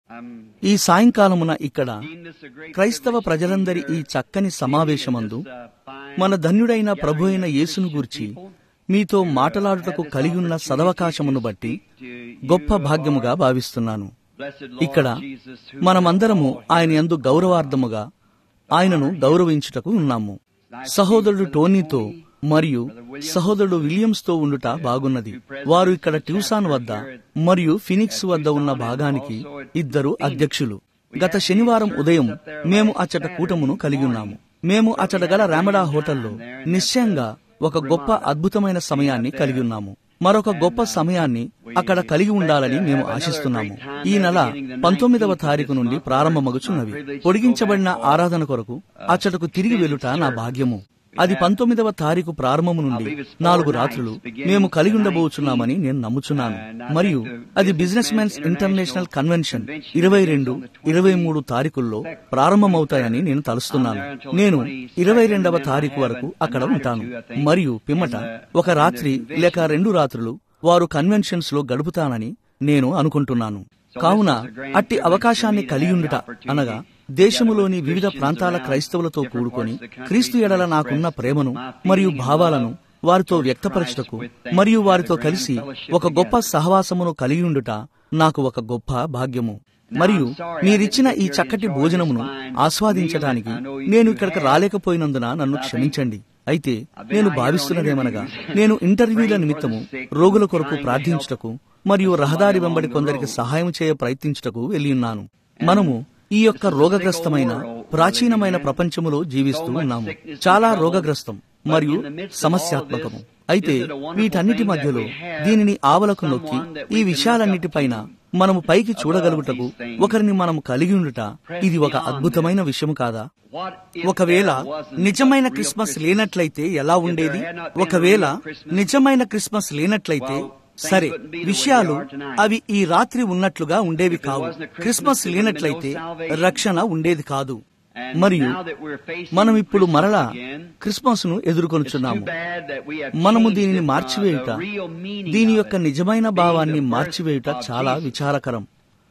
ఈ సాయంకాలమున ఇక్కడ క్రైస్తవ ప్రజలందరి ఈ చక్కని సమావేశమందు మన ధన్యుడైన ప్రభు అయిన యేసును గూర్చి మీతో మాటలాడుటకు కలిగి ఉన్న సదవకాశమును బట్టి గొప్ప భాగ్యముగా భావిస్తున్నాను ఇక్కడ మనమందరము ఆయన యందు గౌరవార్థముగా ఆయనను గౌరవించుటకు ఉన్నాము సహోదరుడు టోనీతో మరియు సహోదరుడు విలియమ్స్ తో ఉండుట బాగున్నది వారు ఇక్కడ ట్యూసాన్ వద్ద మరియు ఫినిక్స్ వద్ద ఉన్న భాగానికి ఇద్దరు అధ్యక్షులు గత శనివారం ఉదయం మేము అచ్చట కూటమును కలిగి ఉన్నాము మేము అచ్చట గల రామడా హోటల్లో నిశ్చయంగా ఒక గొప్ప అద్భుతమైన సమయాన్ని కలిగి ఉన్నాము మరొక గొప్ప సమయాన్ని అక్కడ కలిగి ఉండాలని మేము ఆశిస్తున్నాము ఈ నెల పంతొమ్మిదవ తారీఖు నుండి ప్రారంభమగుచున్నవి పొడిగించబడిన ఆరాధన కొరకు అచ్చటకు తిరిగి వెలుట నా భాగ్యము అది పంతొమ్మిదవ తారీఖు ప్రారంభము నుండి నాలుగు రాత్రులు మేము కలిగి ఉండబోచున్నామని నేను నమ్ముచున్నాను మరియు అది బిజినెస్ మెన్స్ ఇంటర్నేషనల్ కన్వెన్షన్ ఇరవై రెండు ఇరవై మూడు తారీఖుల్లో ప్రారంభమవుతాయని నేను తలుస్తున్నాను నేను ఇరవై రెండవ తారీఖు వరకు అక్కడ ఉంటాను మరియు పిమ్మట ఒక రాత్రి లేక రెండు రాత్రులు వారు కన్వెన్షన్స్ లో గడుపుతానని నేను అనుకుంటున్నాను కావున అట్టి అవకాశాన్ని కలిగియుండుట అనగా దేశములోని వివిధ ప్రాంతాల క్రైస్తవులతో కూడుకొని క్రీస్తు ఎడల నాకున్న ప్రేమను మరియు భావాలను వారితో వ్యక్తపరచుటకు మరియు వారితో కలిసి ఒక గొప్ప సహవాసమును కలిగియుండుట నాకు ఒక గొప్ప భాగ్యము మరియు మీరిచ్చిన ఈ చక్కటి భోజనమును ఆస్వాదించడానికి నేను ఇక్కడికి రాలేకపోయినందున నన్ను క్షమించండి అయితే నేను భావిస్తున్నదేమనగా నేను ఇంటర్వ్యూల నిమిత్తము రోగుల కొరకు ప్రార్థించుటకు మరియు రహదారి వెంబడి కొందరికి సహాయం చేయ ప్రయత్నించుటకు వెళ్ళియున్నాను మనము ఈ యొక్క రోగగ్రస్తమైన ప్రాచీనమైన ప్రపంచములో జీవిస్తూ ఉన్నాము చాలా రోగగ్రస్తం మరియు సమస్యాత్మకము అయితే వీటన్నిటి మధ్యలో దీనిని ఆవలకు నొక్కి ఈ విషయాలన్నిటిపైన మనము పైకి చూడగలుగుటకు ఒకరిని మనము కలిగి ఉండుట ఇది ఒక అద్భుతమైన విషయం కాదా ఒకవేళ నిజమైన క్రిస్మస్ లేనట్లయితే ఎలా ఉండేది ఒకవేళ నిజమైన క్రిస్మస్ లేనట్లయితే సరే విషయాలు అవి ఈ రాత్రి ఉన్నట్లుగా ఉండేవి కావు క్రిస్మస్ లేనట్లయితే రక్షణ ఉండేది కాదు మరియు మనం ఇప్పుడు మరలా క్రిస్మస్ ను ఎదుర్కొనుచున్నాము మనము దీనిని మార్చివేయుట దీని యొక్క నిజమైన భావాన్ని మార్చివేయుట చాలా విచారకరం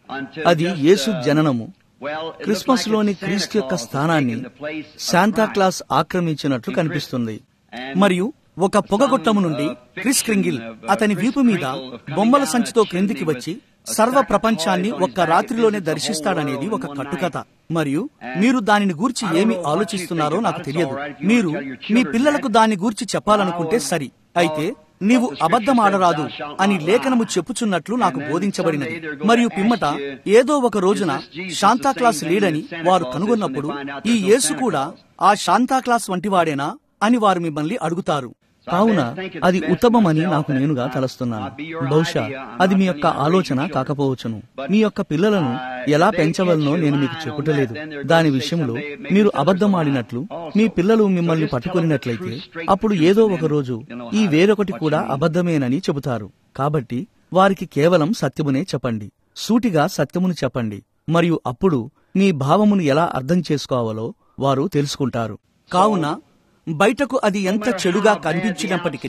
అది యేసు జననము క్రిస్మస్ లోని క్రీస్తు యొక్క స్థానాన్ని శాంతాక్లాస్ ఆక్రమించినట్లు కనిపిస్తుంది మరియు ఒక పొగగొట్టము నుండి క్రిస్ క్రింగిల్ అతని వీపు మీద బొమ్మల సంచితో క్రిందికి వచ్చి సర్వ ప్రపంచాన్ని ఒక్క రాత్రిలోనే దర్శిస్తాడనేది ఒక కట్టుకథ మరియు మీరు దానిని గూర్చి ఏమి ఆలోచిస్తున్నారో నాకు తెలియదు మీరు మీ పిల్లలకు దాని గూర్చి చెప్పాలనుకుంటే సరి అయితే నీవు అబద్ధమాడరాదు అని లేఖనము చెప్పుచున్నట్లు నాకు బోధించబడినది మరియు పిమ్మట ఏదో ఒక రోజున శాంతాక్లాస్ లీడని వారు కనుగొన్నప్పుడు ఈ యేసు కూడా ఆ శాంతాక్లాస్ వంటివాడేనా అని వారు మిమ్మల్ని అడుగుతారు కావున అది ఉత్తమమని నాకు నేనుగా తలస్తున్నాను బహుశా అది మీ యొక్క ఆలోచన కాకపోవచ్చును మీ యొక్క పిల్లలను ఎలా పెంచవలనో నేను మీకు చెప్పుటలేదు దాని విషయంలో మీరు అబద్ధమాడినట్లు మీ పిల్లలు మిమ్మల్ని పట్టుకొనినట్లయితే అప్పుడు ఏదో ఒక రోజు ఈ వేరొకటి కూడా అబద్ధమేనని చెబుతారు కాబట్టి వారికి కేవలం సత్యమునే చెప్పండి సూటిగా సత్యమును చెప్పండి మరియు అప్పుడు మీ భావమును ఎలా అర్థం చేసుకోవాలో వారు తెలుసుకుంటారు కావున బయటకు అది ఎంత చెడుగా కనిపించినప్పటికీ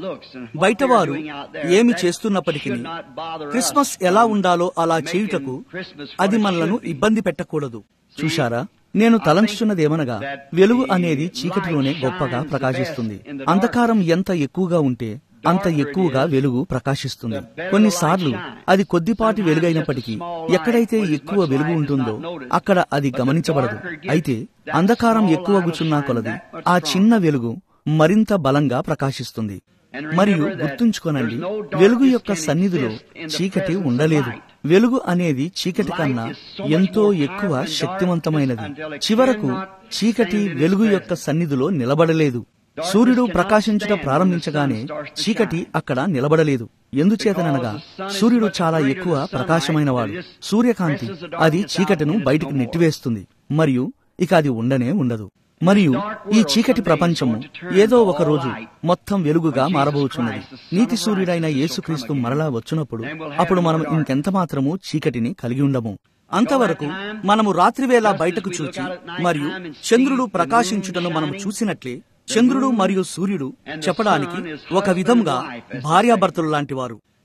బయటవారు ఏమి చేస్తున్నప్పటికీ క్రిస్మస్ ఎలా ఉండాలో అలా చేయుటకు అది మనలను ఇబ్బంది పెట్టకూడదు చూశారా నేను తలంచుచున్నదేమనగా వెలుగు అనేది చీకటిలోనే గొప్పగా ప్రకాశిస్తుంది అంధకారం ఎంత ఎక్కువగా ఉంటే అంత ఎక్కువగా వెలుగు ప్రకాశిస్తుంది కొన్నిసార్లు అది కొద్దిపాటి వెలుగైనప్పటికీ ఎక్కడైతే ఎక్కువ వెలుగు ఉంటుందో అక్కడ అది గమనించబడదు అయితే అంధకారం ఎక్కువ గుచున్నా కొలది ఆ చిన్న వెలుగు మరింత బలంగా ప్రకాశిస్తుంది మరియు గుర్తుంచుకోనండి వెలుగు యొక్క సన్నిధిలో చీకటి ఉండలేదు వెలుగు అనేది చీకటి కన్నా ఎంతో ఎక్కువ శక్తివంతమైనది చివరకు చీకటి వెలుగు యొక్క సన్నిధిలో నిలబడలేదు సూర్యుడు ప్రకాశించుట ప్రారంభించగానే చీకటి అక్కడ నిలబడలేదు ఎందుచేతననగా సూర్యుడు చాలా ఎక్కువ ప్రకాశమైనవాడు సూర్యకాంతి అది చీకటిను బయటికి నెట్టివేస్తుంది మరియు ఇక అది ఉండనే ఉండదు మరియు ఈ చీకటి ప్రపంచము ఏదో ఒక రోజు మొత్తం వెలుగుగా మారబోచున్నది నీతి సూర్యుడైన యేసుక్రీస్తు మరలా వచ్చినప్పుడు అప్పుడు మనం ఇంకెంత మాత్రము చీకటిని కలిగి ఉండము అంతవరకు మనము రాత్రివేళ బయటకు చూచి మరియు చంద్రుడు ప్రకాశించుటను మనం చూసినట్లే చంద్రుడు మరియు సూర్యుడు చెప్పడానికి ఒక విధంగా భార్యాభర్తలు లాంటి వారు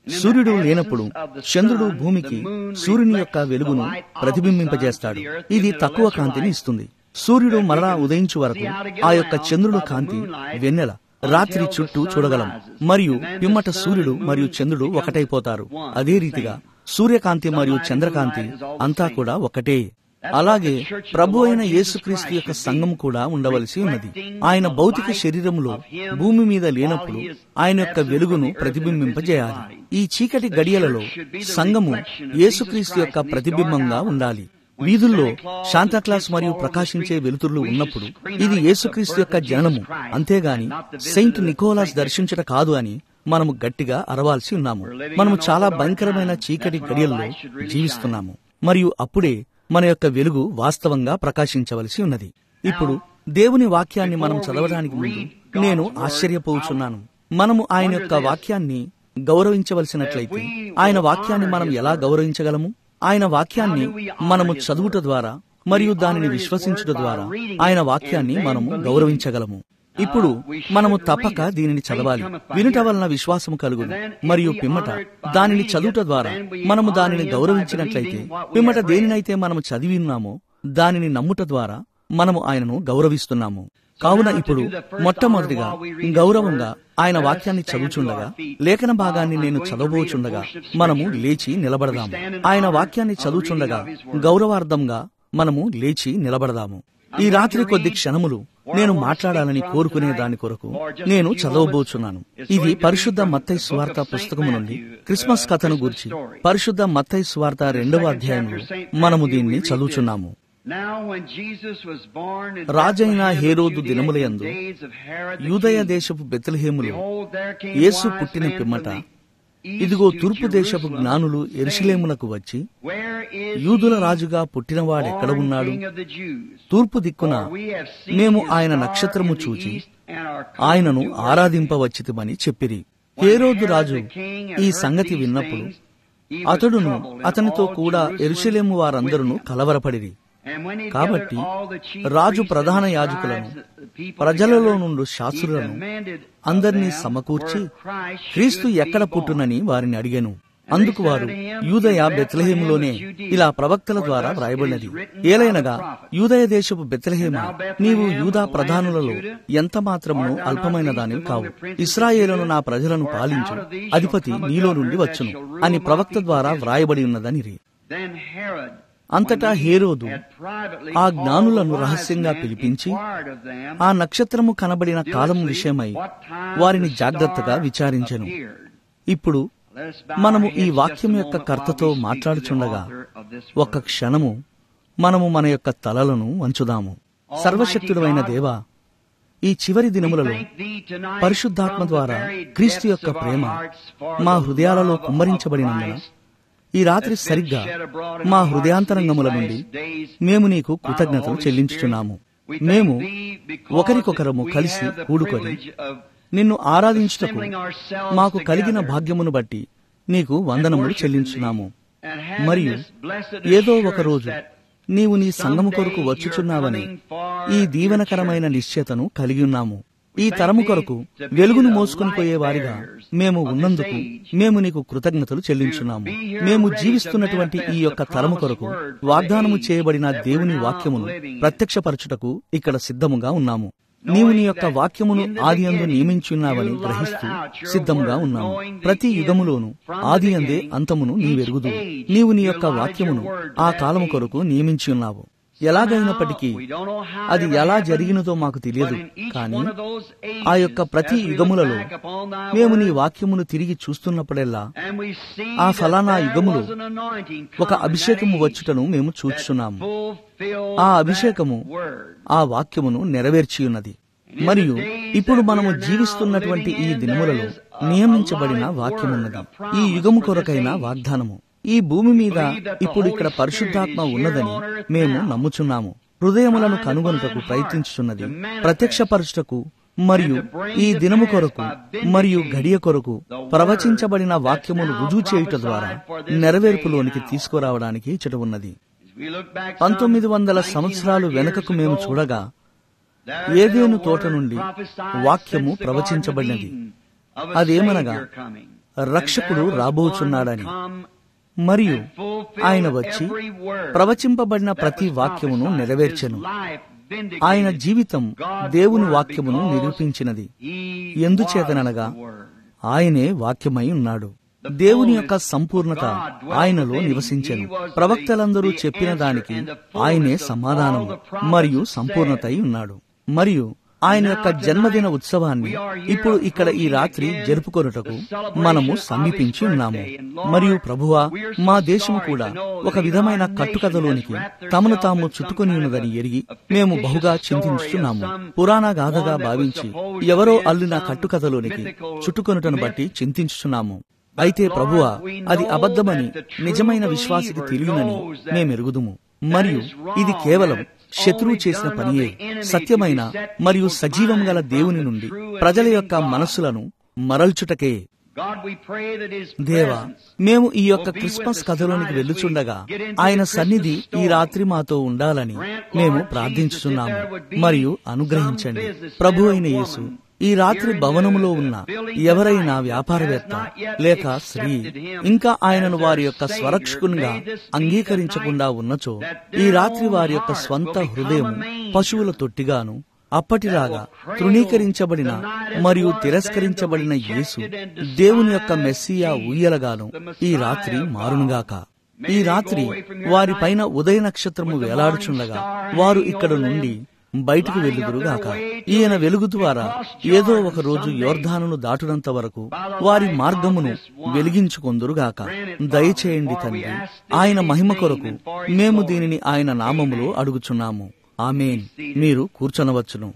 సూర్యుడు లేనప్పుడు చంద్రుడు భూమికి సూర్యుని యొక్క వెలుగును ప్రతిబింబింపజేస్తాడు ఇది తక్కువ కాంతిని ఇస్తుంది సూర్యుడు మరలా ఉదయించు వరకు ఆ యొక్క చంద్రుడు కాంతి వెన్నెల రాత్రి చుట్టూ చూడగలం మరియు పిమ్మట సూర్యుడు మరియు చంద్రుడు ఒకటైపోతారు అదే రీతిగా సూర్యకాంతి మరియు చంద్రకాంతి అంతా కూడా ఒకటే అలాగే ప్రభు అయిన యేసుక్రీస్తు యొక్క సంఘం కూడా ఉండవలసి ఉన్నది ఆయన భౌతిక శరీరములో భూమి మీద లేనప్పుడు ఆయన యొక్క వెలుగును ప్రతిబింబింపజేయాలి ఈ చీకటి గడియలలో సంఘము యేసుక్రీస్తు యొక్క ప్రతిబింబంగా ఉండాలి వీధుల్లో శాంతాక్లాస్ మరియు ప్రకాశించే వెలుతురులు ఉన్నప్పుడు ఇది యేసుక్రీస్తు యొక్క జననము అంతేగాని సెయింట్ నికోలాస్ దర్శించట కాదు అని మనము గట్టిగా అరవాల్సి ఉన్నాము మనము చాలా భయంకరమైన చీకటి గడియల్లో జీవిస్తున్నాము మరియు అప్పుడే మన యొక్క వెలుగు వాస్తవంగా ప్రకాశించవలసి ఉన్నది ఇప్పుడు దేవుని వాక్యాన్ని మనం చదవడానికి ముందు నేను ఆశ్చర్యపోచున్నాను మనము ఆయన యొక్క వాక్యాన్ని గౌరవించవలసినట్లయితే ఆయన వాక్యాన్ని మనం ఎలా గౌరవించగలము ఆయన వాక్యాన్ని మనము చదువుట ద్వారా మరియు దానిని విశ్వసించుట ద్వారా ఆయన వాక్యాన్ని మనము గౌరవించగలము ఇప్పుడు మనము తప్పక దీనిని చదవాలి వినుట వలన విశ్వాసము కలుగును మరియు పిమ్మట దానిని చదువుట ద్వారా మనము దానిని గౌరవించినట్లయితే పిమ్మట దేనినైతే మనము చదివి ఉన్నామో దానిని నమ్ముట ద్వారా మనము ఆయనను గౌరవిస్తున్నాము కావున ఇప్పుడు మొట్టమొదటిగా గౌరవంగా ఆయన వాక్యాన్ని చదువుచుండగా లేఖన భాగాన్ని నేను చదవబోచుండగా మనము లేచి నిలబడదాము ఆయన వాక్యాన్ని చదువుచుండగా గౌరవార్థంగా మనము లేచి నిలబడదాము ఈ రాత్రి కొద్ది క్షణములు నేను మాట్లాడాలని కోరుకునే దాని కొరకు నేను చదవబోచున్నాను ఇది పరిశుద్ధ మత్తై స్వార్త పుస్తకము నుండి క్రిస్మస్ కథను గురించి పరిశుద్ధ మత్తై స్వార్త రెండవ అధ్యాయంలో మనము దీన్ని చదువుచున్నాము రాజైన హేరోదు దినములయందు యూదయ దేశపు బెత్లహేములో యేసు పుట్టిన పిమ్మట ఇదిగో తూర్పు దేశపు జ్ఞానులు ఎరుషులేమునకు వచ్చి యూదుల రాజుగా పుట్టినవాడెక్కడ ఉన్నాడు తూర్పు దిక్కున మేము ఆయన నక్షత్రము చూచి ఆయనను ఆరాధింపవచ్చితమని చెప్పిరి హేరోదు రాజు ఈ సంగతి విన్నప్పుడు అతడును అతనితో కూడా ఎరుషలేము వారందరూ కలవరపడిరి కాబట్టి రాజు ప్రధాన యాజకులను ప్రజలలో నుండి శాస్త్రులను అందరినీ సమకూర్చి క్రీస్తు ఎక్కడ పుట్టునని వారిని అడిగాను అందుకు వారు యూదయ బెత్లహేములోనే ఇలా ప్రవక్తల ద్వారా వ్రాయబడినది ఏలైనగా యూదయ దేశపు బెత్లహేమ నీవు యూదా ప్రధానులలో ఎంత మాత్రమును అల్పమైన దానివి కావు ఇస్రాయేలును నా ప్రజలను పాలించు అధిపతి నీలో నుండి వచ్చును అని ప్రవక్త ద్వారా వ్రాయబడి ఉన్నదని అంతటా హేరోదు ఆ జ్ఞానులను రహస్యంగా పిలిపించి ఆ నక్షత్రము కనబడిన కాలం విషయమై వారిని జాగ్రత్తగా విచారించెను ఇప్పుడు మనము ఈ వాక్యం యొక్క కర్తతో మాట్లాడుచుండగా ఒక క్షణము మనము మన యొక్క తలలను వంచుదాము సర్వశక్తుడైన దేవా ఈ చివరి దినములలో పరిశుద్ధాత్మ ద్వారా క్రీస్తు యొక్క ప్రేమ మా హృదయాలలో కుమ్మరించబడినందున ఈ రాత్రి సరిగ్గా మా హృదయాంతరంగముల నుండి మేము నీకు కృతజ్ఞతలు చెల్లించుచున్నాము మేము ఒకరికొకరము కలిసి కూడుకొని నిన్ను ఆరాధించుటకు మాకు కలిగిన భాగ్యమును బట్టి నీకు వందనములు చెల్లించున్నాము మరియు ఏదో ఒక రోజు నీవు నీ సంగము కొరకు వచ్చుచున్నావని ఈ దీవెనకరమైన నిశ్చయతను కలిగి ఉన్నాము ఈ తరము కొరకు వెలుగును మోసుకొని పోయేవారిగా మేము ఉన్నందుకు మేము నీకు కృతజ్ఞతలు చెల్లించున్నాము మేము జీవిస్తున్నటువంటి ఈ యొక్క తరము కొరకు వాగ్దానము చేయబడిన దేవుని వాక్యమును ప్రత్యక్షపరచుటకు ఇక్కడ సిద్ధముగా ఉన్నాము నీవు నీ యొక్క వాక్యమును ఆది అందు నియమించున్నావని గ్రహిస్తూ సిద్ధంగా ఉన్నాము ప్రతి యుగములోను ఆది అందే అంతమును నీవెరుగుదు నీవు నీ యొక్క వాక్యమును ఆ కాలము కొరకు నియమించి ఉన్నావు ఎలాగైనప్పటికీ అది ఎలా జరిగినదో మాకు తెలియదు కానీ ఆ యొక్క ప్రతి యుగములలో మేము నీ వాక్యమును తిరిగి చూస్తున్నప్పుడెల్లా ఆ ఫలానా యుగములో ఒక అభిషేకము వచ్చుటను మేము చూచుచున్నాము ఆ అభిషేకము ఆ వాక్యమును నెరవేర్చియున్నది మరియు ఇప్పుడు మనము జీవిస్తున్నటువంటి ఈ దినములలో నియమించబడిన వాక్యమున్నది ఈ యుగము కొరకైన వాగ్దానము ఈ భూమి మీద ఇప్పుడు ఇక్కడ పరిశుద్ధాత్మ ఉన్నదని మేము నమ్ముచున్నాము హృదయములను కనుగొనుటకు ప్రయత్నించుచున్నది ప్రత్యక్షపరచుటకు మరియు ఈ దినము కొరకు మరియు గడియ కొరకు ప్రవచించబడిన వాక్యమును రుజువు చేయుట ద్వారా నెరవేర్పులోనికి తీసుకురావడానికి ఇచ్చట ఉన్నది పంతొమ్మిది వందల సంవత్సరాలు వెనుకకు మేము చూడగా ఏదేను తోట నుండి వాక్యము ప్రవచించబడినది అదేమనగా రక్షకుడు రాబోచున్నాడని మరియు ఆయన వచ్చి ప్రవచింపబడిన ప్రతి వాక్యమును నెరవేర్చెను ఆయన జీవితం దేవుని వాక్యమును నిరూపించినది ఎందుచేతననగా ఆయనే వాక్యమై ఉన్నాడు దేవుని యొక్క సంపూర్ణత ఆయనలో నివసించెను ప్రవక్తలందరూ చెప్పిన దానికి ఆయనే సమాధానం మరియు సంపూర్ణత అయి ఉన్నాడు మరియు ఆయన యొక్క జన్మదిన ఉత్సవాన్ని ఇప్పుడు ఇక్కడ ఈ రాత్రి జరుపుకొనుటకు మనము సమీపించి ఉన్నాము మరియు ప్రభువా మా దేశము కూడా ఒక విధమైన కట్టుకథలోనికి తమను తాము చుట్టుకొని ఉన్నదని ఎరిగి మేము బహుగా చింతించుతున్నాము పురాణ గాథగా భావించి ఎవరో అల్లిన కట్టుకథలోనికి చుట్టుకొనుటను బట్టి చింతించుచున్నాము అయితే ప్రభువా అది అబద్ధమని నిజమైన విశ్వాసికి తెలియనని మేమెరుగుదుము మరియు ఇది కేవలం శత్రువు చేసిన పనియే సత్యమైన మరియు సజీవం గల దేవుని నుండి ప్రజల యొక్క మనస్సులను మరల్చుటకే దేవా మేము ఈ యొక్క క్రిస్మస్ కథలోనికి వెళ్ళుచుండగా ఆయన సన్నిధి ఈ రాత్రి మాతో ఉండాలని మేము ప్రార్థించుచున్నాము మరియు అనుగ్రహించండి ప్రభు అయిన యేసు ఈ రాత్రి భవనములో ఉన్న ఎవరైనా వ్యాపారవేత్త లేక స్త్రీ ఇంకా ఆయనను వారి యొక్క స్వరక్షకునిగా అంగీకరించకుండా ఉన్నచో ఈ రాత్రి వారి యొక్క స్వంత హృదయం పశువుల తొట్టిగాను అప్పటిలాగా తృణీకరించబడిన మరియు తిరస్కరించబడిన యేసు దేవుని యొక్క మెస్సియా ఊయలగాను ఈ రాత్రి మారునుగాక ఈ రాత్రి వారిపైన ఉదయ నక్షత్రము వేలాడుచుండగా వారు ఇక్కడ నుండి బయటికి వెలుగురుగాక ఈయన వెలుగు ద్వారా ఏదో ఒక రోజు యోర్ధానును దాటునంత వరకు వారి మార్గమును వెలిగించుకొందురుగాక దయచేయండి తండ్రి ఆయన మహిమ కొరకు మేము దీనిని ఆయన నామములో అడుగుచున్నాము ఆమెన్ మీరు కూర్చొనవచ్చును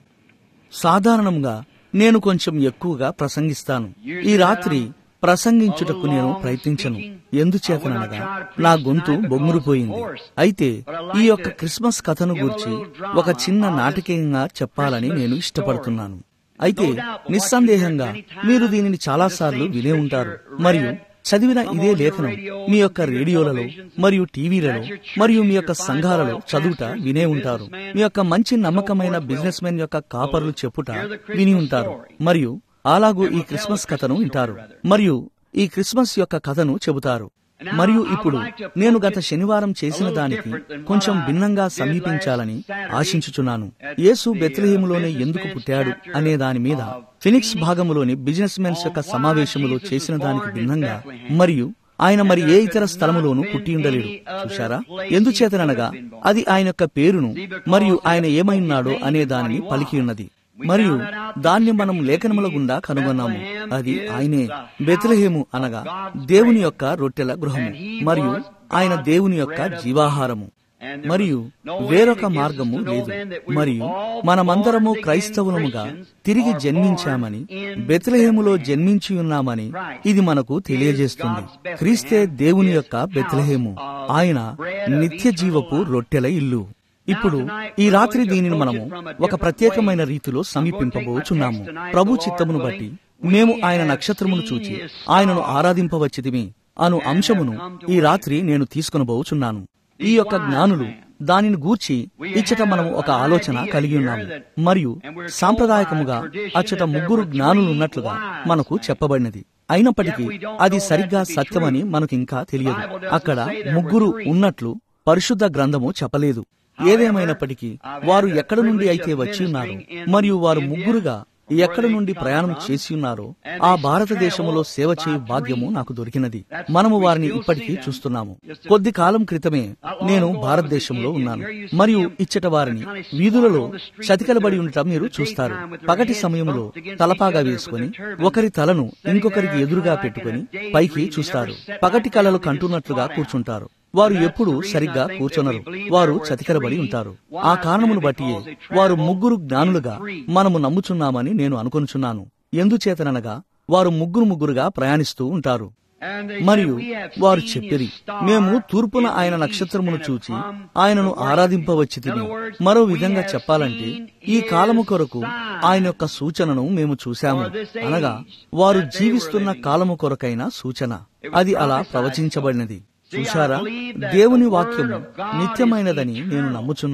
సాధారణంగా నేను కొంచెం ఎక్కువగా ప్రసంగిస్తాను ఈ రాత్రి ప్రసంగించుటకు నేను ప్రయత్నించను ఎందుచేతనగా నా గొంతు బొంగురుపోయింది అయితే ఈ యొక్క క్రిస్మస్ కథను గూర్చి ఒక చిన్న నాటకీయంగా చెప్పాలని నేను ఇష్టపడుతున్నాను అయితే నిస్సందేహంగా మీరు దీనిని చాలాసార్లు వినే ఉంటారు మరియు చదివిన ఇదే లేఖనం మీ యొక్క రేడియోలలో మరియు టీవీలలో మరియు మీ యొక్క సంఘాలలో చదువుట వినే ఉంటారు మీ యొక్క మంచి నమ్మకమైన బిజినెస్ మెన్ యొక్క కాపర్లు చెప్పుట విని ఉంటారు మరియు అలాగూ ఈ క్రిస్మస్ కథను వింటారు మరియు ఈ క్రిస్మస్ యొక్క కథను చెబుతారు మరియు ఇప్పుడు నేను గత శనివారం చేసిన దానికి కొంచెం భిన్నంగా సమీపించాలని ఆశించుచున్నాను యేసు బెత్లహేములోనే ఎందుకు పుట్టాడు అనే దాని మీద ఫినిక్స్ భాగములోని బిజినెస్ మెన్స్ యొక్క సమావేశములో చేసిన దానికి భిన్నంగా మరియు ఆయన మరి ఏ ఇతర స్థలములోనూ పుట్టి ఉండలేడు చూశారా ఎందుచేతననగా అది ఆయన యొక్క పేరును మరియు ఆయన ఏమైనాడో అనే దానిని పలికి ఉన్నది మరియు దాన్ని మనం లేఖనముల గుండా కనుగొన్నాము అది ఆయనే బెత్లహేము అనగా దేవుని యొక్క రొట్టెల గృహము మరియు ఆయన దేవుని యొక్క జీవాహారము మరియు వేరొక మార్గము లేదు మరియు మనమందరము క్రైస్తవులముగా తిరిగి జన్మించామని బెత్లహేములో జన్మించి ఉన్నామని ఇది మనకు తెలియజేస్తుంది క్రీస్తే దేవుని యొక్క బెత్లహేము ఆయన నిత్య జీవపు రొట్టెల ఇల్లు ఇప్పుడు ఈ రాత్రి దీనిని మనము ఒక ప్రత్యేకమైన రీతిలో సమీపింపబోచున్నాము ప్రభు చిత్తమును బట్టి మేము ఆయన నక్షత్రమును చూచి ఆయనను ఆరాధింపవచ్చితిమి అను అంశమును ఈ రాత్రి నేను తీసుకునబోచున్నాను ఈ యొక్క జ్ఞానులు దానిని గూర్చి ఇచ్చట మనము ఒక ఆలోచన కలిగి ఉన్నాము మరియు సాంప్రదాయకముగా అచ్చట ముగ్గురు జ్ఞానులు ఉన్నట్లుగా మనకు చెప్పబడినది అయినప్పటికీ అది సరిగ్గా సత్యమని మనకింకా తెలియదు అక్కడ ముగ్గురు ఉన్నట్లు పరిశుద్ధ గ్రంథము చెప్పలేదు ఏదేమైనప్పటికీ వారు ఎక్కడ నుండి అయితే వచ్చి ఉన్నారు మరియు వారు ముగ్గురుగా ఎక్కడ నుండి ప్రయాణం చేసి ఉన్నారో ఆ భారతదేశములో సేవ చేయు భాగ్యము నాకు దొరికినది మనము వారిని ఇప్పటికీ చూస్తున్నాము కొద్ది కాలం క్రితమే నేను భారతదేశంలో ఉన్నాను మరియు ఇచ్చట వారిని వీధులలో చతికలబడి ఉండటం మీరు చూస్తారు పగటి సమయంలో తలపాగా వేసుకుని ఒకరి తలను ఇంకొకరికి ఎదురుగా పెట్టుకుని పైకి చూస్తారు పగటి కళలు కంటున్నట్లుగా కూర్చుంటారు వారు ఎప్పుడూ సరిగ్గా కూర్చొనరు వారు చతికరబడి ఉంటారు ఆ కారణమును బట్టి వారు ముగ్గురు జ్ఞానులుగా మనము నమ్ముచున్నామని నేను అనుకొనుచున్నాను ఎందుచేతననగా వారు ముగ్గురు ముగ్గురుగా ప్రయాణిస్తూ ఉంటారు మరియు వారు చెప్పిరి మేము తూర్పున ఆయన నక్షత్రమును చూచి ఆయనను ఆరాధింపవచ్చి తిని మరో విధంగా చెప్పాలంటే ఈ కాలము కొరకు ఆయన యొక్క సూచనను మేము చూశాము అనగా వారు జీవిస్తున్న కాలము కొరకైన సూచన అది అలా ప్రవచించబడినది చూశారా దేవుని వాక్యము నిత్యమైనదని నేను నమ్ముచున్నాను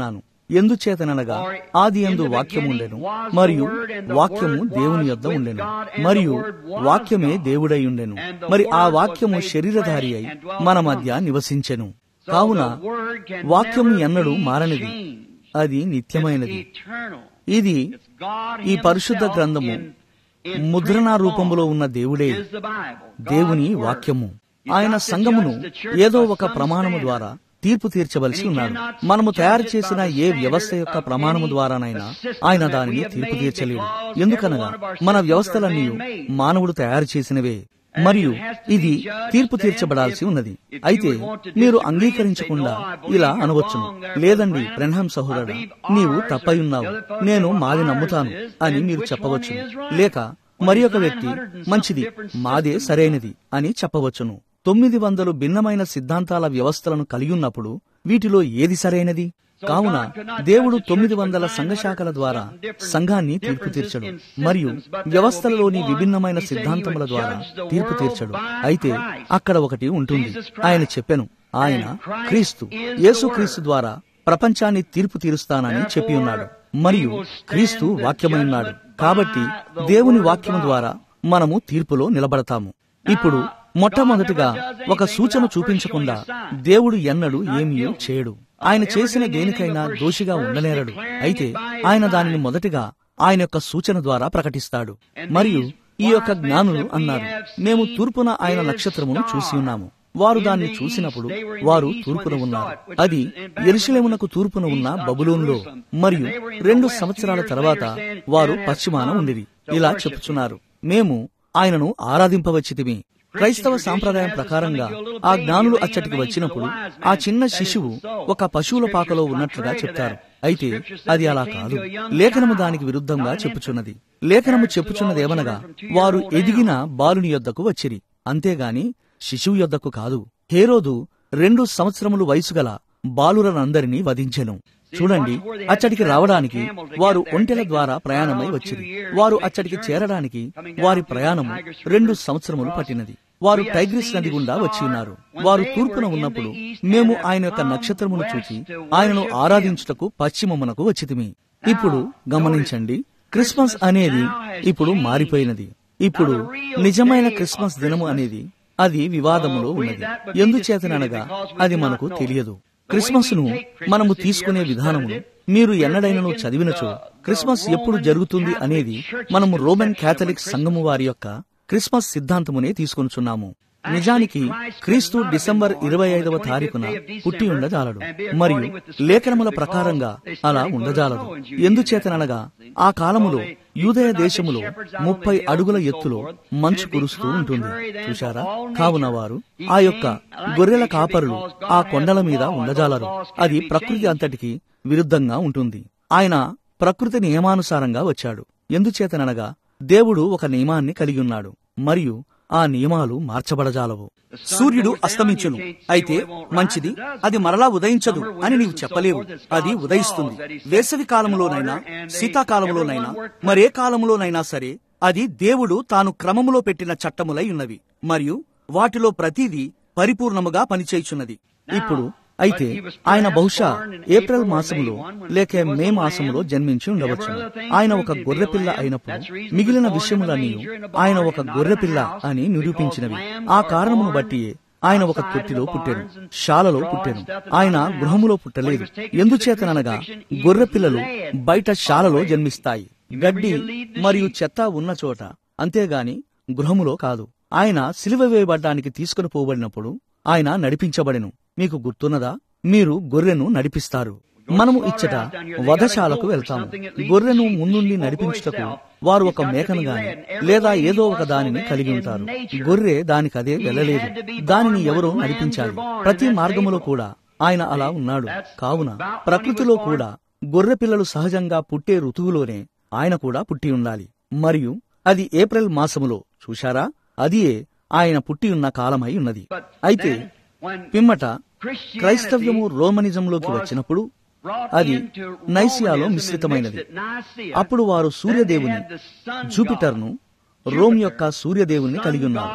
ఎందుచేతననగా ఆది ఎందు వాక్యము ఉండెను మరియు వాక్యము దేవుని యొద్ద ఉండెను మరియు వాక్యమే దేవుడై ఉండెను మరి ఆ వాక్యము శరీరధారి అయి మన మధ్య నివసించెను కావున వాక్యము ఎన్నడూ మారనిది అది నిత్యమైనది ఇది ఈ పరిశుద్ధ గ్రంథము ముద్రణ రూపములో ఉన్న దేవుడే దేవుని వాక్యము ఆయన సంఘమును ఏదో ఒక ప్రమాణము ద్వారా తీర్పు తీర్చవలసి ఉన్నాడు మనము తయారు చేసిన ఏ వ్యవస్థ యొక్క ప్రమాణము ద్వారానైనా ఆయన దానిని తీర్పు తీర్చలేడు ఎందుకనగా మన వ్యవస్థలన్నీ మానవుడు తయారు చేసినవే మరియు ఇది తీర్పు తీర్చబడాల్సి ఉన్నది అయితే మీరు అంగీకరించకుండా ఇలా అనవచ్చును లేదండి బ్రహ్మం సహోదరుడా నీవు తప్పయున్నావు నేను మాది నమ్ముతాను అని మీరు చెప్పవచ్చు లేక మరి ఒక వ్యక్తి మంచిది మాదే సరైనది అని చెప్పవచ్చును తొమ్మిది వందలు భిన్నమైన సిద్ధాంతాల వ్యవస్థలను కలిగి ఉన్నప్పుడు వీటిలో ఏది సరైనది కావున దేవుడు తొమ్మిది వందల సంఘశాఖల ద్వారా సంఘాన్ని తీర్పు తీర్చడు మరియు వ్యవస్థలలోని విభిన్నమైన సిద్ధాంతముల ద్వారా తీర్పు తీర్చడు అయితే అక్కడ ఒకటి ఉంటుంది ఆయన చెప్పెను ఆయన క్రీస్తు యేసు క్రీస్తు ద్వారా ప్రపంచాన్ని తీర్పు తీరుస్తానని చెప్పి ఉన్నాడు మరియు క్రీస్తు వాక్యమై ఉన్నాడు కాబట్టి దేవుని వాక్యము ద్వారా మనము తీర్పులో నిలబడతాము ఇప్పుడు మొట్టమొదటిగా ఒక సూచన చూపించకుండా దేవుడు ఎన్నడూ ఏమీ చేయడు ఆయన చేసిన దేనికైనా దోషిగా ఉండనేరడు అయితే ఆయన దానిని మొదటిగా ఆయన యొక్క సూచన ద్వారా ప్రకటిస్తాడు మరియు ఈ యొక్క జ్ఞానులు అన్నారు మేము తూర్పున ఆయన నక్షత్రమును చూసి ఉన్నాము వారు దాన్ని చూసినప్పుడు వారు తూర్పున ఉన్నారు అది ఎరుసలేమునకు తూర్పున ఉన్న బబులోన్లో మరియు రెండు సంవత్సరాల తర్వాత వారు పశ్చిమాన ఉండిరి ఇలా చెప్పుచున్నారు మేము ఆయనను ఆరాధింపవచ్చితిమి క్రైస్తవ సాంప్రదాయం ప్రకారంగా ఆ జ్ఞానులు అచ్చటికి వచ్చినప్పుడు ఆ చిన్న శిశువు ఒక పశువుల పాకలో ఉన్నట్లుగా చెప్తారు అయితే అది అలా కాదు లేఖనము దానికి విరుద్ధంగా చెప్పుచున్నది లేఖనము చెప్పుచున్నదేమనగా వారు ఎదిగిన బాలుని యొద్దకు వచ్చిరి అంతేగాని శిశువు యొద్దకు కాదు హేరోదు రెండు సంవత్సరములు వయసు గల బాలురనందరినీ వధించెను చూడండి అచ్చటికి రావడానికి వారు ఒంటెల ద్వారా ప్రయాణమై వచ్చింది వారు అచ్చటికి చేరడానికి వారి ప్రయాణము రెండు సంవత్సరములు పట్టినది వారు టైగ్రిస్ నది గుండా వచ్చి ఉన్నారు వారు తూర్పున ఉన్నప్పుడు మేము ఆయన యొక్క నక్షత్రమును చూచి ఆయనను ఆరాధించుటకు పశ్చిమమునకు వచ్చితిమి ఇప్పుడు గమనించండి క్రిస్మస్ అనేది ఇప్పుడు మారిపోయినది ఇప్పుడు నిజమైన క్రిస్మస్ దినము అనేది అది వివాదములో ఉన్నది ఎందుచేతననగా అది మనకు తెలియదు క్రిస్మస్ ను మనము తీసుకునే విధానమును మీరు ఎన్నడైనను చదివినచో క్రిస్మస్ ఎప్పుడు జరుగుతుంది అనేది మనము రోమన్ క్యాథలిక్ సంఘము వారి యొక్క క్రిస్మస్ సిద్ధాంతమునే తీసుకొనుచున్నాము నిజానికి క్రీస్తు డిసెంబర్ ఇరవై ఐదవ తారీఖున పుట్టి ఉండజాలడు మరియు లేఖనముల ప్రకారంగా అలా ఉండజాలదు ఎందుచేతననగా ఆ కాలములో యూదయ దేశములో ముప్పై అడుగుల ఎత్తులో మంచు కురుస్తూ ఉంటుంది చూశారా కావున వారు ఆ యొక్క గొర్రెల కాపరులు ఆ కొండల మీద ఉండజాలరు అది ప్రకృతి అంతటికి విరుద్ధంగా ఉంటుంది ఆయన ప్రకృతి నియమానుసారంగా వచ్చాడు ఎందుచేతననగా దేవుడు ఒక నియమాన్ని కలిగి ఉన్నాడు మరియు ఆ నియమాలు మార్చబడజాలవు సూర్యుడు అస్తమించును అయితే మంచిది అది మరలా ఉదయించదు అని నీవు చెప్పలేవు అది ఉదయిస్తుంది వేసవి కాలంలోనైనా శీతాకాలంలోనైనా మరే కాలంలోనైనా సరే అది దేవుడు తాను క్రమములో పెట్టిన చట్టములై ఉన్నవి మరియు వాటిలో ప్రతిదీ పరిపూర్ణముగా పనిచేయుచున్నది ఇప్పుడు అయితే ఆయన బహుశా ఏప్రిల్ మాసంలో లేక మే మాసంలో జన్మించి ఉండవచ్చు ఆయన ఒక గొర్రెపిల్ల అయినప్పుడు మిగిలిన విషయములన్నీ ఆయన ఒక గొర్రెపిల్ల అని నిరూపించినవి ఆ కారణమును బట్టి ఆయన ఒక తొట్టిలో పుట్టాను శాలలో పుట్టాను ఆయన గృహములో పుట్టలేదు ఎందుచేతననగా గొర్రె పిల్లలు బయట శాలలో జన్మిస్తాయి గడ్డి మరియు చెత్త ఉన్న చోట అంతేగాని గృహములో కాదు ఆయన సిలువ వేయబడ్డానికి తీసుకుని పోబడినప్పుడు ఆయన నడిపించబడెను మీకు గుర్తున్నదా మీరు గొర్రెను నడిపిస్తారు మనము ఇచ్చట వధశాలకు వెళ్తాము గొర్రెను ముందుండి నడిపించుటకు వారు ఒక మేకను గాని లేదా ఏదో ఒక దానిని కలిగి ఉంటారు గొర్రె దానికదే వెళ్ళలేదు దానిని ఎవరో నడిపించాలి ప్రతి మార్గములో కూడా ఆయన అలా ఉన్నాడు కావున ప్రకృతిలో కూడా గొర్రె పిల్లలు సహజంగా పుట్టే ఋతువులోనే ఆయన కూడా పుట్టి ఉండాలి మరియు అది ఏప్రిల్ మాసములో చూశారా అదియే ఆయన పుట్టి ఉన్న కాలమై ఉన్నది అయితే పిమ్మట క్రైస్తవ్యము రోమనిజంలోకి వచ్చినప్పుడు అది నైసియాలో మిశ్రితమైనది అప్పుడు వారు సూర్యదేవుని జూపిటర్ను రోమ్ యొక్క సూర్యదేవుని కలిగి ఉన్నారు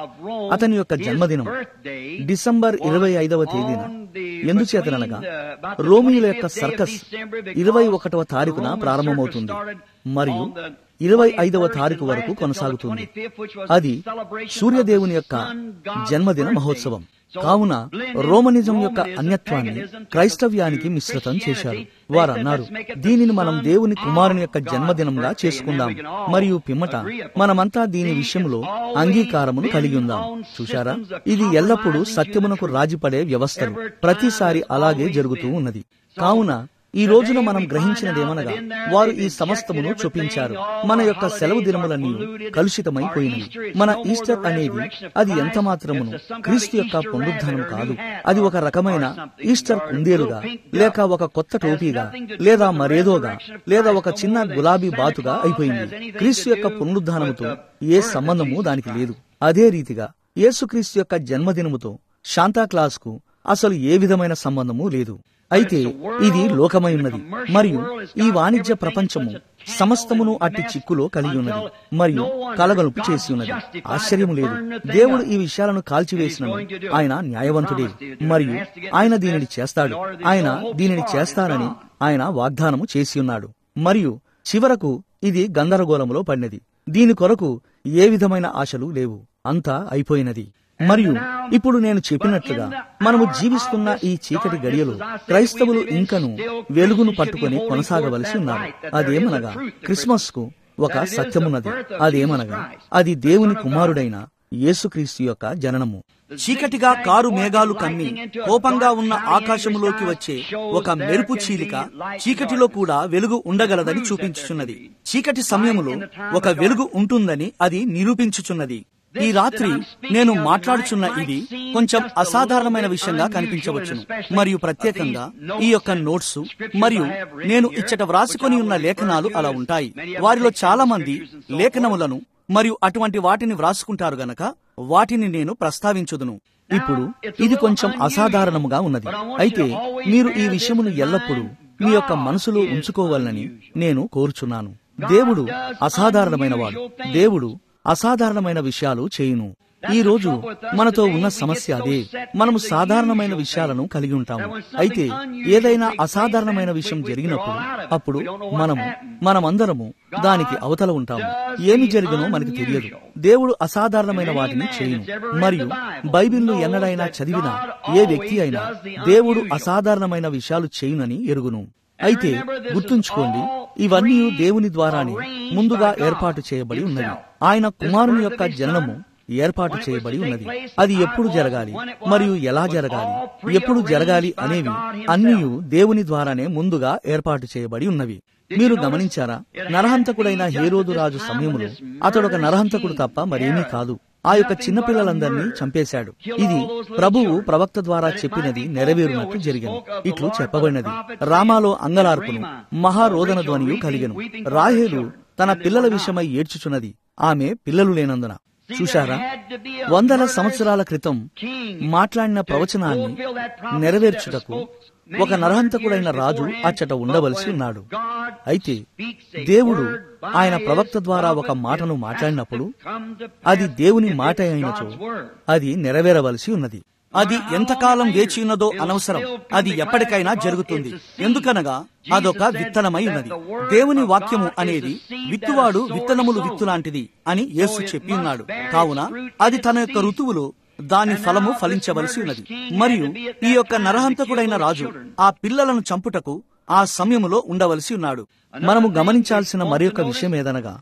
అతని యొక్క జన్మదినం డిసెంబర్ ఇరవై ఐదవ తేదీన ఎందుచేతనగా రోమియుల యొక్క సర్కస్ ఇరవై ఒకటవ తారీఖున ప్రారంభమవుతుంది మరియు ఇరవై ఐదవ తారీఖు వరకు కొనసాగుతుంది అది సూర్యదేవుని యొక్క జన్మదిన మహోత్సవం కావున రోమనిజం యొక్క అన్యత్వాన్ని క్రైస్తవ్యానికి మిశ్రితం చేశారు వారన్నారు దీనిని మనం దేవుని కుమారుని యొక్క జన్మదినంగా చేసుకుందాం మరియు పిమ్మట మనమంతా దీని విషయంలో అంగీకారమును కలిగి ఉందాం చూశారా ఇది ఎల్లప్పుడూ సత్యమునకు రాజిపడే వ్యవస్థలు ప్రతిసారి అలాగే జరుగుతూ ఉన్నది కావున ఈ రోజున మనం గ్రహించినదేమనగా వారు ఈ సమస్తమును చూపించారు మన యొక్క సెలవు దినములన్నీ కలుషితమైపోయినవి మన ఈస్టర్ అనేది అది ఎంత మాత్రమును క్రీస్తు యొక్క పునరుద్ధానం కాదు అది ఒక రకమైన ఈస్టర్ కుందేలుగా లేక ఒక కొత్త టోపీగా లేదా మరేదోగా లేదా ఒక చిన్న గులాబీ బాతుగా అయిపోయింది క్రీస్తు యొక్క పునరుద్ధానముతో ఏ సంబంధము దానికి లేదు అదే రీతిగా యేసుక్రీస్తు యొక్క జన్మదినముతో శాంతాక్లాస్ కు అసలు ఏ విధమైన సంబంధము లేదు అయితే ఇది లోకమై ఉన్నది మరియు ఈ వాణిజ్య ప్రపంచము సమస్తమును అట్టి చిక్కులో కలిగి ఉన్నది మరియు కలగలుపు చేసి ఉన్నది ఆశ్చర్యము లేదు దేవుడు ఈ విషయాలను కాల్చివేసిన ఆయన న్యాయవంతుడే మరియు ఆయన దీనిని చేస్తాడు ఆయన దీనిని చేస్తానని ఆయన వాగ్దానము చేసి ఉన్నాడు మరియు చివరకు ఇది గందరగోళములో పడినది దీని కొరకు ఏ విధమైన ఆశలు లేవు అంతా అయిపోయినది మరియు ఇప్పుడు నేను చెప్పినట్లుగా మనము జీవిస్తున్న ఈ చీకటి గడియలో క్రైస్తవులు ఇంకను వెలుగును పట్టుకొని కొనసాగవలసి ఉన్నారు అదేమనగా క్రిస్మస్ కు ఒక సత్యమున్నది అదేమనగా అది దేవుని కుమారుడైన యేసుక్రీస్తు యొక్క జననము చీకటిగా కారు మేఘాలు కమ్మి కోపంగా ఉన్న ఆకాశములోకి వచ్చే ఒక మెరుపు చీలిక చీకటిలో కూడా వెలుగు ఉండగలదని చూపించుచున్నది చీకటి సమయములో ఒక వెలుగు ఉంటుందని అది నిరూపించుచున్నది ఈ రాత్రి నేను మాట్లాడుచున్న ఇది కొంచెం అసాధారణమైన విషయంగా కనిపించవచ్చును మరియు ప్రత్యేకంగా ఈ యొక్క నోట్స్ మరియు నేను ఇచ్చట వ్రాసుకొని ఉన్న లేఖనాలు అలా ఉంటాయి వారిలో చాలా మంది లేఖనములను మరియు అటువంటి వాటిని వ్రాసుకుంటారు గనక వాటిని నేను ప్రస్తావించుదును ఇప్పుడు ఇది కొంచెం అసాధారణముగా ఉన్నది అయితే మీరు ఈ విషయమును ఎల్లప్పుడూ మీ యొక్క మనసులో ఉంచుకోవాలని నేను కోరుచున్నాను దేవుడు అసాధారణమైన వాడు దేవుడు అసాధారణమైన విషయాలు చేయును ఈ రోజు మనతో ఉన్న సమస్య అదే మనము సాధారణమైన విషయాలను కలిగి ఉంటాము అయితే ఏదైనా అసాధారణమైన విషయం జరిగినప్పుడు అప్పుడు మనము మనమందరము దానికి అవతల ఉంటాము ఏమి జరిగినో మనకు తెలియదు దేవుడు అసాధారణమైన వాటిని చేయును మరియు బైబిల్ను ఎన్నడైనా చదివిన ఏ వ్యక్తి అయినా దేవుడు అసాధారణమైన విషయాలు చేయునని ఎరుగును అయితే గుర్తుంచుకోండి ఇవన్నీ దేవుని ద్వారానే ముందుగా ఏర్పాటు చేయబడి ఉన్నవి ఆయన కుమారుని యొక్క జననము ఏర్పాటు చేయబడి ఉన్నది అది ఎప్పుడు జరగాలి మరియు ఎలా జరగాలి ఎప్పుడు జరగాలి అనేవి అన్నీ దేవుని ద్వారానే ముందుగా ఏర్పాటు చేయబడి ఉన్నవి మీరు గమనించారా నరహంతకుడైన హేరోదు రాజు సమయంలో అతడు ఒక నరహంతకుడు తప్ప మరేమీ కాదు ఆ యొక్క చిన్నపిల్లలందరినీ చంపేశాడు ఇది ప్రభువు ప్రవక్త ద్వారా చెప్పినది నెరవేరునట్టు జరిగింది ఇట్లు చెప్పబడినది రామాలో అంగలార్పును మహారోదన ధ్వనియు కలిగెను రాహేలు తన పిల్లల విషయమై ఏడ్చుచున్నది ఆమె పిల్లలు లేనందున చూశారా వందల సంవత్సరాల క్రితం మాట్లాడిన ప్రవచనాన్ని నెరవేర్చుటకు ఒక నరహంతకుడైన రాజు అచ్చట ఉండవలసి ఉన్నాడు అయితే దేవుడు ఆయన ప్రవక్త ద్వారా ఒక మాటను మాట్లాడినప్పుడు అది దేవుని మాట అయినచో అది నెరవేరవలసి ఉన్నది అది ఎంతకాలం వేచి ఉన్నదో అనవసరం అది ఎప్పటికైనా జరుగుతుంది ఎందుకనగా అదొక విత్తనమై ఉన్నది దేవుని వాక్యము అనేది విత్తువాడు విత్తనములు విత్తులాంటిది అని యేసు చెప్పి ఉన్నాడు కావున అది తన యొక్క ఋతువులో దాని ఫలము ఫలించవలసి ఉన్నది మరియు ఈ యొక్క నరహంతకుడైన రాజు ఆ పిల్లలను చంపుటకు ఆ సమయములో ఉండవలసి ఉన్నాడు మనము గమనించాల్సిన మరి యొక్క విషయం ఏదనగా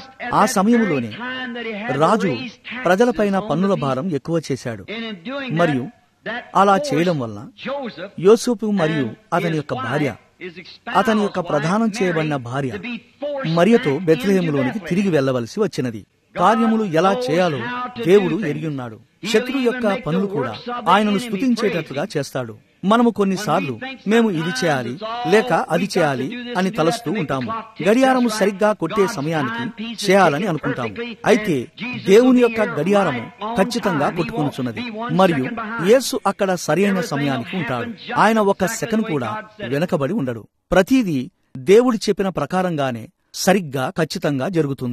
ఆ సమయములోనే రాజు ప్రజలపైన పన్నుల భారం ఎక్కువ చేశాడు మరియు అలా చేయడం వల్ల యోసేపు మరియు అతని యొక్క భార్య అతని యొక్క ప్రదానం చేయబడిన భార్య మరియతో బెత్లహేములోనికి తిరిగి వెళ్లవలసి వచ్చినది కార్యములు ఎలా చేయాలో దేవుడు ఎరిగిన్నాడు శత్రు యొక్క పనులు కూడా ఆయనను స్థుతించేటట్లుగా చేస్తాడు మనము కొన్నిసార్లు మేము ఇది చేయాలి లేక అది చేయాలి అని తలస్తూ ఉంటాము గడియారము సరిగ్గా కొట్టే సమయానికి చేయాలని అనుకుంటాము అయితే దేవుని యొక్క గడియారము ఖచ్చితంగా కొట్టుకొనుచున్నది మరియు యేసు అక్కడ సరైన సమయానికి ఉంటాడు ఆయన ఒక సెకండ్ కూడా వెనకబడి ఉండడు ప్రతిదీ దేవుడు చెప్పిన ప్రకారంగానే సరిగ్గా ఖచ్చితంగా జరుగుతుంది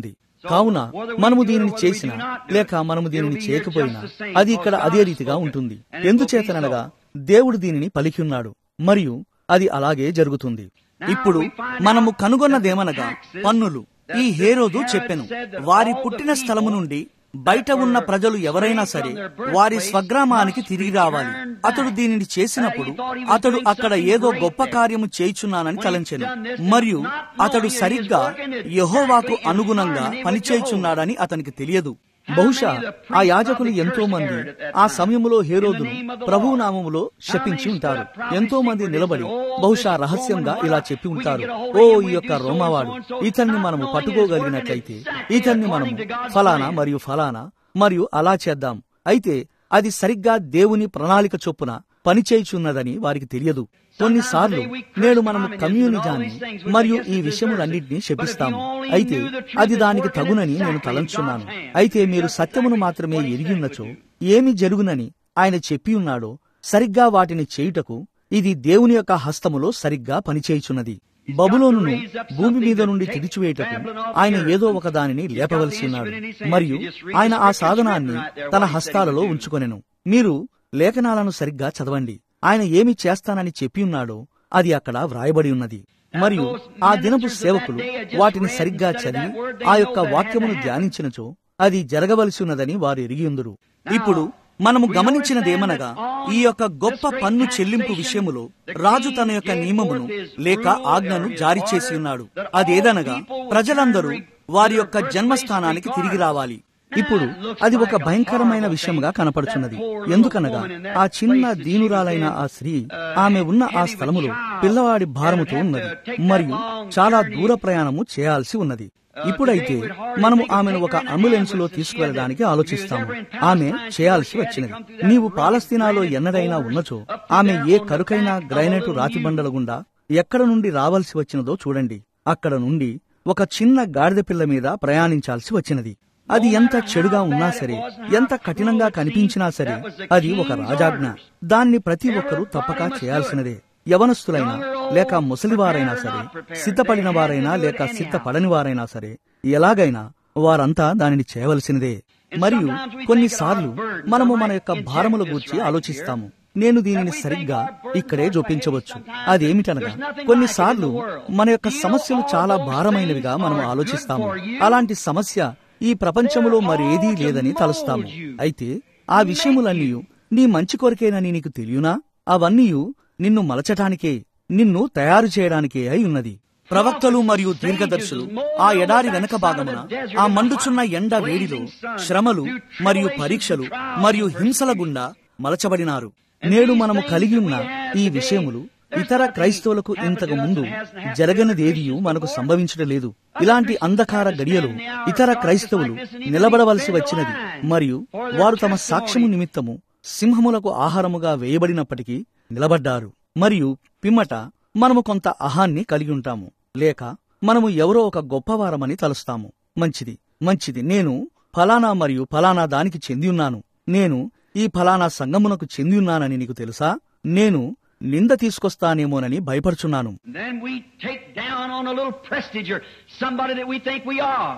కావున మనము దీనిని చేసినా లేక మనము దీనిని చేయకపోయినా అది ఇక్కడ అదే రీతిగా ఉంటుంది ఎందుచేతనగా దేవుడు దీనిని పలికి ఉన్నాడు మరియు అది అలాగే జరుగుతుంది ఇప్పుడు మనము కనుగొన్నదేమనగా పన్నులు ఈ హేరోదు చెప్పెను వారి పుట్టిన స్థలము నుండి బయట ఉన్న ప్రజలు ఎవరైనా సరే వారి స్వగ్రామానికి తిరిగి రావాలి అతడు దీనిని చేసినప్పుడు అతడు అక్కడ ఏదో గొప్ప కార్యము చేయుచున్నానని తలంచెను మరియు అతడు సరిగ్గా యహోవాకు అనుగుణంగా పనిచేయుచున్నాడని అతనికి తెలియదు బహుశా ఆ యాజకులు ఎంతో మంది ఆ సమయములో హేరోదును ప్రభువు నామములో శపించి ఉంటారు ఎంతో మంది నిలబడి బహుశా రహస్యంగా ఇలా చెప్పి ఉంటారు ఓ ఈ యొక్క రోమావాడు ఇతన్ని మనము పట్టుకోగలిగినట్లయితే ఇతన్ని మనము ఫలానా మరియు ఫలానా మరియు అలా చేద్దాం అయితే అది సరిగ్గా దేవుని ప్రణాళిక చొప్పున పనిచేయుచున్నదని వారికి తెలియదు కొన్నిసార్లు నేడు మనము కమ్యూనిజాన్ని మరియు ఈ విషయములన్నింటినీ శపిస్తాము అయితే అది దానికి తగునని నేను తలంచున్నాను అయితే మీరు సత్యమును మాత్రమే ఎరిగిన్నచో ఏమి జరుగునని ఆయన చెప్పి ఉన్నాడో సరిగ్గా వాటిని చేయుటకు ఇది దేవుని యొక్క హస్తములో సరిగ్గా పనిచేయుచున్నది బబులోనును భూమి మీద నుండి తుడిచివేయటకు ఆయన ఏదో ఒక దానిని లేపవలసి ఉన్నాడు మరియు ఆయన ఆ సాధనాన్ని తన హస్తాలలో ఉంచుకొనెను మీరు లేఖనాలను సరిగ్గా చదవండి ఆయన ఏమి చేస్తానని చెప్పి ఉన్నాడో అది అక్కడ వ్రాయబడి ఉన్నది మరియు ఆ దినపు సేవకులు వాటిని సరిగ్గా చదివి ఆ యొక్క వాక్యమును ధ్యానించినచో అది జరగవలసి ఉన్నదని వారు ఎరిగియుందురు ఇప్పుడు మనము గమనించినదేమనగా ఈ యొక్క గొప్ప పన్ను చెల్లింపు విషయములో రాజు తన యొక్క నియమమును లేక ఆజ్ఞను జారీ చేసి ఉన్నాడు అదేదనగా ప్రజలందరూ వారి యొక్క జన్మస్థానానికి తిరిగి రావాలి ఇప్పుడు అది ఒక భయంకరమైన విషయంగా కనపడుచున్నది ఎందుకనగా ఆ చిన్న దీనురాలైన ఆ స్త్రీ ఆమె ఉన్న ఆ స్థలములో పిల్లవాడి భారముతో ఉన్నది మరియు చాలా దూర ప్రయాణము చేయాల్సి ఉన్నది ఇప్పుడైతే మనము ఆమెను ఒక అంబులెన్స్ లో తీసుకువెళ్ళడానికి ఆలోచిస్తాము ఆమె చేయాల్సి వచ్చినది నీవు పాలస్తీనాలో ఎన్నడైనా ఉన్నచో ఆమె ఏ కరుకైన గ్రైనేటు రాతిబండల గుండా ఎక్కడ నుండి రావాల్సి వచ్చినదో చూడండి అక్కడ నుండి ఒక చిన్న గాడిద పిల్ల మీద ప్రయాణించాల్సి వచ్చినది అది ఎంత చెడుగా ఉన్నా సరే ఎంత కఠినంగా కనిపించినా సరే అది ఒక రాజాజ్ఞ దాన్ని ప్రతి ఒక్కరూ తప్పక చేయాల్సినదే యవనస్తులైనా లేక ముసలివారైనా సరే సిద్ధపడిన వారైనా లేక సిద్ధపడని వారైనా సరే ఎలాగైనా వారంతా దానిని చేయవలసినదే మరియు కొన్నిసార్లు మనము మన యొక్క భారముల గూర్చి ఆలోచిస్తాము నేను దీనిని సరిగ్గా ఇక్కడే జోపించవచ్చు అదేమిటనగా కొన్నిసార్లు మన యొక్క సమస్యలు చాలా భారమైనవిగా మనం ఆలోచిస్తాము అలాంటి సమస్య ఈ ప్రపంచములో మరేదీ లేదని తలుస్తాము అయితే ఆ విషయములన్నీ నీ మంచి కొరకేనని నీకు తెలియనా అవన్నీ నిన్ను మలచటానికే నిన్ను తయారు చేయడానికే అయి ఉన్నది ప్రవక్తలు మరియు దీర్ఘదర్శులు ఆ ఎడారి వెనక భాగమున ఆ మండుచున్న ఎండ వేడిలో శ్రమలు మరియు పరీక్షలు మరియు హింసల గుండా మలచబడినారు నేడు మనము కలిగి ఉన్న ఈ విషయములు ఇతర క్రైస్తవులకు ఇంతకు ముందు జరగనిదేదియు మనకు సంభవించడం లేదు ఇలాంటి అంధకార గడియలు ఇతర క్రైస్తవులు నిలబడవలసి వచ్చినది మరియు వారు తమ సాక్ష్యము నిమిత్తము సింహములకు ఆహారముగా వేయబడినప్పటికీ నిలబడ్డారు మరియు పిమ్మట మనము కొంత అహాన్ని కలిగి ఉంటాము లేక మనము ఎవరో ఒక గొప్పవారమని తలుస్తాము మంచిది మంచిది నేను ఫలానా మరియు ఫలానా దానికి చెంది ఉన్నాను నేను ఈ ఫలానా సంగమునకు చెంది ఉన్నానని నీకు తెలుసా నేను నింద తీసుకొస్తానేమోనని భయపడుచున్నాను Then we take down on a little prestige or somebody that we think we are.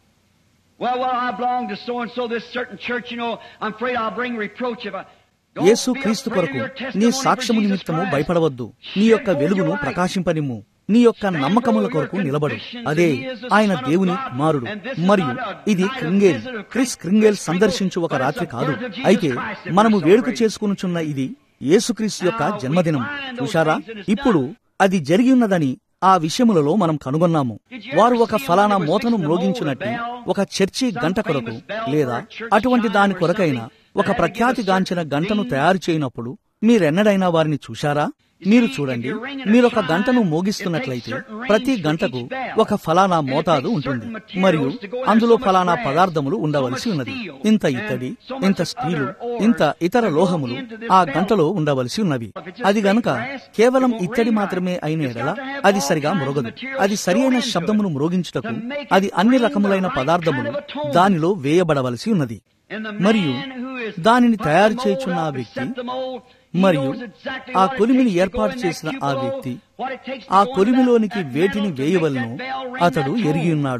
Well, well, I belong to so and so, this certain church, you know, I'm afraid I'll bring reproach if I. Don't Yesu be క్రీస్తు afraid of కొరకు your నీ testimony for సాక్ష్యము Jesus నిమిత్తము Christ. భయపడవద్దు నీ యొక్క Stand for వెలుగును your light. ప్రకాశింపనిమ్ము నీ యొక్క నమ్మకముల కొరకు నిలబడు అదే ఆయన దేవుని కుమారుడు మరియు ఇది క్రింగేల్ క్రిస్ క్రింగేల్ సందర్శించు ఒక రాత్రి కాదు అయితే మనము వేడుక చేసుకునుచున్న ఇది యేసుక్రీస్తు యొక్క జన్మదినం చూశారా ఇప్పుడు అది జరిగి ఉన్నదని ఆ విషయములలో మనం కనుగొన్నాము వారు ఒక ఫలానా మోతను మ్రోగించినట్టు ఒక చర్చి గంట కొరకు లేదా అటువంటి దాని కొరకైన ఒక ప్రఖ్యాతిగాంచిన గంటను తయారు చేయనప్పుడు మీరెన్నడైనా వారిని చూశారా మీరు చూడండి మీరొక గంటను మోగిస్తున్నట్లయితే ప్రతి గంటకు ఒక ఫలానా మోతాదు ఉంటుంది మరియు అందులో ఫలానా పదార్థములు ఉండవలసి ఉన్నది ఇంత ఇత్తడి ఇంత స్టీలు ఇంత ఇతర లోహములు ఆ గంటలో ఉండవలసి ఉన్నవి అది గనుక కేవలం ఇత్తడి మాత్రమే అయిన ఎడల అది సరిగా మ్రోగదు అది సరి అయిన శబ్దమును మ్రోగించుటకు అది అన్ని రకములైన పదార్థములు దానిలో వేయబడవలసి ఉన్నది మరియు దానిని తయారు చేయుచున్న ఆ వ్యక్తి మరియు ఆ కొలిమిని ఏర్పాటు చేసిన ఆ వ్యక్తి ఆ కొలిమిలోనికి వేటిని వేయవలను అతడు ఎరిగి ఉన్నాడు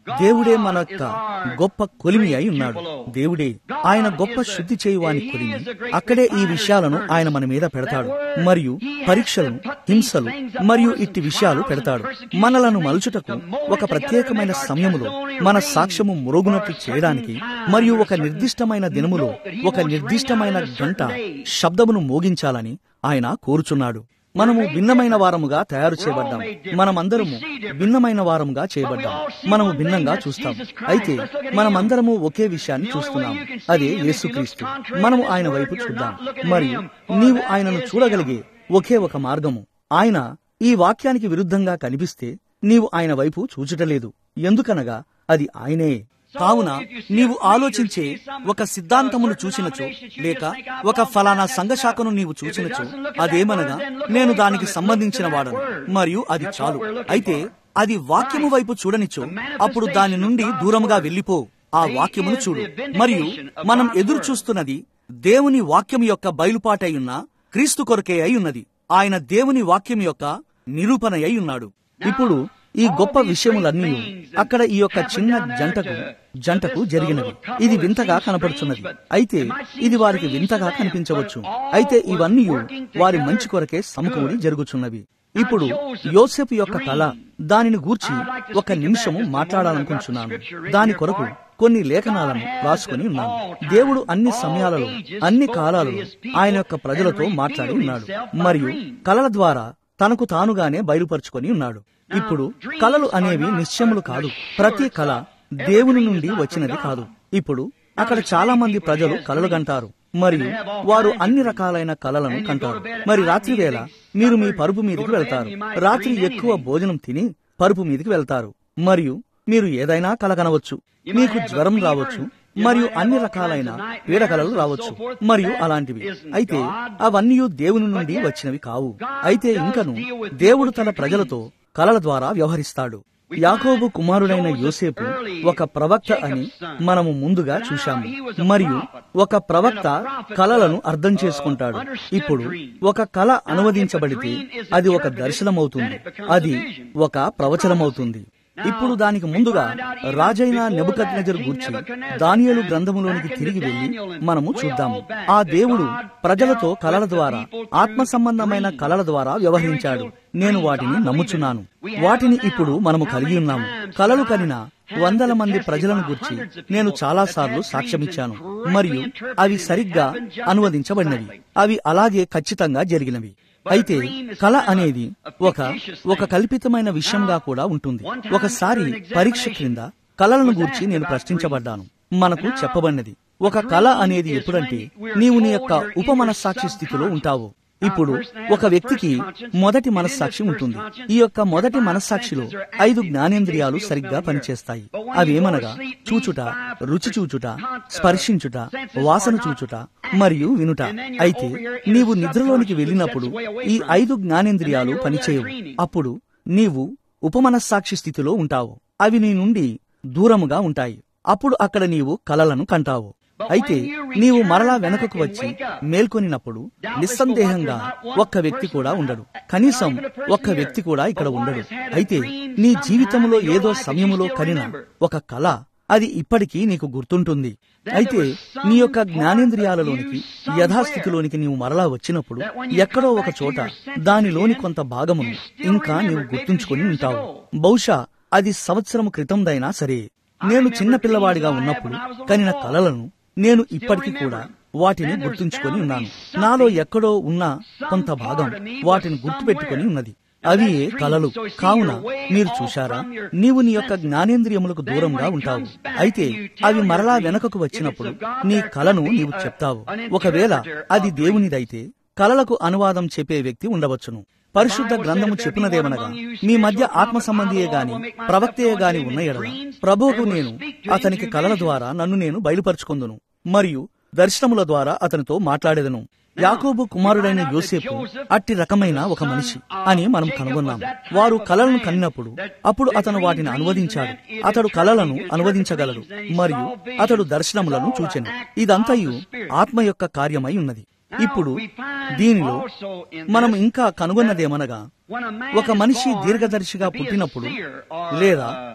దేవుడే మన యొక్క గొప్ప కొలిమి అయి ఉన్నాడు దేవుడే ఆయన గొప్ప శుద్ధి చేయువాని కొలిమి అక్కడే ఈ విషయాలను ఆయన మన మీద పెడతాడు మరియు పరీక్షలను హింసలు మరియు ఇట్టి విషయాలు పెడతాడు మనలను మలుచుటకు ఒక ప్రత్యేకమైన సమయములో మన సాక్ష్యము మురుగునట్లు చేయడానికి మరియు ఒక నిర్దిష్టమైన దినములో ఒక నిర్దిష్టమైన గంట శబ్దమును మోగించాలని ఆయన కోరుచున్నాడు మనము భిన్నమైన వారముగా తయారు చేయబడ్డాం మనమందరము భిన్నమైన వారముగా చేయబడ్డాం మనము భిన్నంగా చూస్తాం అయితే మనమందరము ఒకే విషయాన్ని చూస్తున్నాం అదే యేసుక్రీస్తు మనము ఆయన వైపు చూద్దాం మరియు నీవు ఆయనను చూడగలిగే ఒకే ఒక మార్గము ఆయన ఈ వాక్యానికి విరుద్ధంగా కనిపిస్తే నీవు ఆయన వైపు చూచుటలేదు ఎందుకనగా అది ఆయనే కావున నీవు ఆలోచించే ఒక సిద్ధాంతమును చూసినచో లేక ఒక ఫలానా సంఘశాఖను నీవు చూసినచో అదేమనగా నేను దానికి సంబంధించిన వాడను మరియు అది చాలు అయితే అది వాక్యము వైపు చూడనిచో అప్పుడు దాని నుండి దూరముగా వెళ్ళిపో ఆ వాక్యమును చూడు మరియు మనం ఎదురు చూస్తున్నది దేవుని వాక్యం యొక్క బయలుపాటై ఉన్న క్రీస్తు కొరకే అయి ఉన్నది ఆయన దేవుని వాక్యం యొక్క నిరూపణ అయి ఉన్నాడు ఇప్పుడు ఈ గొప్ప విషయములన్నీ అక్కడ ఈ యొక్క చిన్న జంటకు జంటకు జరిగినవి ఇది వింతగా కనపడుచున్నది అయితే ఇది వారికి వింతగా కనిపించవచ్చు అయితే ఇవన్నీ వారి మంచి కొరకే సమకూడి జరుగుచున్నవి ఇప్పుడు యోసెఫ్ యొక్క కళ దానిని గూర్చి ఒక నిమిషము మాట్లాడాలనుకుంటున్నాను దాని కొరకు కొన్ని లేఖనాలను రాసుకుని ఉన్నాను దేవుడు అన్ని సమయాలలో అన్ని కాలాలలో ఆయన యొక్క ప్రజలతో మాట్లాడి ఉన్నాడు మరియు కళల ద్వారా తనకు తానుగానే బయలుపరుచుకొని ఉన్నాడు ఇప్పుడు కళలు అనేవి నిశ్చయములు కాదు ప్రతి కళ దేవుని నుండి వచ్చినది కాదు ఇప్పుడు అక్కడ చాలా మంది ప్రజలు కలలు కంటారు మరియు వారు అన్ని రకాలైన కలలను కంటారు మరి రాత్రి వేళ మీరు మీ పరుపు మీదకి వెళ్తారు రాత్రి ఎక్కువ భోజనం తిని పరుపు మీదకి వెళ్తారు మరియు మీరు ఏదైనా కల కనవచ్చు మీకు జ్వరం రావచ్చు మరియు అన్ని రకాలైన పీడకలలు రావచ్చు మరియు అలాంటివి అయితే అవన్నీ దేవుని నుండి వచ్చినవి కావు అయితే ఇంకను దేవుడు తన ప్రజలతో కలల ద్వారా వ్యవహరిస్తాడు యాకోబు కుమారుడైన యోసేపు ఒక ప్రవక్త అని మనము ముందుగా చూశాము మరియు ఒక ప్రవక్త కలలను అర్థం చేసుకుంటాడు ఇప్పుడు ఒక కళ అనువదించబడితే అది ఒక దర్శనమవుతుంది అది ఒక ప్రవచనమవుతుంది ఇప్పుడు దానికి ముందుగా రాజైన నెబుకద్నెజరు గూర్చి దానియలు గ్రంథములోనికి తిరిగి వెళ్లి మనము చూద్దాము ఆ దేవుడు ప్రజలతో కలల ద్వారా ఆత్మ సంబంధమైన కలల ద్వారా వ్యవహరించాడు నేను వాటిని నమ్ముచున్నాను వాటిని ఇప్పుడు మనము కలిగి ఉన్నాము కలలు కనిన వందల మంది ప్రజలను గురించి నేను చాలా సార్లు సాక్ష్యమిచ్చాను మరియు అవి సరిగ్గా అనువదించబడినవి అవి అలాగే ఖచ్చితంగా జరిగినవి అయితే కళ అనేది ఒక ఒక కల్పితమైన విషయంగా కూడా ఉంటుంది ఒకసారి పరీక్ష క్రింద కళలను గూర్చి నేను ప్రశ్నించబడ్డాను మనకు చెప్పబడినది ఒక కళ అనేది ఎప్పుడంటే నీవు నీ యొక్క ఉపమనస్సాక్షి స్థితిలో ఉంటావు ఇప్పుడు ఒక వ్యక్తికి మొదటి మనస్సాక్షి ఉంటుంది ఈ యొక్క మొదటి మనస్సాక్షిలో ఐదు జ్ఞానేంద్రియాలు సరిగ్గా పనిచేస్తాయి అవేమనగా చూచుట రుచి చూచుట స్పర్శించుట వాసన చూచుట మరియు వినుట అయితే నీవు నిద్రలోనికి వెళ్ళినప్పుడు ఈ ఐదు జ్ఞానేంద్రియాలు పనిచేయవు అప్పుడు నీవు ఉపమనస్సాక్షి స్థితిలో ఉంటావు అవి నీ నుండి దూరముగా ఉంటాయి అప్పుడు అక్కడ నీవు కలలను కంటావు అయితే నీవు మరలా వెనుకకు వచ్చి మేల్కొనినప్పుడు నిస్సందేహంగా ఒక్క వ్యక్తి కూడా ఉండడు కనీసం ఒక్క వ్యక్తి కూడా ఇక్కడ ఉండడు అయితే నీ జీవితంలో ఏదో సమయములో కనిన ఒక కళ అది ఇప్పటికీ నీకు గుర్తుంటుంది అయితే నీ యొక్క జ్ఞానేంద్రియాలలోనికి యథాస్థితిలోనికి నీవు మరలా వచ్చినప్పుడు ఎక్కడో ఒక చోట దానిలోని కొంత భాగమును ఇంకా నీవు గుర్తుంచుకొని ఉంటావు బహుశా అది సంవత్సరం క్రితందైనా సరే నేను చిన్న పిల్లవాడిగా ఉన్నప్పుడు కనిన కలలను నేను ఇప్పటికీ కూడా వాటిని గుర్తుంచుకొని ఉన్నాను నాలో ఎక్కడో ఉన్న కొంత భాగం వాటిని గుర్తుపెట్టుకొని ఉన్నది అవి కలలు కావున మీరు చూశారా నీవు నీ యొక్క జ్ఞానేంద్రియములకు దూరంగా ఉంటావు అయితే అవి మరలా వెనకకు వచ్చినప్పుడు నీ కలను నీవు చెప్తావు ఒకవేళ అది దేవునిదైతే కలలకు అనువాదం చెప్పే వ్యక్తి ఉండవచ్చును పరిశుద్ధ గ్రంథము చెప్పినదేమనగా మీ మధ్య ఆత్మ సంబంధియే గాని ప్రవక్తయే గాని ఉన్న ఎడల ప్రభువుకు నేను అతనికి కలల ద్వారా నన్ను నేను బయలుపరుచుకుందును మరియు దర్శనముల ద్వారా అతనితో మాట్లాడేదను యాకోబు కుమారుడైన యోసేపు అట్టి రకమైన ఒక మనిషి అని మనం కనుగొన్నాం వారు కలలను కనినప్పుడు అప్పుడు అతను వాటిని అనువదించాడు అతడు కలలను అనువదించగలడు మరియు అతడు దర్శనములను చూచెను ఇదంతయు ఆత్మ యొక్క కార్యమై ఉన్నది ఇప్పుడు దీనిలో మనం ఇంకా కనుగొన్నదేమనగా ఒక మనిషి దీర్ఘదర్శిగా పుట్టినప్పుడు లేదా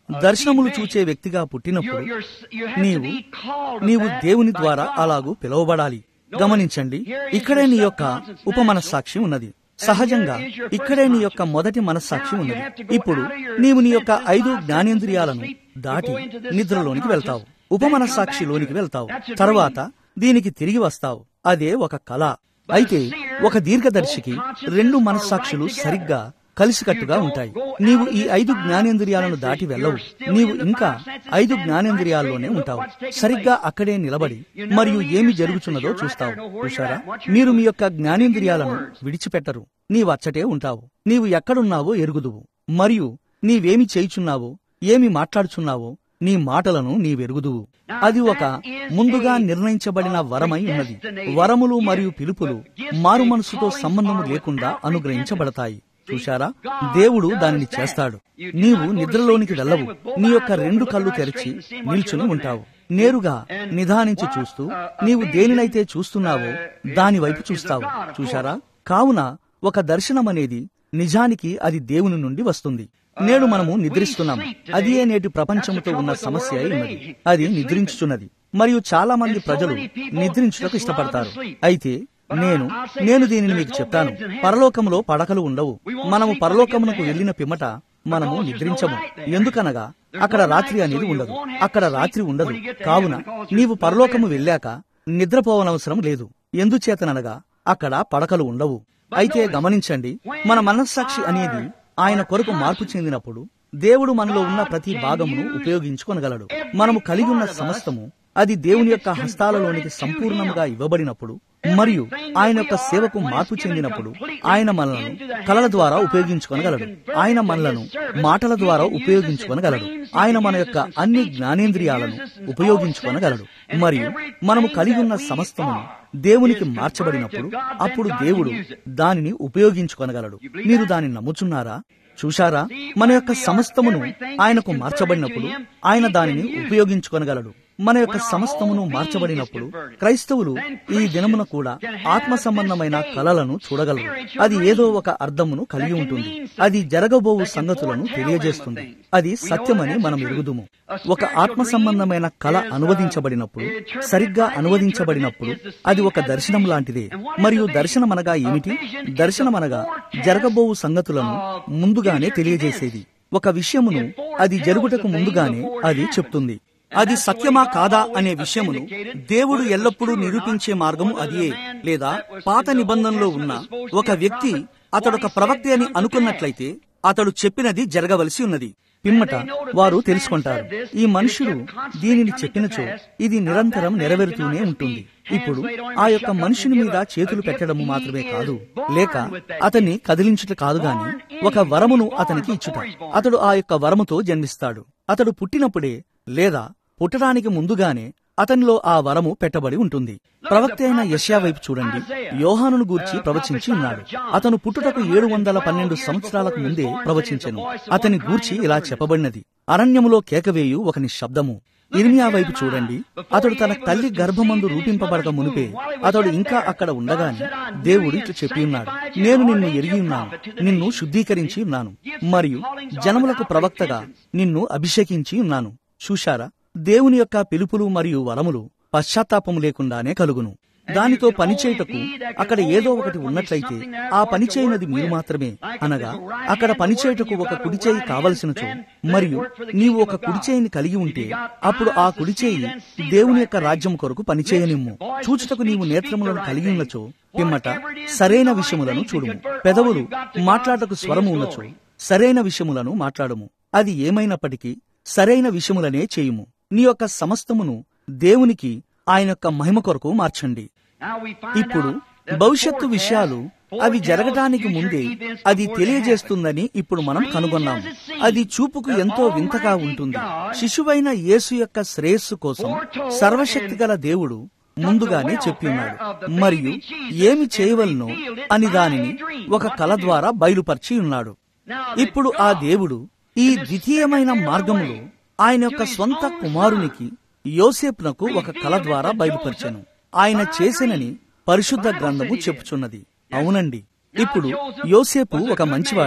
దర్శనములు చూచే వ్యక్తిగా పుట్టినప్పుడు నీవు నీవు దేవుని ద్వారా అలాగూ పిలువబడాలి గమనించండి ఇక్కడే నీ యొక్క ఉప మనస్సాక్షి ఉన్నది సహజంగా ఇక్కడే నీ యొక్క మొదటి మనస్సాక్షి ఉన్నది ఇప్పుడు నీవు నీ యొక్క ఐదు జ్ఞానేంద్రియాలను దాటి నిద్రలోనికి వెళ్తావు ఉప మనస్సాక్షిలోనికి వెళ్తావు తర్వాత దీనికి తిరిగి వస్తావు అదే ఒక కళ అయితే ఒక దీర్ఘదర్శికి రెండు మనస్సాక్షులు సరిగ్గా కలిసికట్టుగా ఉంటాయి నీవు ఈ ఐదు జ్ఞానేంద్రియాలను దాటి వెళ్ళవు నీవు ఇంకా ఐదు జ్ఞానేంద్రియాల్లోనే ఉంటావు సరిగ్గా అక్కడే నిలబడి మరియు ఏమి జరుగుతున్నదో చూస్తావు చూశారా మీరు మీ యొక్క జ్ఞానేంద్రియాలను విడిచిపెట్టరు నీవచ్చటే ఉంటావు నీవు ఎక్కడున్నావో ఎరుగుదువు మరియు నీవేమి చేయుచున్నావో ఏమి మాట్లాడుచున్నావో నీ మాటలను నీవెరుగుదువు అది ఒక ముందుగా నిర్ణయించబడిన వరమై ఉన్నది వరములు మరియు పిలుపులు మారు మనసుతో సంబంధము లేకుండా అనుగ్రహించబడతాయి చూశారా దేవుడు దానిని చేస్తాడు నీవు నిద్రలోనికి వెళ్ళవు నీ యొక్క రెండు కళ్ళు తెరిచి నిల్చుని ఉంటావు నేరుగా నిదానించి చూస్తూ నీవు దేనినైతే చూస్తున్నావో దాని వైపు చూస్తావు చూశారా కావున ఒక దర్శనం అనేది నిజానికి అది దేవుని నుండి వస్తుంది నేడు మనము నిద్రిస్తున్నాం అదియే నేటి ప్రపంచముతో ఉన్న సమస్య అయి ఉన్నది అది నిద్రించుచున్నది మరియు చాలా మంది ప్రజలు నిద్రించుటకు ఇష్టపడతారు అయితే నేను నేను దీనిని మీకు చెప్తాను పరలోకములో పడకలు ఉండవు మనము పరలోకమునకు వెళ్లిన పిమ్మట మనము నిద్రించము ఎందుకనగా అక్కడ రాత్రి అనేది ఉండదు అక్కడ రాత్రి ఉండదు కావున నీవు పరలోకము వెళ్ళాక నిద్రపోవనవసరం లేదు ఎందుచేతననగా అక్కడ పడకలు ఉండవు అయితే గమనించండి మన మనస్సాక్షి అనేది ఆయన కొరకు మార్పు చెందినప్పుడు దేవుడు మనలో ఉన్న ప్రతి భాగమును ఉపయోగించుకొనగలడు మనము కలిగి ఉన్న సమస్తము అది దేవుని యొక్క హస్తాలలోనికి సంపూర్ణంగా ఇవ్వబడినప్పుడు మరియు ఆయన యొక్క సేవకు మార్పు చెందినప్పుడు ఆయన మనలను కళల ద్వారా ఉపయోగించుకొనగలడు ఆయన మనలను మాటల ద్వారా ఉపయోగించుకొనగలడు ఆయన మన యొక్క అన్ని జ్ఞానేంద్రియాలను ఉపయోగించుకొనగలడు మరియు మనము కలిగి ఉన్న సమస్తమును దేవునికి మార్చబడినప్పుడు అప్పుడు దేవుడు దానిని ఉపయోగించుకొనగలడు మీరు దానిని నమ్ముచున్నారా చూశారా మన యొక్క సమస్తమును ఆయనకు మార్చబడినప్పుడు ఆయన దానిని ఉపయోగించుకొనగలడు మన యొక్క సమస్తమును మార్చబడినప్పుడు క్రైస్తవులు ఈ దినమున కూడా ఆత్మ సంబంధమైన కళలను చూడగలరు అది ఏదో ఒక అర్థమును కలిగి ఉంటుంది అది జరగబోవు సంగతులను తెలియజేస్తుంది అది సత్యమని మనం ఎరుగుదుము ఒక ఆత్మ సంబంధమైన కళ అనువదించబడినప్పుడు సరిగ్గా అనువదించబడినప్పుడు అది ఒక దర్శనం లాంటిదే మరియు దర్శనమనగా ఏమిటి దర్శనమనగా జరగబోవు సంగతులను ముందుగానే తెలియజేసేది ఒక విషయమును అది జరుగుటకు ముందుగానే అది చెప్తుంది అది సత్యమా కాదా అనే విషయమును దేవుడు ఎల్లప్పుడూ నిరూపించే మార్గము అదియే లేదా పాత నిబంధనలో ఉన్న ఒక వ్యక్తి అతడొక ప్రవక్త అని అనుకున్నట్లయితే అతడు చెప్పినది జరగవలసి ఉన్నది పిమ్మట వారు తెలుసుకుంటారు ఈ మనుషుడు దీనిని చెప్పినచో ఇది నిరంతరం నెరవేరుతూనే ఉంటుంది ఇప్పుడు ఆ యొక్క మనుషుని మీద చేతులు పెట్టడము మాత్రమే కాదు లేక అతన్ని కదిలించుట కాదు గాని ఒక వరమును అతనికి ఇచ్చుట అతడు ఆ యొక్క వరముతో జన్మిస్తాడు అతడు పుట్టినప్పుడే లేదా పుట్టడానికి ముందుగానే అతనిలో ఆ వరము పెట్టబడి ఉంటుంది ప్రవక్త అయిన యష్యా వైపు చూడండి యోహానును గూర్చి ప్రవచించి ఉన్నాడు అతను పుట్టుటకు ఏడు వందల పన్నెండు సంవత్సరాలకు ముందే ప్రవచించెను అతని గూర్చి ఇలా చెప్పబడినది అరణ్యములో కేకవేయు ఒక నిశ్శబ్దము ఇర్మియా వైపు చూడండి అతడు తన తల్లి గర్భమందు రూపింపబడక మునిపే అతడు ఇంకా అక్కడ ఉండగానే దేవుడు ఇట్లు చెప్పి ఉన్నాడు నేను నిన్ను ఎరిగి ఉన్నాను నిన్ను శుద్ధీకరించి ఉన్నాను మరియు జనములకు ప్రవక్తగా నిన్ను అభిషేకించి ఉన్నాను చూశారా దేవుని యొక్క పిలుపులు మరియు వరములు పశ్చాత్తాపము లేకుండానే కలుగును దానితో పనిచేయుటకు అక్కడ ఏదో ఒకటి ఉన్నట్లయితే ఆ పని చేయనది మీరు మాత్రమే అనగా అక్కడ పనిచేయుటకు ఒక కుడిచేయి కావలసినచో మరియు నీవు ఒక కుడిచేయిని కలిగి ఉంటే అప్పుడు ఆ కుడిచేయి దేవుని యొక్క రాజ్యం కొరకు పనిచేయనిమ్ము చూచుటకు నీవు నేత్రములను కలిగి ఉన్నచో పిమ్మట సరైన విషయములను చూడుము పెదవులు మాట్లాడటకు స్వరము ఉన్నచో సరైన విషయములను మాట్లాడము అది ఏమైనప్పటికీ సరైన విషయములనే చేయుము నీ యొక్క సమస్తమును దేవునికి ఆయన యొక్క మహిమ కొరకు మార్చండి ఇప్పుడు భవిష్యత్తు విషయాలు అవి జరగటానికి ముందే అది తెలియజేస్తుందని ఇప్పుడు మనం కనుగొన్నాం అది చూపుకు ఎంతో వింతగా ఉంటుంది శిశువైన యేసు యొక్క శ్రేయస్సు కోసం సర్వశక్తి గల దేవుడు ముందుగానే చెప్పి ఉన్నాడు మరియు ఏమి చేయవలనో అని దానిని ఒక కళ ద్వారా బయలుపరిచి ఉన్నాడు ఇప్పుడు ఆ దేవుడు ఈ ద్వితీయమైన మార్గములో ఆయన యొక్క స్వంత కుమారునికి యోసేపునకు ఒక కళ ద్వారా బయలుపరిచాను ఆయన చేసినని పరిశుద్ధ గ్రంథము చెప్పుచున్నది అవునండి ఇప్పుడు యోసేపు ఒక మంచివాడు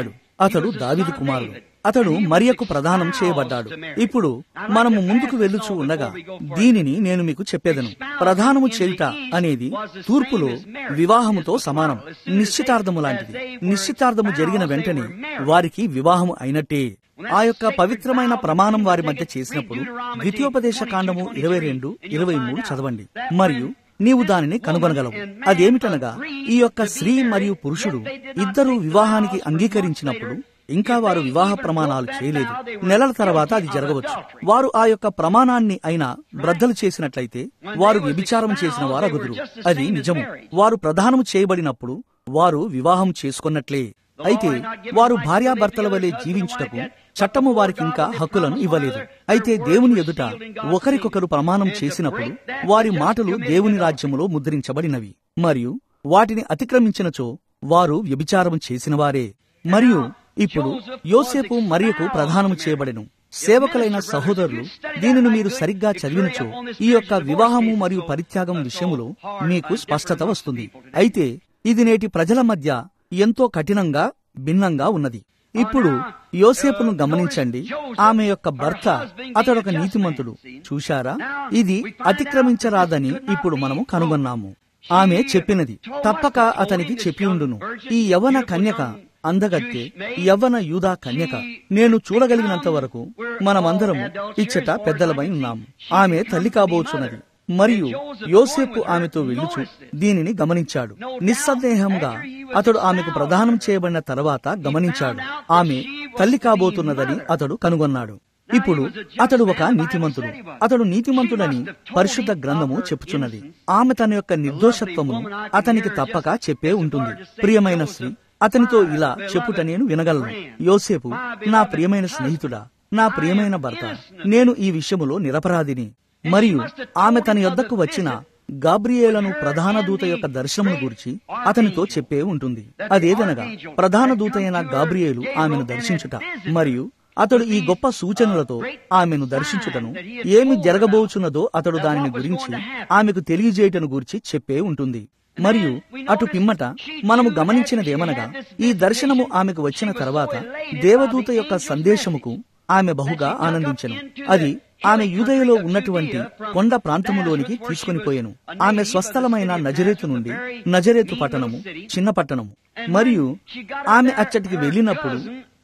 అతడు దావిది కుమారుడు అతడు మరియకు ప్రదానం చేయబడ్డాడు ఇప్పుడు మనము ముందుకు వెళ్ళుచూ ఉండగా దీనిని నేను మీకు చెప్పేదను ప్రధానము చేయుట అనేది తూర్పులో వివాహముతో సమానం నిశ్చితార్థము లాంటిది నిశ్చితార్థము జరిగిన వెంటనే వారికి వివాహము అయినట్టే ఆ యొక్క పవిత్రమైన ప్రమాణం వారి మధ్య చేసినప్పుడు ద్వితీయోపదేశ కాండము ఇరవై రెండు ఇరవై మూడు చదవండి మరియు నీవు దానిని కనుగొనగలవు అదేమిటనగా ఈ యొక్క స్త్రీ మరియు పురుషుడు ఇద్దరు వివాహానికి అంగీకరించినప్పుడు ఇంకా వారు వివాహ ప్రమాణాలు చేయలేదు నెలల తర్వాత అది జరగవచ్చు వారు ఆ యొక్క ప్రమాణాన్ని అయినా బ్రద్దలు చేసినట్లయితే వారు వ్యభిచారం చేసిన వారగుదురు అది నిజము వారు ప్రధానము చేయబడినప్పుడు వారు వివాహం చేసుకున్నట్లే అయితే వారు భార్యాభర్తల వలె జీవించుటకు చట్టము వారికి ఇంకా హక్కులను ఇవ్వలేదు అయితే దేవుని ఎదుట ఒకరికొకరు ప్రమాణం చేసినప్పుడు వారి మాటలు దేవుని రాజ్యములో ముద్రించబడినవి మరియు వాటిని అతిక్రమించినచో వారు వ్యభిచారం చేసినవారే మరియు ఇప్పుడు యోసేపు మరియకు ప్రధానము చేయబడెను సేవకులైన సహోదరులు దీనిని మీరు సరిగ్గా చదివినచో ఈ యొక్క వివాహము మరియు పరిత్యాగం విషయములో మీకు స్పష్టత వస్తుంది అయితే ఇది నేటి ప్రజల మధ్య ఎంతో కఠినంగా భిన్నంగా ఉన్నది ఇప్పుడు యోసేపును గమనించండి ఆమె యొక్క భర్త అతడొక నీతిమంతుడు చూశారా ఇది అతిక్రమించరాదని ఇప్పుడు మనము కనుగొన్నాము ఆమె చెప్పినది తప్పక అతనికి చెప్పి ఉండును ఈ యవన కన్యక అందగత్తె యవ్వన యూదా కన్యక నేను చూడగలిగినంత వరకు మనమందరము ఇచ్చట పెద్దలమై ఉన్నాము ఆమె తల్లి కాబోచున్నది మరియు యోసేపు ఆమెతో వెళ్ళుచు దీనిని గమనించాడు నిస్సందేహంగా అతడు ఆమెకు ప్రదానం చేయబడిన తర్వాత గమనించాడు ఆమె తల్లి కాబోతున్నదని అతడు కనుగొన్నాడు ఇప్పుడు అతడు ఒక నీతిమంతుడు అతడు నీతిమంతుడని పరిశుద్ధ గ్రంథము చెప్పుచున్నది ఆమె తన యొక్క నిర్దోషత్వమును అతనికి తప్పక చెప్పే ఉంటుంది ప్రియమైన స్త్రీ అతనితో ఇలా చెప్పుట నేను వినగలను యోసేపు నా ప్రియమైన స్నేహితుడా నా ప్రియమైన భర్త నేను ఈ విషయములో నిరపరాధిని మరియు ఆమె తన యొద్దకు వచ్చిన గాబ్రియేలను ప్రధాన దూత యొక్క దర్శనమును గురించి అతనితో చెప్పే ఉంటుంది అదేదనగా ప్రధాన దూత అయిన గాబ్రియేలు ఆమెను దర్శించుట మరియు అతడు ఈ గొప్ప సూచనలతో ఆమెను దర్శించుటను ఏమి జరగబోచున్నదో అతడు దానిని గురించి ఆమెకు తెలియజేయటను గురించి చెప్పే ఉంటుంది మరియు అటు పిమ్మట మనము గమనించినదేమనగా ఈ దర్శనము ఆమెకు వచ్చిన తర్వాత దేవదూత యొక్క సందేశముకు ఆమె బహుగా ఆనందించెను అది ఆమె యూదయలో ఉన్నటువంటి కొండ ప్రాంతములోనికి తీసుకుని పోయెను ఆమె స్వస్థలమైన నజరేతు నుండి నజరేతు పట్టణము చిన్న పట్టణము మరియు ఆమె అచ్చటికి వెళ్ళినప్పుడు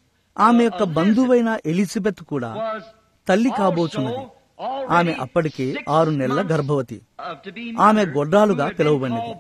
ఆమె యొక్క బంధువైన ఎలిజబెత్ కూడా తల్లి కాబోచున్నది ఆమె అప్పటికే ఆరు నెలల గర్భవతి ఆమె గొడ్రాలుగా పిలువబడినది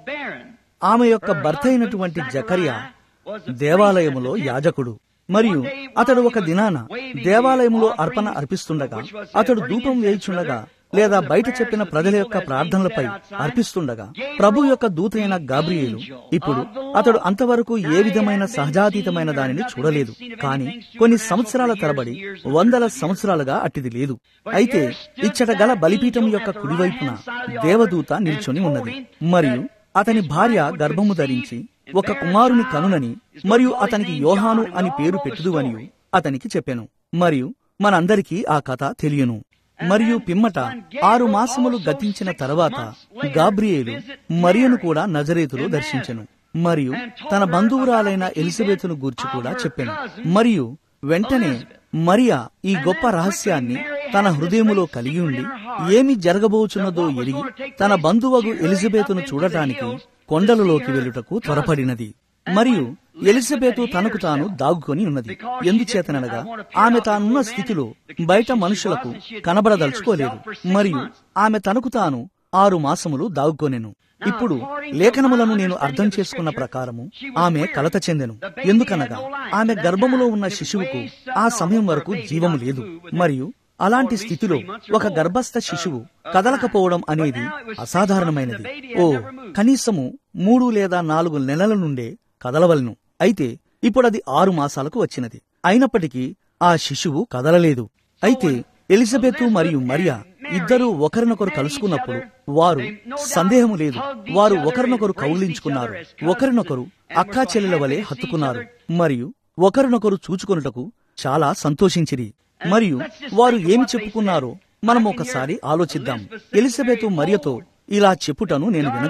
ఆమె యొక్క భర్త అయినటువంటి జకర్యా దేవాలయములో యాజకుడు మరియు అతడు ఒక దినాన దేవాలయములో అర్పణ అర్పిస్తుండగా అతడు ధూపం వేయిచుండగా లేదా బయట చెప్పిన ప్రజల యొక్క ప్రార్థనలపై అర్పిస్తుండగా ప్రభు యొక్క దూతైన గాబ్రియేలు ఇప్పుడు అతడు అంతవరకు ఏ విధమైన సహజాతీతమైన దానిని చూడలేదు కానీ కొన్ని సంవత్సరాల తరబడి వందల సంవత్సరాలుగా అట్టిది లేదు అయితే ఇచ్చట గల బలిపీఠం యొక్క కుడివైపున దేవదూత నిల్చొని ఉన్నది మరియు అతని భార్య గర్భము ధరించి ఒక కుమారుని కనునని మరియు అతనికి యోహాను అని పేరు పెట్టుదు అని అతనికి చెప్పాను మరియు మనందరికీ ఆ కథ తెలియను మరియు పిమ్మట ఆరు మాసములు గతించిన తర్వాత గాబ్రియేలు మరియను కూడా నజరేతులో దర్శించెను మరియు తన బంధువురాలైన ఎలిజబెతును గూర్చి కూడా చెప్పాను మరియు వెంటనే మరియా ఈ గొప్ప రహస్యాన్ని తన హృదయములో కలిగి ఉండి ఏమి జరగబోచున్నదో ఎరిగి తన బంధువగు ఎలిజబెతును చూడటానికి కొండలలోకి వెళ్ళుటకు త్వరపడినది మరియు ఎలిజబెతు తనకు తాను దాగుకొని ఉన్నది ఎందుచేతనగా ఆమె తానున్న స్థితిలో బయట మనుషులకు కనబడదలుచుకోలేదు మరియు ఆమె తనకు తాను ఆరు మాసములు దాగుకొనెను ఇప్పుడు లేఖనములను నేను అర్థం చేసుకున్న ప్రకారము ఆమె కలత చెందెను ఎందుకనగా ఆమె గర్భములో ఉన్న శిశువుకు ఆ సమయం వరకు జీవము లేదు మరియు అలాంటి స్థితిలో ఒక గర్భస్థ శిశువు కదలకపోవడం అనేది అసాధారణమైనది ఓ కనీసము మూడు లేదా నాలుగు నెలల నుండే కదలవలను అయితే ఇప్పుడు అది ఆరు మాసాలకు వచ్చినది అయినప్పటికీ ఆ శిశువు కదలలేదు అయితే ఎలిజబెత్ మరియు మరియా ఇద్దరూ ఒకరినొకరు కలుసుకున్నప్పుడు వారు సందేహము లేదు వారు ఒకరినొకరు కౌలించుకున్నారు ఒకరినొకరు అక్కా చెల్లెల వలె హత్తుకున్నారు మరియు ఒకరినొకరు చూచుకొనుటకు చాలా సంతోషించిరి మరియు వారు ఏమి చెప్పుకున్నారో మనం ఒకసారి ఆలోచిద్దాం ఎలిజబెత్ మరియతో ఇలా చెప్పుటను నేను వినగలను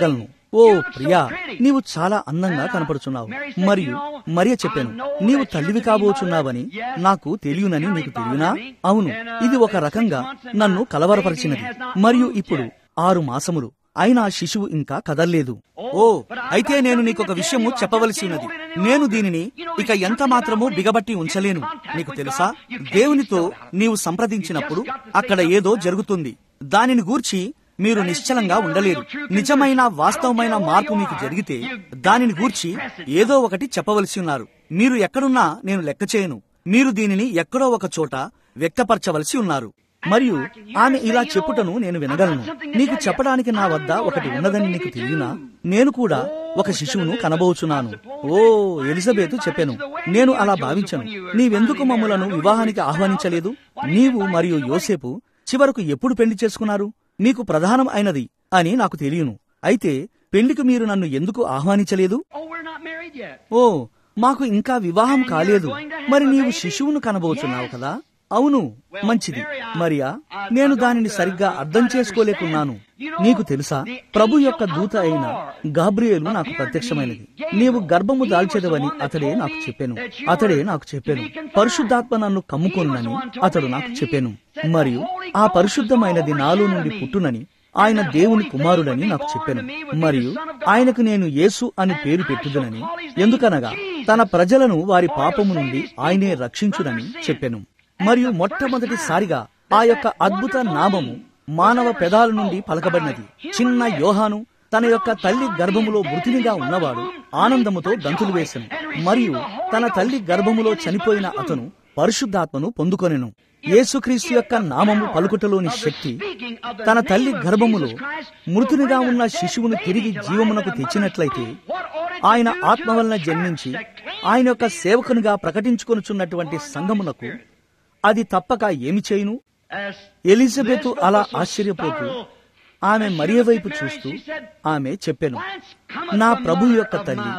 ఓ ప్రియా నీవు చాలా అందంగా కనపడుచున్నావు మరియు మరియ చెప్పాను నీవు తల్లివి కాబోచున్నావని నాకు తెలియనని నీకు తెలియనా అవును ఇది ఒక రకంగా నన్ను కలవరపరిచినది మరియు ఇప్పుడు ఆరు మాసములు అయినా శిశువు ఇంకా కదల్లేదు ఓ అయితే నేను నీకు ఒక విషయము చెప్పవలసి ఉన్నది నేను దీనిని ఇక ఎంత మాత్రమూ బిగబట్టి ఉంచలేను నీకు తెలుసా దేవునితో నీవు సంప్రదించినప్పుడు అక్కడ ఏదో జరుగుతుంది దానిని గూర్చి మీరు నిశ్చలంగా ఉండలేరు నిజమైన వాస్తవమైన మార్పు మీకు జరిగితే దానిని గూర్చి ఏదో ఒకటి చెప్పవలసి ఉన్నారు మీరు ఎక్కడున్నా నేను లెక్క చేయను మీరు దీనిని ఎక్కడో ఒక చోట వ్యక్తపరచవలసి ఉన్నారు మరియు ఆమె ఇలా చెప్పుటను నేను వినగలను నీకు చెప్పడానికి నా వద్ద ఒకటి ఉన్నదని నీకు తెలియనా నేను కూడా ఒక శిశువును కనబోచున్నాను ఓ ఎలిజబెత్ చెప్పాను నేను అలా భావించను నీవెందుకు మమ్ములను వివాహానికి ఆహ్వానించలేదు నీవు మరియు యోసేపు చివరకు ఎప్పుడు పెళ్లి చేసుకున్నారు మీకు ప్రధానం అయినది అని నాకు తెలియను అయితే పెళ్లికి మీరు నన్ను ఎందుకు ఆహ్వానించలేదు Oh, we're not married yet. ఓ మాకు ఇంకా వివాహం కాలేదు మరి నీవు శిశువును కనబోచున్నావు కదా అవును మంచిది మరియా నేను దానిని సరిగ్గా అర్థం చేసుకోలేకున్నాను నీకు తెలుసా ప్రభు యొక్క దూత అయిన గాబ్రియేలు నాకు ప్రత్యక్షమైనది నీవు గర్భము దాల్చెదవని అతడే నాకు చెప్పాను అతడే నాకు చెప్పాను పరిశుద్ధాత్మ నన్ను కమ్ముకొనునని అతడు నాకు చెప్పాను మరియు ఆ పరిశుద్ధమైనది నాలో నుండి పుట్టునని ఆయన దేవుని కుమారుడని నాకు చెప్పాను మరియు ఆయనకు నేను యేసు అని పేరు పెట్టుదనని ఎందుకనగా తన ప్రజలను వారి పాపము నుండి ఆయనే రక్షించునని చెప్పాను మరియు మొట్టమొదటిసారిగా ఆ యొక్క అద్భుత నామము మానవ పెదాల నుండి పలకబడినది చిన్న యోహాను తన యొక్క తల్లి గర్భములో మృతినిగా ఉన్నవాడు ఆనందముతో గంతులు వేసెను మరియు తన తల్లి గర్భములో చనిపోయిన అతను పరిశుద్ధాత్మను పొందుకొనెను యేసుక్రీస్తు యొక్క నామము పలుకుటలోని శక్తి తన తల్లి గర్భములో మృతునిగా ఉన్న శిశువును తిరిగి జీవమునకు తెచ్చినట్లయితే ఆయన ఆత్మ వలన జన్మించి ఆయన యొక్క సేవకునిగా ప్రకటించుకొనుచున్నటువంటి సంఘమునకు అది తప్పక ఏమి చేయును As ఎలిజబెతు అలా ఆశ్చర్యపోతూ ఆమె మరియ వైపు చూస్తూ ఆమె చెప్పెను నా ప్రభు యొక్క తల్లి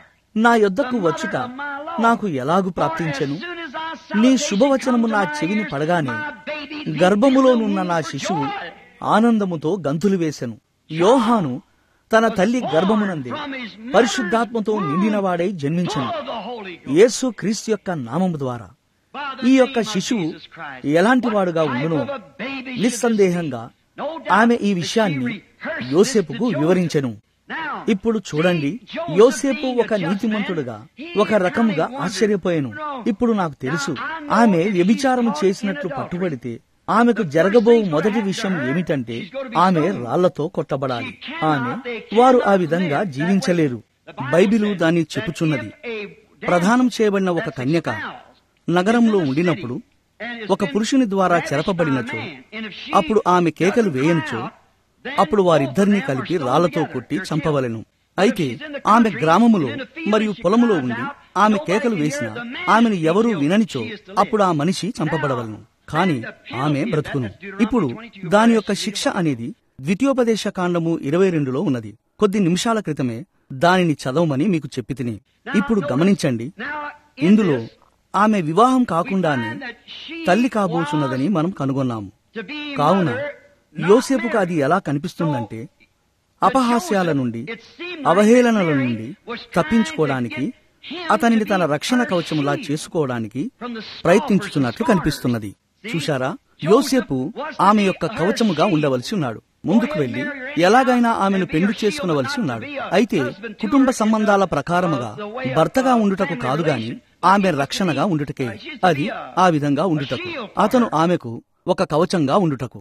నా యొద్దకు వచ్చుట నాకు ఎలాగు ప్రాప్తించెను నీ శుభవచనము నా చెవిని పడగానే గర్భములోనున్న నా శిశువు ఆనందముతో గంతులు వేసెను యోహాను తన తల్లి గర్భమునందే పరిశుద్ధాత్మతో నిండినవాడై జన్మించను యేసు క్రీస్తు యొక్క నామము ద్వారా ఈ యొక్క శిశువు ఎలాంటి వాడుగా ఉండునో నిస్సందేహంగా ఆమె ఈ విషయాన్ని యోసేపుకు వివరించెను ఇప్పుడు చూడండి యోసేపు ఒక నీతిమంతుడుగా ఒక రకముగా ఆశ్చర్యపోయాను ఇప్పుడు నాకు తెలుసు ఆమె వ్యభిచారం చేసినట్లు పట్టుబడితే ఆమెకు జరగబో మొదటి విషయం ఏమిటంటే ఆమె రాళ్లతో కొట్టబడాలి ఆమె వారు ఆ విధంగా జీవించలేరు బైబిలు దాన్ని చెప్పుచున్నది ప్రదానం చేయబడిన ఒక కన్యక నగరంలో ఉండినప్పుడు ఒక పురుషుని ద్వారా చెరపబడినచో అప్పుడు ఆమె కేకలు వేయనుచో అప్పుడు వారిద్దరినీ కలిపి రాళ్లతో కొట్టి చంపవలెను అయితే ఆమె గ్రామములో మరియు పొలములో ఉండి ఆమె కేకలు వేసిన ఆమెను ఎవరూ విననిచో అప్పుడు ఆ మనిషి చంపబడవలను కాని ఆమె బ్రతుకును ఇప్పుడు దాని యొక్క శిక్ష అనేది ద్వితీయోపదేశ కాండము ఇరవై రెండులో ఉన్నది కొద్ది నిమిషాల క్రితమే దానిని చదవమని మీకు చెప్పి తిని ఇప్పుడు గమనించండి ఇందులో ఆమె వివాహం కాకుండానే తల్లి కాబోచున్నదని మనం కనుగొన్నాము కావున యోసేపుకు అది ఎలా కనిపిస్తుందంటే అపహాస్యాల నుండి అవహేళనల నుండి తప్పించుకోవడానికి అతనిని తన రక్షణ కవచములా చేసుకోవడానికి ప్రయత్నించుతున్నట్లు కనిపిస్తున్నది చూశారా యోసేపు ఆమె యొక్క కవచముగా ఉండవలసి ఉన్నాడు ముందుకు వెళ్లి ఎలాగైనా ఆమెను పెళ్లి చేసుకునవలసి ఉన్నాడు అయితే కుటుంబ సంబంధాల ప్రకారముగా భర్తగా ఉండుటకు కాదు గాని ఆమె రక్షణగా ఉండుటకే అది ఆ విధంగా ఉండుటకు అతను ఆమెకు ఒక కవచంగా ఉండుటకు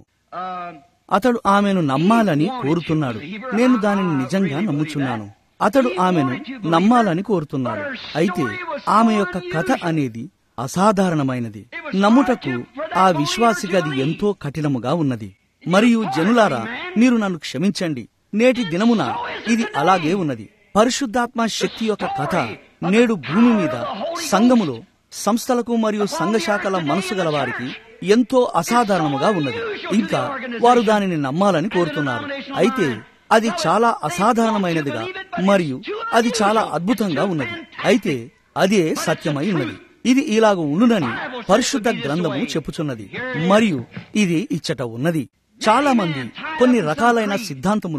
అతడు ఆమెను నమ్మాలని కోరుతున్నాడు నేను దానిని నిజంగా నమ్ముచున్నాను అతడు ఆమెను నమ్మాలని కోరుతున్నాడు అయితే ఆమె యొక్క కథ అనేది అసాధారణమైనది నమ్ముటకు ఆ విశ్వాసికి అది ఎంతో కఠినముగా ఉన్నది మరియు జనులారా మీరు నన్ను క్షమించండి నేటి దినమున ఇది అలాగే ఉన్నది పరిశుద్ధాత్మ శక్తి యొక్క కథ నేడు భూమి మీద సంఘములో సంస్థలకు మరియు సంఘ శాఖల మనసు గల వారికి ఎంతో అసాధారణముగా ఉన్నది ఇంకా వారు దానిని నమ్మాలని కోరుతున్నారు అయితే అది చాలా అసాధారణమైనదిగా మరియు అది చాలా అద్భుతంగా ఉన్నది అయితే అదే సత్యమై ఉన్నది ఇది ఇలాగ ఉండునని పరిశుద్ధ గ్రంథము చెప్పుచున్నది మరియు ఇది ఇచ్చట ఉన్నది చాలా మంది కొన్ని రకాలైన సిద్ధాంతములో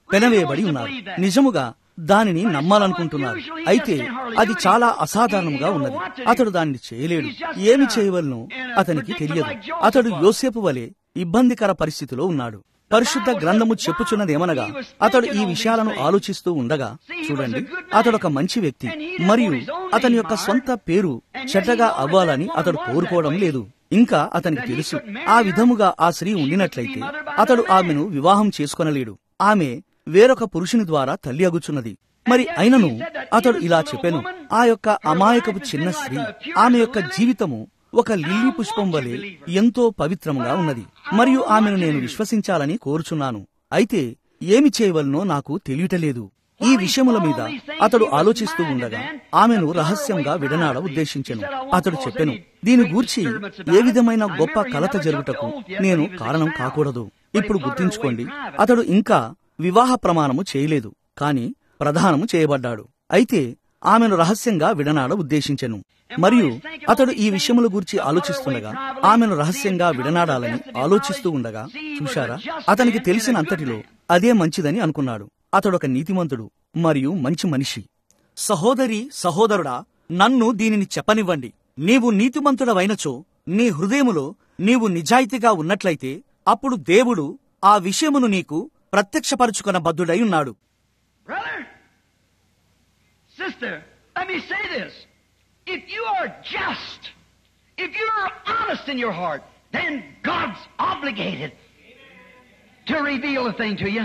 పెనవేయబడి ఉన్నారు నిజముగా దానిని నమ్మాలనుకుంటున్నారు అయితే అది చాలా అసాధారణంగా ఉన్నది అతడు దాన్ని చేయలేడు ఏమి చేయవలనో అతనికి తెలియదు అతడు యోసేపు వలె ఇబ్బందికర పరిస్థితిలో ఉన్నాడు పరిశుద్ధ గ్రంథము చెప్పుచున్నదేమనగా అతడు ఈ విషయాలను ఆలోచిస్తూ ఉండగా చూడండి అతడు ఒక మంచి వ్యక్తి మరియు అతని యొక్క సొంత పేరు చెడ్డగా అవ్వాలని అతడు కోరుకోవడం లేదు ఇంకా అతనికి తెలుసు ఆ విధముగా ఆ స్త్రీ ఉండినట్లయితే అతడు ఆమెను వివాహం చేసుకొనలేడు ఆమె వేరొక పురుషుని ద్వారా తల్లి అగుచున్నది మరి అయినను అతడు ఇలా చెప్పాను ఆ యొక్క అమాయకపు చిన్న స్త్రీ ఆమె యొక్క జీవితము ఒక లిల్లీ పుష్పం వలె ఎంతో పవిత్రంగా ఉన్నది మరియు ఆమెను నేను విశ్వసించాలని కోరుచున్నాను అయితే ఏమి చేయవలనో నాకు తెలియటలేదు ఈ విషయముల మీద అతడు ఆలోచిస్తూ ఉండగా ఆమెను రహస్యంగా విడనాడ ఉద్దేశించెను అతడు చెప్పెను దీని గూర్చి ఏ విధమైన గొప్ప కలత జరుగుటకు నేను కారణం కాకూడదు ఇప్పుడు గుర్తుంచుకోండి అతడు ఇంకా వివాహ ప్రమాణము చేయలేదు కాని ప్రధానము చేయబడ్డాడు అయితే ఆమెను రహస్యంగా విడనాడ ఉద్దేశించెను మరియు అతడు ఈ విషయముల గురించి ఆలోచిస్తుండగా ఆమెను రహస్యంగా విడనాడాలని ఆలోచిస్తూ ఉండగా చూశారా అతనికి తెలిసిన అంతటిలో అదే మంచిదని అనుకున్నాడు అతడొక నీతిమంతుడు మరియు మంచి మనిషి సహోదరి సహోదరుడా నన్ను దీనిని చెప్పనివ్వండి నీవు నీతిమంతుడవైనచో నీ హృదయములో నీవు నిజాయితీగా ఉన్నట్లయితే అప్పుడు దేవుడు ఆ విషయమును నీకు ప్రత్యక్షపరుచుకున్న బద్దుడై ఉన్నాడు Brother, sister, let me say this. If you are just, if you are honest in your heart, then God's obligated to reveal a thing to you.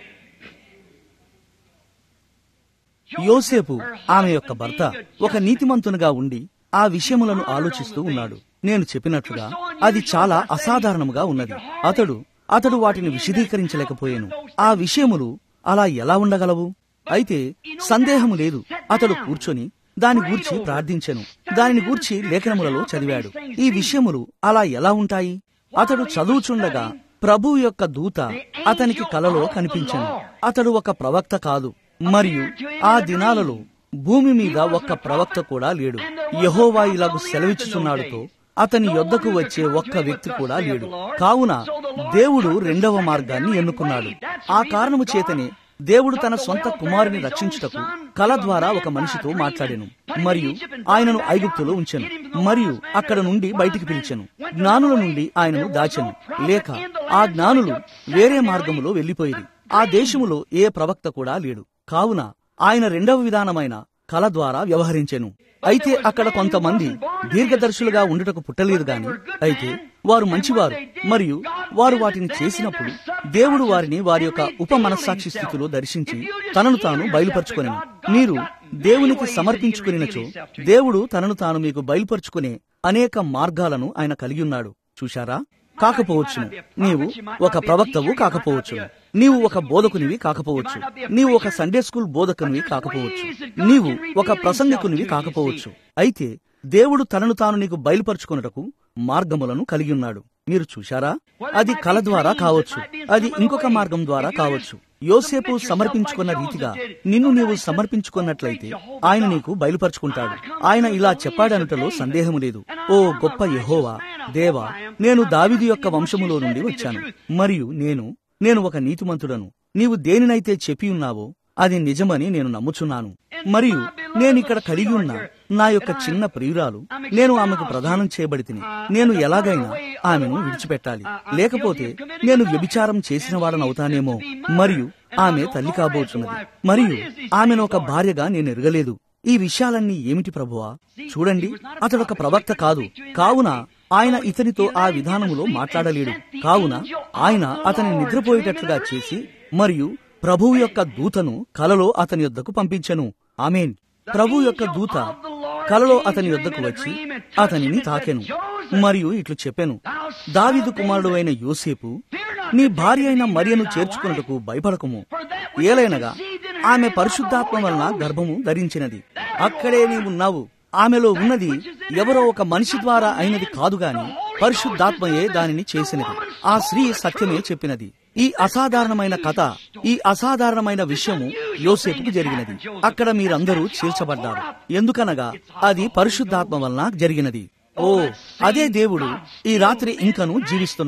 యోసేపు ఆమె యొక్క భర్త ఒక నీతిమంతునిగా ఉండి ఆ విషయములను ఆలోచిస్తూ ఉన్నాడు నేను చెప్పినట్లుగా అది చాలా అసాధారణముగా ఉన్నది అతడు అతడు వాటిని విశదీకరించలేకపోయాను ఆ విషయములు అలా ఎలా ఉండగలవు అయితే సందేహము లేదు అతడు కూర్చొని దాని గూర్చి ప్రార్థించెను దానిని గూర్చి లేఖనములలో చదివాడు ఈ విషయములు అలా ఎలా ఉంటాయి అతడు చదువుచుండగా ప్రభు యొక్క దూత అతనికి కలలో కనిపించెను అతడు ఒక ప్రవక్త కాదు మరియు ఆ దినాలలో భూమి మీద ఒక్క ప్రవక్త కూడా లేడు యహోవా ఇలాగు సెలవిచ్చుచున్నాడుతో అతని యొద్దకు వచ్చే ఒక్క వ్యక్తి కూడా లేడు కావున దేవుడు రెండవ మార్గాన్ని ఎన్నుకున్నాడు ఆ కారణము చేతనే దేవుడు తన సొంత కుమారుని రక్షించుటకు కల ద్వారా ఒక మనిషితో మాట్లాడెను మరియు ఆయనను ఐగుప్తులో ఉంచెను మరియు అక్కడ నుండి బయటికి పిలిచెను జ్ఞానుల నుండి ఆయనను దాచెను లేక ఆ జ్ఞానులు వేరే మార్గములో వెళ్లిపోయిరి ఆ దేశములో ఏ ప్రవక్త కూడా లేడు కావున ఆయన రెండవ విధానమైన కల ద్వారా వ్యవహరించెను అయితే అక్కడ కొంతమంది దీర్ఘదర్శులుగా ఉండుటకు పుట్టలేదు గాని అయితే వారు మంచివారు మరియు వారు వాటిని చేసినప్పుడు దేవుడు వారిని వారి యొక్క ఉప మనస్సాక్షి స్థితిలో దర్శించి తనను తాను బయలుపరుచుకొనెను మీరు దేవునికి సమర్పించుకునినచో దేవుడు తనను తాను మీకు బయలుపరుచుకునే అనేక మార్గాలను ఆయన కలిగి ఉన్నాడు చూశారా కాకపోవచ్చును నీవు ఒక ప్రవక్తవు కాకపోవచ్చును నీవు ఒక బోధకునివి కాకపోవచ్చు నీవు ఒక సండే స్కూల్ బోధకునివి కాకపోవచ్చు నీవు ఒక ప్రసంగికునివి కాకపోవచ్చు అయితే దేవుడు తనను తాను నీకు బయలుపరుచుకున్నటకు మార్గములను కలిగి ఉన్నాడు మీరు చూశారా అది కల ద్వారా కావచ్చు అది ఇంకొక మార్గం ద్వారా కావచ్చు యోసేపు సమర్పించుకున్న రీతిగా నిన్ను నీవు సమర్పించుకున్నట్లయితే ఆయన నీకు బయలుపరుచుకుంటాడు ఆయన ఇలా చెప్పాడనుటలో సందేహము లేదు ఓ గొప్ప యహోవా దేవా నేను దావిది యొక్క వంశములో నుండి వచ్చాను మరియు నేను నేను ఒక నీతిమంతుడను నీవు దేనినైతే చెప్పి ఉన్నావో అది నిజమని నేను నమ్ముచున్నాను మరియు నేను ఇక్కడ కలిగి ఉన్న నా యొక్క చిన్న ప్రియురాలు నేను ఆమెకు ప్రదానం చేయబడితిని నేను ఎలాగైనా ఆమెను విడిచిపెట్టాలి లేకపోతే నేను వ్యభిచారం చేసిన వాడనవుతానేమో మరియు ఆమె తల్లి కాబోచున్నది మరియు ఆమెను ఒక భార్యగా నేను ఎరగలేదు ఈ విషయాలన్నీ ఏమిటి ప్రభువా చూడండి అతడొక ప్రవక్త కాదు కావున ఆయన ఇతనితో ఆ విధానములో మాట్లాడలేడు కావున ఆయన అతని నిద్రపోయేటట్లుగా చేసి మరియు ప్రభువు యొక్క దూతను కలలో అతని యొద్దకు పంపించెను ఆమెన్ ప్రభు యొక్క దూత కలలో అతని యొద్దకు వచ్చి అతనిని తాకెను మరియు ఇట్లు చెప్పెను దావిదు కుమారుడు అయిన యోసేపు నీ భార్య అయిన మరియను చేర్చుకున్నటకు భయపడకము ఏలైనగా ఆమె పరిశుద్ధాత్మ వలన గర్భము ధరించినది అక్కడే నీవున్నావు ఆమెలో ఉన్నది ఎవరో ఒక మనిషి ద్వారా అయినది కాదు గాని పరిశుద్ధాత్మయే దానిని చేసినది ఆ స్త్రీ సత్యమే చెప్పినది ఈ అసాధారణమైన కథ ఈ అసాధారణమైన విషయము యోసేపుకు జరిగినది అక్కడ మీరందరూ చీల్చబడ్డారు ఎందుకనగా అది పరిశుద్ధాత్మ వలన జరిగినది ఓ అదే దేవుడు ఈ రాత్రి ఇంకను జీవిస్తున్నాడు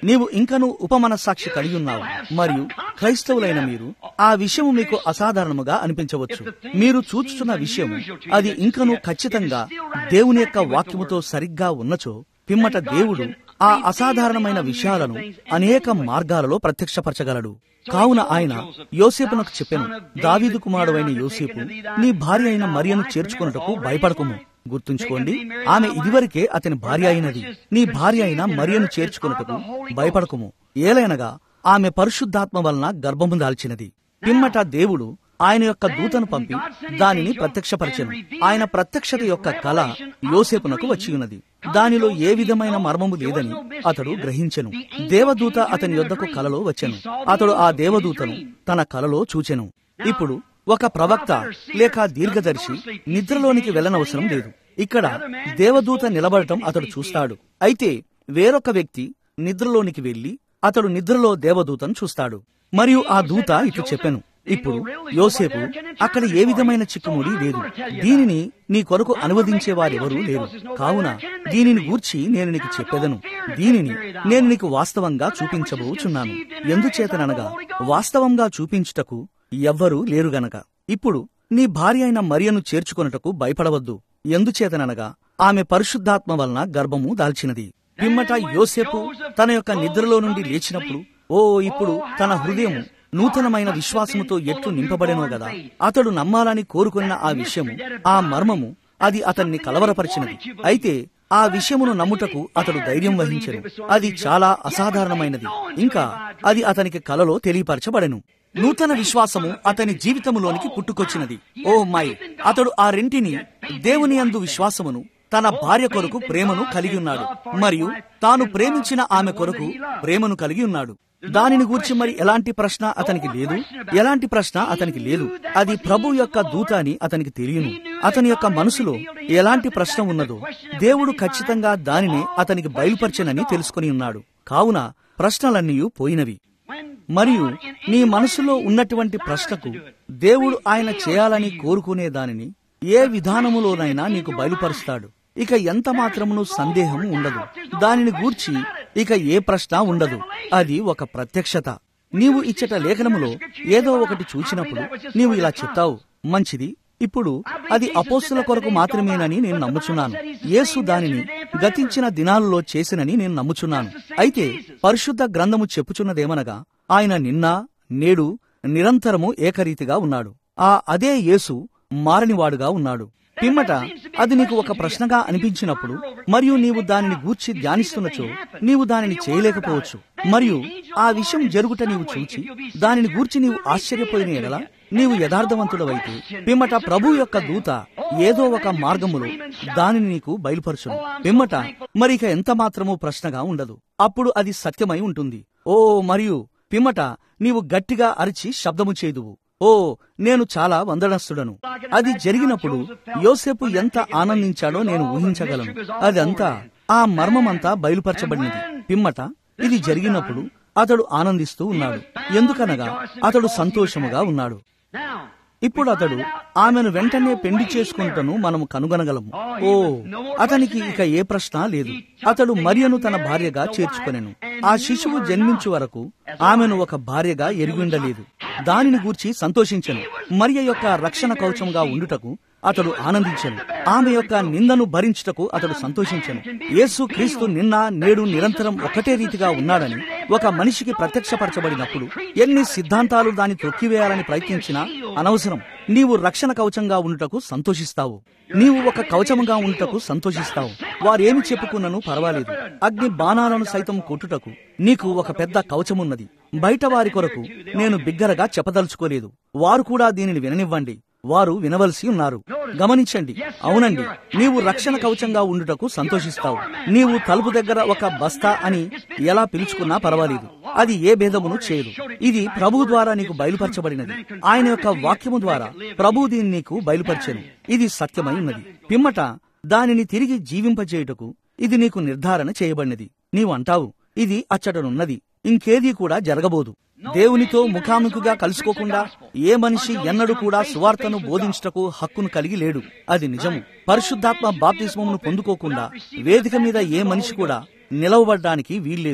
నీవు ఇంకనూ ఉపమనస్సాక్షి కలిగి ఉన్నావు మరియు క్రైస్తవులైన మీరు ఆ విషయము మీకు అసాధారణముగా అనిపించవచ్చు మీరు చూచుచున్న విషయం అది ఇంకనూ ఖచ్చితంగా దేవుని యొక్క వాక్యముతో సరిగ్గా ఉన్నచో పిమ్మట దేవుడు ఆ అసాధారణమైన విషయాలను అనేక మార్గాలలో ప్రత్యక్షపరచగలడు కావున ఆయన యోసేపునకు చెప్పెను దావీదు కుమారుడైన యోసేపు నీ భార్య అయిన మరియను చేర్చుకున్నటకు భయపడకుము గుర్తుంచుకోండి ఆమె ఇదివరకే అతని భార్య అయినది నీ భార్య అయిన మరియను చేర్చుకున్నటకు భయపడకుము ఏలైనగా ఆమె పరిశుద్ధాత్మ వలన గర్భము దాల్చినది పిమ్మట దేవుడు ఆయన యొక్క దూతను పంపి దానిని ప్రత్యక్షపరచెను ఆయన ప్రత్యక్షత యొక్క కళ యోసేపునకు వచ్చి ఉన్నది దానిలో ఏ విధమైన మర్మము లేదని అతడు గ్రహించెను దేవదూత అతని యొద్దకు కలలో వచ్చెను అతడు ఆ దేవదూతను తన కలలో చూచెను ఇప్పుడు ఒక ప్రవక్త లేక దీర్ఘదర్శి నిద్రలోనికి వెళ్ళనవసరం లేదు ఇక్కడ దేవదూత నిలబడటం అతడు చూస్తాడు అయితే వేరొక వ్యక్తి నిద్రలోనికి వెళ్లి అతడు నిద్రలో దేవదూతను చూస్తాడు మరియు ఆ దూత ఇట్లు చెప్పెను ఇప్పుడు యోసేపు అక్కడ ఏ విధమైన చిక్కుముడి లేదు దీనిని నీ కొరకు అనువదించే వారెవరూ లేరు కావున దీనిని గూర్చి నేను నీకు చెప్పెదను దీనిని నేను నీకు వాస్తవంగా చూపించబోచున్నాను ఎందుచేతననగా వాస్తవంగా చూపించుటకు ఎవ్వరూ లేరు గనక ఇప్పుడు నీ భార్య అయిన మరియను చేర్చుకొనుటకు భయపడవద్దు ఎందుచేతననగా ఆమె పరిశుద్ధాత్మ వలన గర్భము దాల్చినది పిమ్మట యోసేపు తన యొక్క నిద్రలో నుండి లేచినప్పుడు ఓ ఇప్పుడు తన హృదయం నూతనమైన విశ్వాసముతో ఎట్లు నింపబడెనో గదా అతడు నమ్మాలని కోరుకున్న ఆ విషయము ఆ మర్మము అది అతన్ని కలవరపరిచినది అయితే ఆ విషయమును నమ్ముటకు అతడు ధైర్యం వహించెను అది చాలా అసాధారణమైనది ఇంకా అది అతనికి కలలో తెలియపరచబడెను నూతన విశ్వాసము అతని జీవితములోనికి పుట్టుకొచ్చినది ఓ మై అతడు ఆ రెంటిని దేవుని అందు విశ్వాసమును తన భార్య కొరకు ప్రేమను కలిగి ఉన్నాడు మరియు తాను ప్రేమించిన ఆమె కొరకు ప్రేమను కలిగి ఉన్నాడు దానిని గూర్చి మరి ఎలాంటి ప్రశ్న అతనికి లేదు ఎలాంటి ప్రశ్న అతనికి లేదు అది ప్రభు యొక్క దూత అని అతనికి తెలియను అతని యొక్క మనసులో ఎలాంటి ప్రశ్న ఉన్నదో దేవుడు ఖచ్చితంగా దానిని అతనికి బయలుపరచనని తెలుసుకుని ఉన్నాడు కావున ప్రశ్నలన్నీ పోయినవి మరియు నీ మనసులో ఉన్నటువంటి ప్రశ్నకు దేవుడు ఆయన చేయాలని కోరుకునే దానిని ఏ విధానములోనైనా నీకు బయలుపరుస్తాడు ఇక ఎంత మాత్రమును సందేహం ఉండదు దానిని గూర్చి ఇక ఏ ప్రశ్న ఉండదు అది ఒక ప్రత్యక్షత నీవు ఇచ్చట లేఖనములో ఏదో ఒకటి చూచినప్పుడు నీవు ఇలా చెప్తావు మంచిది ఇప్పుడు అది అపోస్తుల కొరకు మాత్రమేనని నేను నమ్ముచున్నాను యేసు దానిని గతించిన దినాలలో చేసినని నేను నమ్ముచున్నాను అయితే పరిశుద్ధ గ్రంథము చెప్పుచున్నదేమనగా ఆయన నిన్న నేడు నిరంతరము ఏకరీతిగా ఉన్నాడు ఆ అదే యేసు మారనివాడుగా ఉన్నాడు పిమ్మట అది నీకు ఒక ప్రశ్నగా అనిపించినప్పుడు మరియు నీవు దానిని గూర్చి ధ్యానిస్తున్నచో నీవు దానిని చేయలేకపోవచ్చు మరియు ఆ విషయం జరుగుట నీవు చూచి దానిని గూర్చి నీవు ఆశ్చర్యపోయిన ఎడల నీవు యథార్థవంతుడవైతే పిమ్మట ప్రభు యొక్క దూత ఏదో ఒక మార్గములో దానిని నీకు బయలుపరచును పిమ్మట మరి ఇక ఎంత మాత్రమూ ప్రశ్నగా ఉండదు అప్పుడు అది సత్యమై ఉంటుంది ఓ మరియు పిమ్మట నీవు గట్టిగా అరిచి శబ్దము చేదువు ఓ నేను చాలా వందనస్తుడను అది జరిగినప్పుడు యోసేపు ఎంత ఆనందించాడో నేను ఊహించగలను అదంతా ఆ మర్మమంతా బయలుపరచబడినది పిమ్మట ఇది జరిగినప్పుడు అతడు ఆనందిస్తూ ఉన్నాడు ఎందుకనగా అతడు సంతోషముగా ఉన్నాడు ఇప్పుడు అతడు ఆమెను వెంటనే పెండి చేసుకుంటను మనము కనుగొనగలము ఓ అతనికి ఇక ఏ ప్రశ్న లేదు అతడు మరియను తన భార్యగా చేర్చుకొనెను ఆ శిశువు జన్మించు వరకు ఆమెను ఒక భార్యగా ఎరిగిండలేదు దానిని గూర్చి సంతోషించను మరియ యొక్క రక్షణ కవచంగా ఉండుటకు అతడు ఆనందించను ఆమె యొక్క నిందను భరించుటకు అతడు సంతోషించను యేసు క్రీస్తు నిన్న నేడు నిరంతరం ఒకటే రీతిగా ఉన్నాడని ఒక మనిషికి ప్రత్యక్షపరచబడినప్పుడు ఎన్ని సిద్ధాంతాలు దాన్ని తొక్కివేయాలని ప్రయత్నించినా అనవసరం నీవు రక్షణ కవచంగా ఉండుటకు సంతోషిస్తావు నీవు ఒక కవచముగా ఉండుటకు సంతోషిస్తావు వారేమి చెప్పుకున్నను పర్వాలేదు అగ్ని బాణాలను సైతం కొట్టుటకు నీకు ఒక పెద్ద కవచమున్నది బయట వారి కొరకు నేను బిగ్గరగా చెప్పదలుచుకోలేదు వారు కూడా దీనిని విననివ్వండి వారు వినవలసి ఉన్నారు గమనించండి అవునండి నీవు రక్షణ కవచంగా ఉండుటకు సంతోషిస్తావు నీవు తలుపు దగ్గర ఒక బస్తా అని ఎలా పిలుచుకున్నా పర్వాలేదు అది ఏ భేదమును చేయదు ఇది ప్రభువు ద్వారా నీకు బయలుపరచబడినది ఆయన యొక్క వాక్యము ద్వారా ప్రభు దీన్ని నీకు బయలుపరిచెను ఇది సత్యమై ఉన్నది పిమ్మట దానిని తిరిగి జీవింపచేయుటకు ఇది నీకు నిర్ధారణ చేయబడినది నీవు అంటావు ఇది అచ్చటనున్నది ఇంకేదీ కూడా జరగబోదు దేవునితో ముఖాముఖిగా కలుసుకోకుండా ఏ మనిషి ఎన్నడూ కూడా సువార్తను బోధించుటకు హక్కును కలిగి లేడు అది నిజము పరిశుద్ధాత్మ బాప్తిస్మమును పొందుకోకుండా వేదిక మీద ఏ మనిషి కూడా నిలవబడ్డానికి వీల్లేదు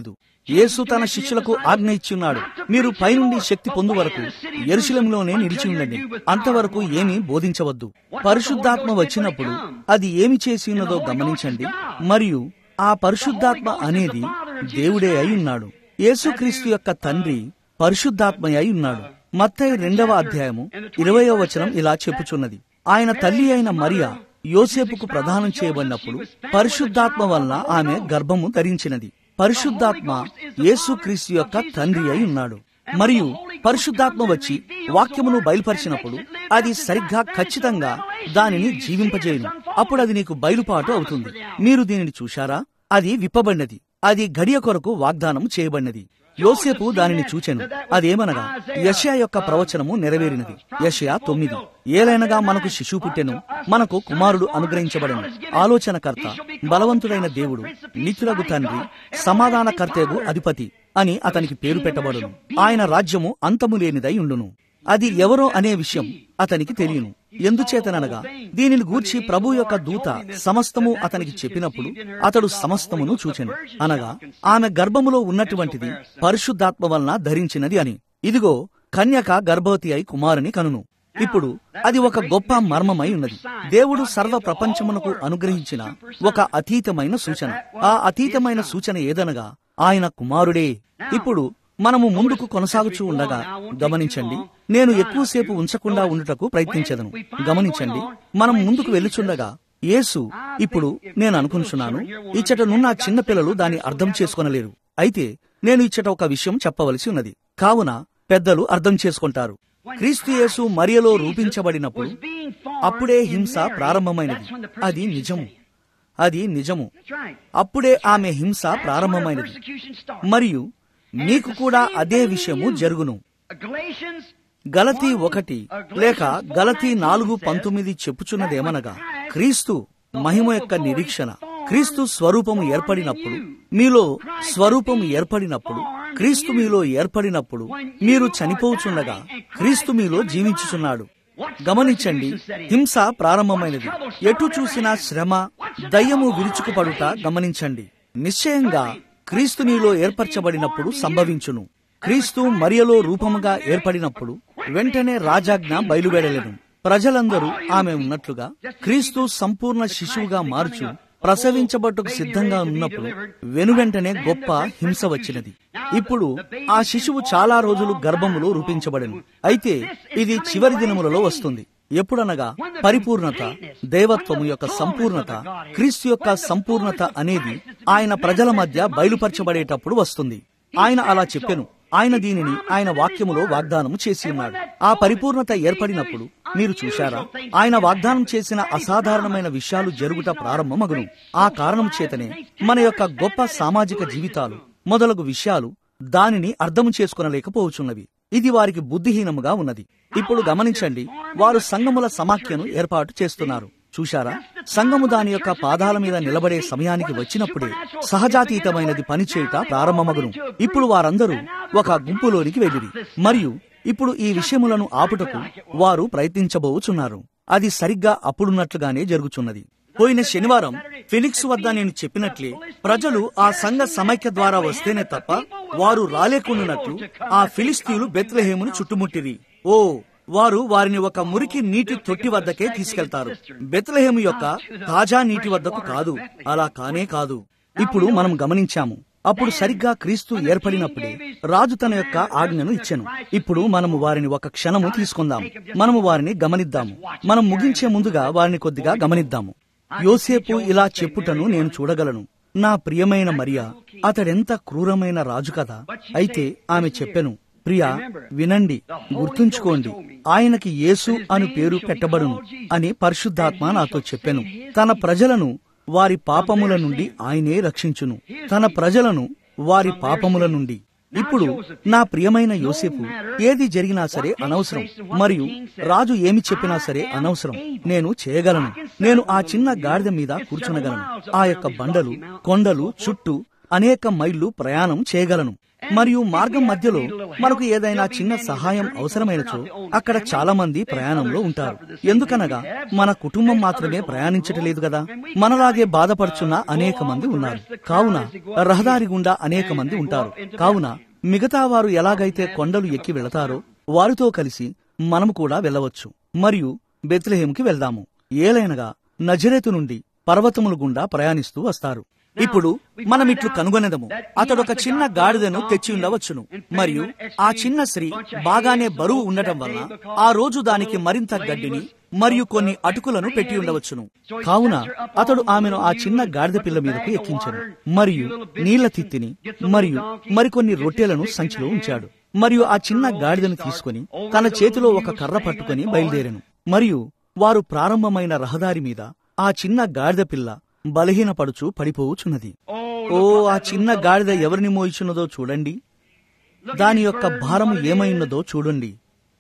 యేసు తన శిష్యులకు ఆజ్ఞ ఇచ్చున్నాడు మీరు పైనుండి శక్తి పొందు వరకు ఎరుశలంలోనే నిలిచి ఉండండి అంతవరకు ఏమీ బోధించవద్దు పరిశుద్ధాత్మ వచ్చినప్పుడు అది ఏమి చేసి ఉన్నదో గమనించండి మరియు ఆ పరిశుద్ధాత్మ అనేది దేవుడే అయి ఉన్నాడు యేసుక్రీస్తు యొక్క తండ్రి పరిశుద్ధాత్మ అయి ఉన్నాడు మత్తయి రెండవ అధ్యాయము ఇరవయో వచనం ఇలా చెప్పుచున్నది ఆయన తల్లి అయిన మరియా యోసేపుకు ప్రదానం చేయబడినప్పుడు పరిశుద్ధాత్మ వలన ఆమె గర్భము ధరించినది పరిశుద్ధాత్మ యేసుక్రీస్తు యొక్క తండ్రి అయి ఉన్నాడు మరియు పరిశుద్ధాత్మ వచ్చి వాక్యమును బయలుపరిచినప్పుడు అది సరిగ్గా ఖచ్చితంగా దానిని జీవింపజేయును అప్పుడు అది నీకు బయలుపాటు అవుతుంది మీరు దీనిని చూశారా అది విప్పబడినది అది గడియ కొరకు వాగ్దానం చేయబడినది యోసేపు దానిని చూచెను అదేమనగా యషయా యొక్క ప్రవచనము నెరవేరినది యషయా తొమ్మిది ఏలైనగా మనకు శిశువు పుట్టెను మనకు కుమారుడు అనుగ్రహించబడను ఆలోచనకర్త బలవంతుడైన దేవుడు నిత్యులకు తండ్రి సమాధానకర్తకు అధిపతి అని అతనికి పేరు పెట్టబడును ఆయన రాజ్యము అంతము లేనిదై ఉండును అది ఎవరో అనే విషయం అతనికి తెలియను ఎందుచేతననగా దీనిని గూర్చి ప్రభు యొక్క దూత సమస్తము అతనికి చెప్పినప్పుడు అతడు సమస్తమును చూచెను అనగా ఆమె గర్భములో ఉన్నటువంటిది పరిశుద్ధాత్మ వలన ధరించినది అని ఇదిగో కన్యక గర్భవతి అయి కుమారుని కనును ఇప్పుడు అది ఒక గొప్ప మర్మమై ఉన్నది దేవుడు సర్వ ప్రపంచమునకు అనుగ్రహించిన ఒక అతీతమైన సూచన ఆ అతీతమైన సూచన ఏదనగా ఆయన కుమారుడే ఇప్పుడు మనము ముందుకు కొనసాగుచూ ఉండగా గమనించండి నేను ఎక్కువసేపు ఉంచకుండా ఉండుటకు ప్రయత్నించదను గమనించండి మనం ముందుకు వెళ్ళుచుండగా యేసు ఇప్పుడు నేను అనుకుంటున్నాను ఇచ్చటనున్న చిన్న పిల్లలు దాన్ని అర్థం చేసుకొనలేరు అయితే నేను ఇచ్చట ఒక విషయం చెప్పవలసి ఉన్నది కావున పెద్దలు అర్థం చేసుకుంటారు క్రీస్తు యేసు మరియలో రూపించబడినప్పుడు అప్పుడే హింస ప్రారంభమైనది అది నిజము అది నిజము అప్పుడే ఆమె హింస ప్రారంభమైనది మరియు నీకు కూడా అదే విషయము జరుగును గలతీ ఒకటి లేక గలతీ నాలుగు పంతొమ్మిది చెప్పుచున్నదేమనగా క్రీస్తు మహిమ యొక్క నిరీక్షణ క్రీస్తు స్వరూపము ఏర్పడినప్పుడు మీలో స్వరూపము ఏర్పడినప్పుడు క్రీస్తు మీలో ఏర్పడినప్పుడు మీరు చనిపోచుండగా క్రీస్తు మీలో జీవించుచున్నాడు గమనించండి హింస ప్రారంభమైనది ఎటు చూసినా శ్రమ దయ్యము విరుచుకుపడుట గమనించండి నిశ్చయంగా క్రీస్తు నీలో ఏర్పరచబడినప్పుడు సంభవించును క్రీస్తు మరియలో రూపముగా ఏర్పడినప్పుడు వెంటనే రాజాజ్ఞ బయలువెడలేను ప్రజలందరూ ఆమె ఉన్నట్లుగా క్రీస్తు సంపూర్ణ శిశువుగా మార్చు ప్రసవించబట్టుకు సిద్ధంగా ఉన్నప్పుడు వెనువెంటనే గొప్ప హింస వచ్చినది ఇప్పుడు ఆ శిశువు చాలా రోజులు గర్భములో రూపించబడను అయితే ఇది చివరి దినములలో వస్తుంది ఎప్పుడనగా పరిపూర్ణత దేవత్వము యొక్క సంపూర్ణత క్రీస్తు యొక్క సంపూర్ణత అనేది ఆయన ప్రజల మధ్య బయలుపరచబడేటప్పుడు వస్తుంది ఆయన అలా చెప్పెను ఆయన దీనిని ఆయన వాక్యములో వాగ్దానము చేసి ఉన్నాడు ఆ పరిపూర్ణత ఏర్పడినప్పుడు మీరు చూశారా ఆయన వాగ్దానం చేసిన అసాధారణమైన విషయాలు జరుగుట ప్రారంభమగును ఆ కారణం చేతనే మన యొక్క గొప్ప సామాజిక జీవితాలు మొదలగు విషయాలు దానిని అర్థము చేసుకునలేకపోవచ్చున్నవి ఇది వారికి బుద్ధిహీనముగా ఉన్నది ఇప్పుడు గమనించండి వారు సంఘముల సమాఖ్యను ఏర్పాటు చేస్తున్నారు చూశారా సంఘము దాని యొక్క పాదాల మీద నిలబడే సమయానికి వచ్చినప్పుడే సహజాతీతమైనది పనిచేయుట ప్రారంభమగును ఇప్పుడు వారందరూ ఒక గుంపులోనికి వెళ్ళిరి మరియు ఇప్పుడు ఈ విషయములను ఆపుటకు వారు ప్రయత్నించబోచున్నారు అది సరిగ్గా అప్పుడున్నట్లుగానే జరుగుచున్నది పోయిన శనివారం ఫినిక్స్ వద్ద నేను చెప్పినట్లే ప్రజలు ఆ సంఘ సమైక్య ద్వారా వస్తేనే తప్ప వారు రాలేకుండానట్లు ఆ ఫిలిస్తీన్లు బెత్లహేమును చుట్టుముట్టిరి ఓ వారు వారిని ఒక మురికి నీటి తొట్టి వద్దకే తీసుకెళ్తారు బెత్లహేము యొక్క తాజా నీటి వద్దకు కాదు అలా కానే కాదు ఇప్పుడు మనం గమనించాము అప్పుడు సరిగ్గా క్రీస్తు ఏర్పడినప్పుడే రాజు తన యొక్క ఆజ్ఞను ఇచ్చాను ఇప్పుడు మనము వారిని ఒక క్షణము తీసుకుందాం మనము వారిని గమనిద్దాము మనం ముగించే ముందుగా వారిని కొద్దిగా గమనిద్దాము యోసేపు ఇలా చెప్పుటను నేను చూడగలను నా ప్రియమైన మరియా అతడెంత క్రూరమైన రాజు కదా అయితే ఆమె చెప్పెను ప్రియా వినండి గుర్తుంచుకోండి ఆయనకి యేసు అని పేరు పెట్టబడును అని పరిశుద్ధాత్మ నాతో చెప్పెను తన ప్రజలను వారి పాపముల నుండి ఆయనే రక్షించును తన ప్రజలను వారి పాపముల నుండి ఇప్పుడు నా ప్రియమైన యోసేపు ఏది జరిగినా సరే అనవసరం మరియు రాజు ఏమి చెప్పినా సరే అనవసరం నేను చేయగలను నేను ఆ చిన్న గాడిద మీద కూర్చునగలను ఆ యొక్క బండలు కొండలు చుట్టూ అనేక మైళ్ళు ప్రయాణం చేయగలను మరియు మార్గం మధ్యలో మనకు ఏదైనా చిన్న సహాయం అవసరమైనచో అక్కడ చాలా మంది ప్రయాణంలో ఉంటారు ఎందుకనగా మన కుటుంబం మాత్రమే ప్రయాణించటలేదు కదా మనలాగే బాధపడుచున్న అనేక మంది ఉన్నారు కావున రహదారి గుండా అనేక మంది ఉంటారు కావున మిగతా వారు ఎలాగైతే కొండలు ఎక్కి వెళతారో వారితో కలిసి మనము కూడా వెళ్ళవచ్చు మరియు బెత్లెహేముకి వెళ్దాము ఏలైనగా నజరేతు నుండి పర్వతముల గుండా ప్రయాణిస్తూ వస్తారు ఇప్పుడు మనం ఇట్లు కనుగొనదము అతడు ఒక చిన్న గాడిదను తెచ్చి ఉండవచ్చును మరియు ఆ చిన్న స్త్రీ బాగానే బరువు ఉండటం వలన ఆ రోజు దానికి మరింత గడ్డిని మరియు కొన్ని అటుకులను పెట్టి ఉండవచ్చును కావున అతడు ఆమెను ఆ చిన్న గాడిద పిల్ల మీదకు ఎక్కించను మరియు నీళ్ల తిత్తిని మరియు మరికొన్ని రొట్టెలను సంచిలో ఉంచాడు మరియు ఆ చిన్న గాడిదను తీసుకుని తన చేతిలో ఒక కర్ర పట్టుకుని బయలుదేరాను మరియు వారు ప్రారంభమైన రహదారి మీద ఆ చిన్న గాడిద పిల్ల బలహీనపడుచు పడిపోవుచున్నది ఓ ఆ చిన్న గాడిద ఎవరిని మోయిచున్నదో చూడండి దాని యొక్క భారము ఏమైనదో చూడండి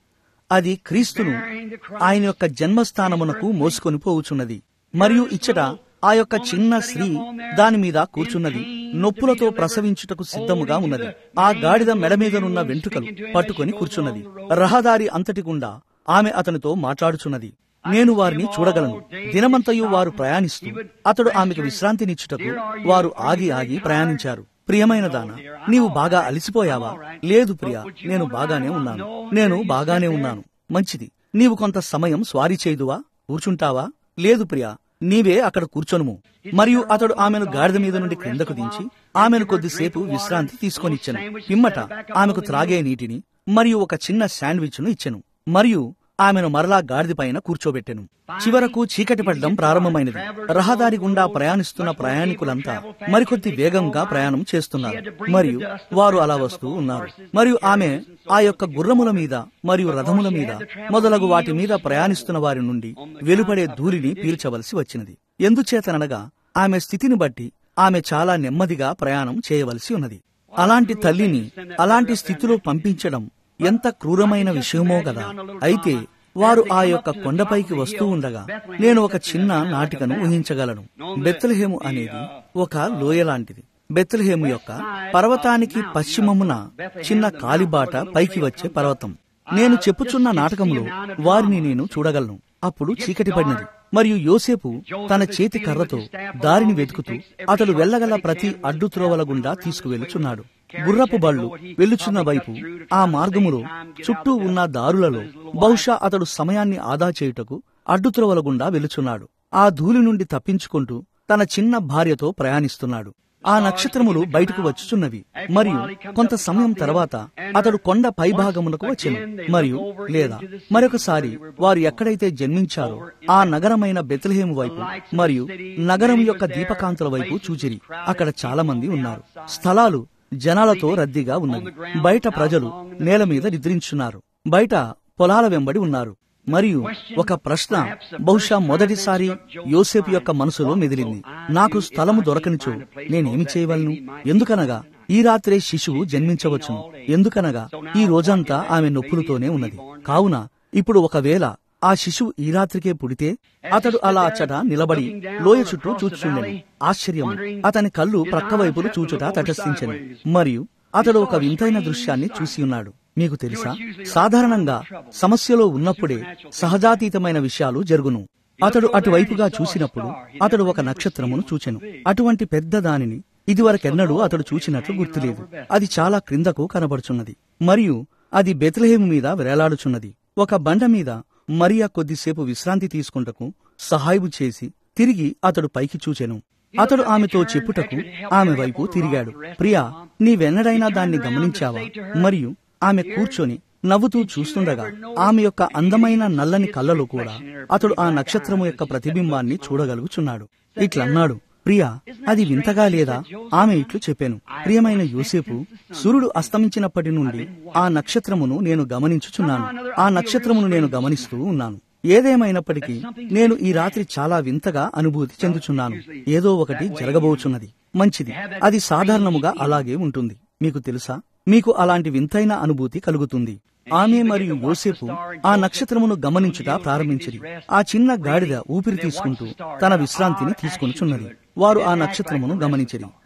అది క్రీస్తును ఆయన యొక్క జన్మస్థానమునకు మోసుకొని పోవుచున్నది మరియు ఇచ్చట ఆ యొక్క చిన్న స్త్రీ దాని మీద కూర్చున్నది నొప్పులతో ప్రసవించుటకు సిద్ధముగా ఉన్నది ఆ గాడిద మెడ మీదనున్న వెంట్రుకలు పట్టుకొని కూర్చున్నది రహదారి అంతటి గుండా ఆమె అతనితో మాట్లాడుచున్నది నేను వారిని చూడగలను దినమంతయు వారు ప్రయాణిస్తూ అతడు ఆమెకు విశ్రాంతినిచ్చుటకు వారు ఆగి ఆగి ప్రయాణించారు ప్రియమైన దాన నీవు బాగా అలసిపోయావా లేదు ప్రియా నేను బాగానే ఉన్నాను నేను బాగానే ఉన్నాను మంచిది నీవు కొంత సమయం స్వారీ చేయుదువా కూర్చుంటావా లేదు ప్రియా నీవే అక్కడ కూర్చొనుము మరియు అతడు ఆమెను గాడిద మీద నుండి క్రిందకు దించి ఆమెను కొద్దిసేపు విశ్రాంతి తీసుకొనిచ్చెను పిమ్మట ఆమెకు త్రాగే నీటిని మరియు ఒక చిన్న శాండ్విచ్ ను ఇచ్చెను మరియు ఆమెను మరలా గాడిద పైన కూర్చోబెట్టెను చివరకు చీకటి పడడం ప్రారంభమైనది రహదారి గుండా ప్రయాణిస్తున్న ప్రయాణికులంతా మరికొద్ది వేగంగా ప్రయాణం చేస్తున్నారు మరియు వారు అలా వస్తూ ఉన్నారు మరియు ఆమె ఆ యొక్క గుర్రముల మీద మరియు రథముల మీద మొదలగు వాటి మీద ప్రయాణిస్తున్న వారి నుండి వెలుపడే ధూళిని పీల్చవలసి వచ్చినది ఎందుచేతనగా ఆమె స్థితిని బట్టి ఆమె చాలా నెమ్మదిగా ప్రయాణం చేయవలసి ఉన్నది అలాంటి తల్లిని అలాంటి స్థితిలో పంపించడం ఎంత క్రూరమైన విషయమో కదా అయితే వారు ఆ యొక్క కొండపైకి వస్తూ ఉండగా నేను ఒక చిన్న నాటికను ఊహించగలను బెత్తలహేము అనేది ఒక లోయ లాంటిది బెత్తలహేము యొక్క పర్వతానికి పశ్చిమమున చిన్న కాలిబాట పైకి వచ్చే పర్వతం నేను చెప్పుచున్న నాటకంలో వారిని నేను చూడగలను అప్పుడు చీకటి పడినది మరియు యోసేపు తన చేతి కర్రతో దారిని వెతుకుతూ అతడు వెళ్లగల ప్రతి అడ్డు త్రోవల గుండా తీసుకువెళ్ళుచున్నాడు గుర్రపు బళ్ళు వెళ్లుచున్న వైపు ఆ మార్గములో చుట్టూ ఉన్న దారులలో బహుశా అతడు సమయాన్ని ఆదా చేయుటకు అడ్డుత్రోవల గుండా వెలుచున్నాడు ఆ ధూళి నుండి తప్పించుకుంటూ తన చిన్న భార్యతో ప్రయాణిస్తున్నాడు ఆ నక్షత్రములు బయటకు వచ్చుచున్నవి మరియు కొంత సమయం తర్వాత అతడు కొండ పైభాగమునకు వచ్చెను మరియు లేదా మరొకసారి వారు ఎక్కడైతే జన్మించారో ఆ నగరమైన బెత్లహేము వైపు మరియు నగరం యొక్క దీపకాంతుల వైపు చూచిరి అక్కడ చాలా మంది ఉన్నారు స్థలాలు జనాలతో రద్దీగా ఉన్నది బయట ప్రజలు నేల మీద నిద్రించున్నారు బయట పొలాల వెంబడి ఉన్నారు మరియు ఒక ప్రశ్న బహుశా మొదటిసారి యోసేపు యొక్క మనసులో మెదిలింది నాకు స్థలము దొరకనిచో నేనేమి చేయవలను ఎందుకనగా ఈ రాత్రే శిశువు జన్మించవచ్చును ఎందుకనగా ఈ రోజంతా ఆమె నొప్పులతోనే ఉన్నది కావున ఇప్పుడు ఒకవేళ ఆ శిశువు ఈ రాత్రికే పుడితే అతడు అలా అచ్చట నిలబడి లోయ చుట్టూ చూచుచుండెను ఆశ్చర్యము అతని కళ్ళు ప్రక్కవైపులు చూచుట తటస్థించెను మరియు అతడు ఒక వింతైన దృశ్యాన్ని చూసి ఉన్నాడు మీకు తెలుసా సాధారణంగా సమస్యలో ఉన్నప్పుడే సహజాతీతమైన విషయాలు జరుగును అతడు అటువైపుగా చూసినప్పుడు అతడు ఒక నక్షత్రమును చూచెను అటువంటి పెద్ద దానిని ఇదివరకెన్నడూ అతడు చూచినట్లు గుర్తులేదు అది చాలా క్రిందకు కనబడుచున్నది మరియు అది బెత్లహేము మీద వేలాడుచున్నది ఒక బండ మీద మరియా కొద్దిసేపు విశ్రాంతి తీసుకుంటకు సహాయము చేసి తిరిగి అతడు పైకి చూచెను అతడు ఆమెతో చెప్పుటకు ఆమె వైపు తిరిగాడు ప్రియా నీవెన్నడైనా దాన్ని గమనించావా మరియు ఆమె కూర్చొని నవ్వుతూ చూస్తుండగా ఆమె యొక్క అందమైన నల్లని కళ్ళలో కూడా అతడు ఆ నక్షత్రము యొక్క ప్రతిబింబాన్ని చూడగలుగుచున్నాడు ఇట్లన్నాడు ప్రియా అది వింతగా లేదా ఆమె ఇట్లు చెప్పాను ప్రియమైన యోసేపు సూర్యుడు అస్తమించినప్పటి నుండి ఆ నక్షత్రమును నేను గమనించుచున్నాను ఆ నక్షత్రమును నేను గమనిస్తూ ఉన్నాను ఏదేమైనప్పటికీ నేను ఈ రాత్రి చాలా వింతగా అనుభూతి చెందుచున్నాను ఏదో ఒకటి జరగబోచున్నది మంచిది అది సాధారణముగా అలాగే ఉంటుంది మీకు తెలుసా మీకు అలాంటి వింతైన అనుభూతి కలుగుతుంది ఆమె మరియు యోసేపు ఆ నక్షత్రమును గమనించుట ప్రారంభించిరి ఆ చిన్న గాడిద ఊపిరి తీసుకుంటూ తన విశ్రాంతిని తీసుకొనిచున్నది వారు ఆ నక్షత్రమును గమనించిరి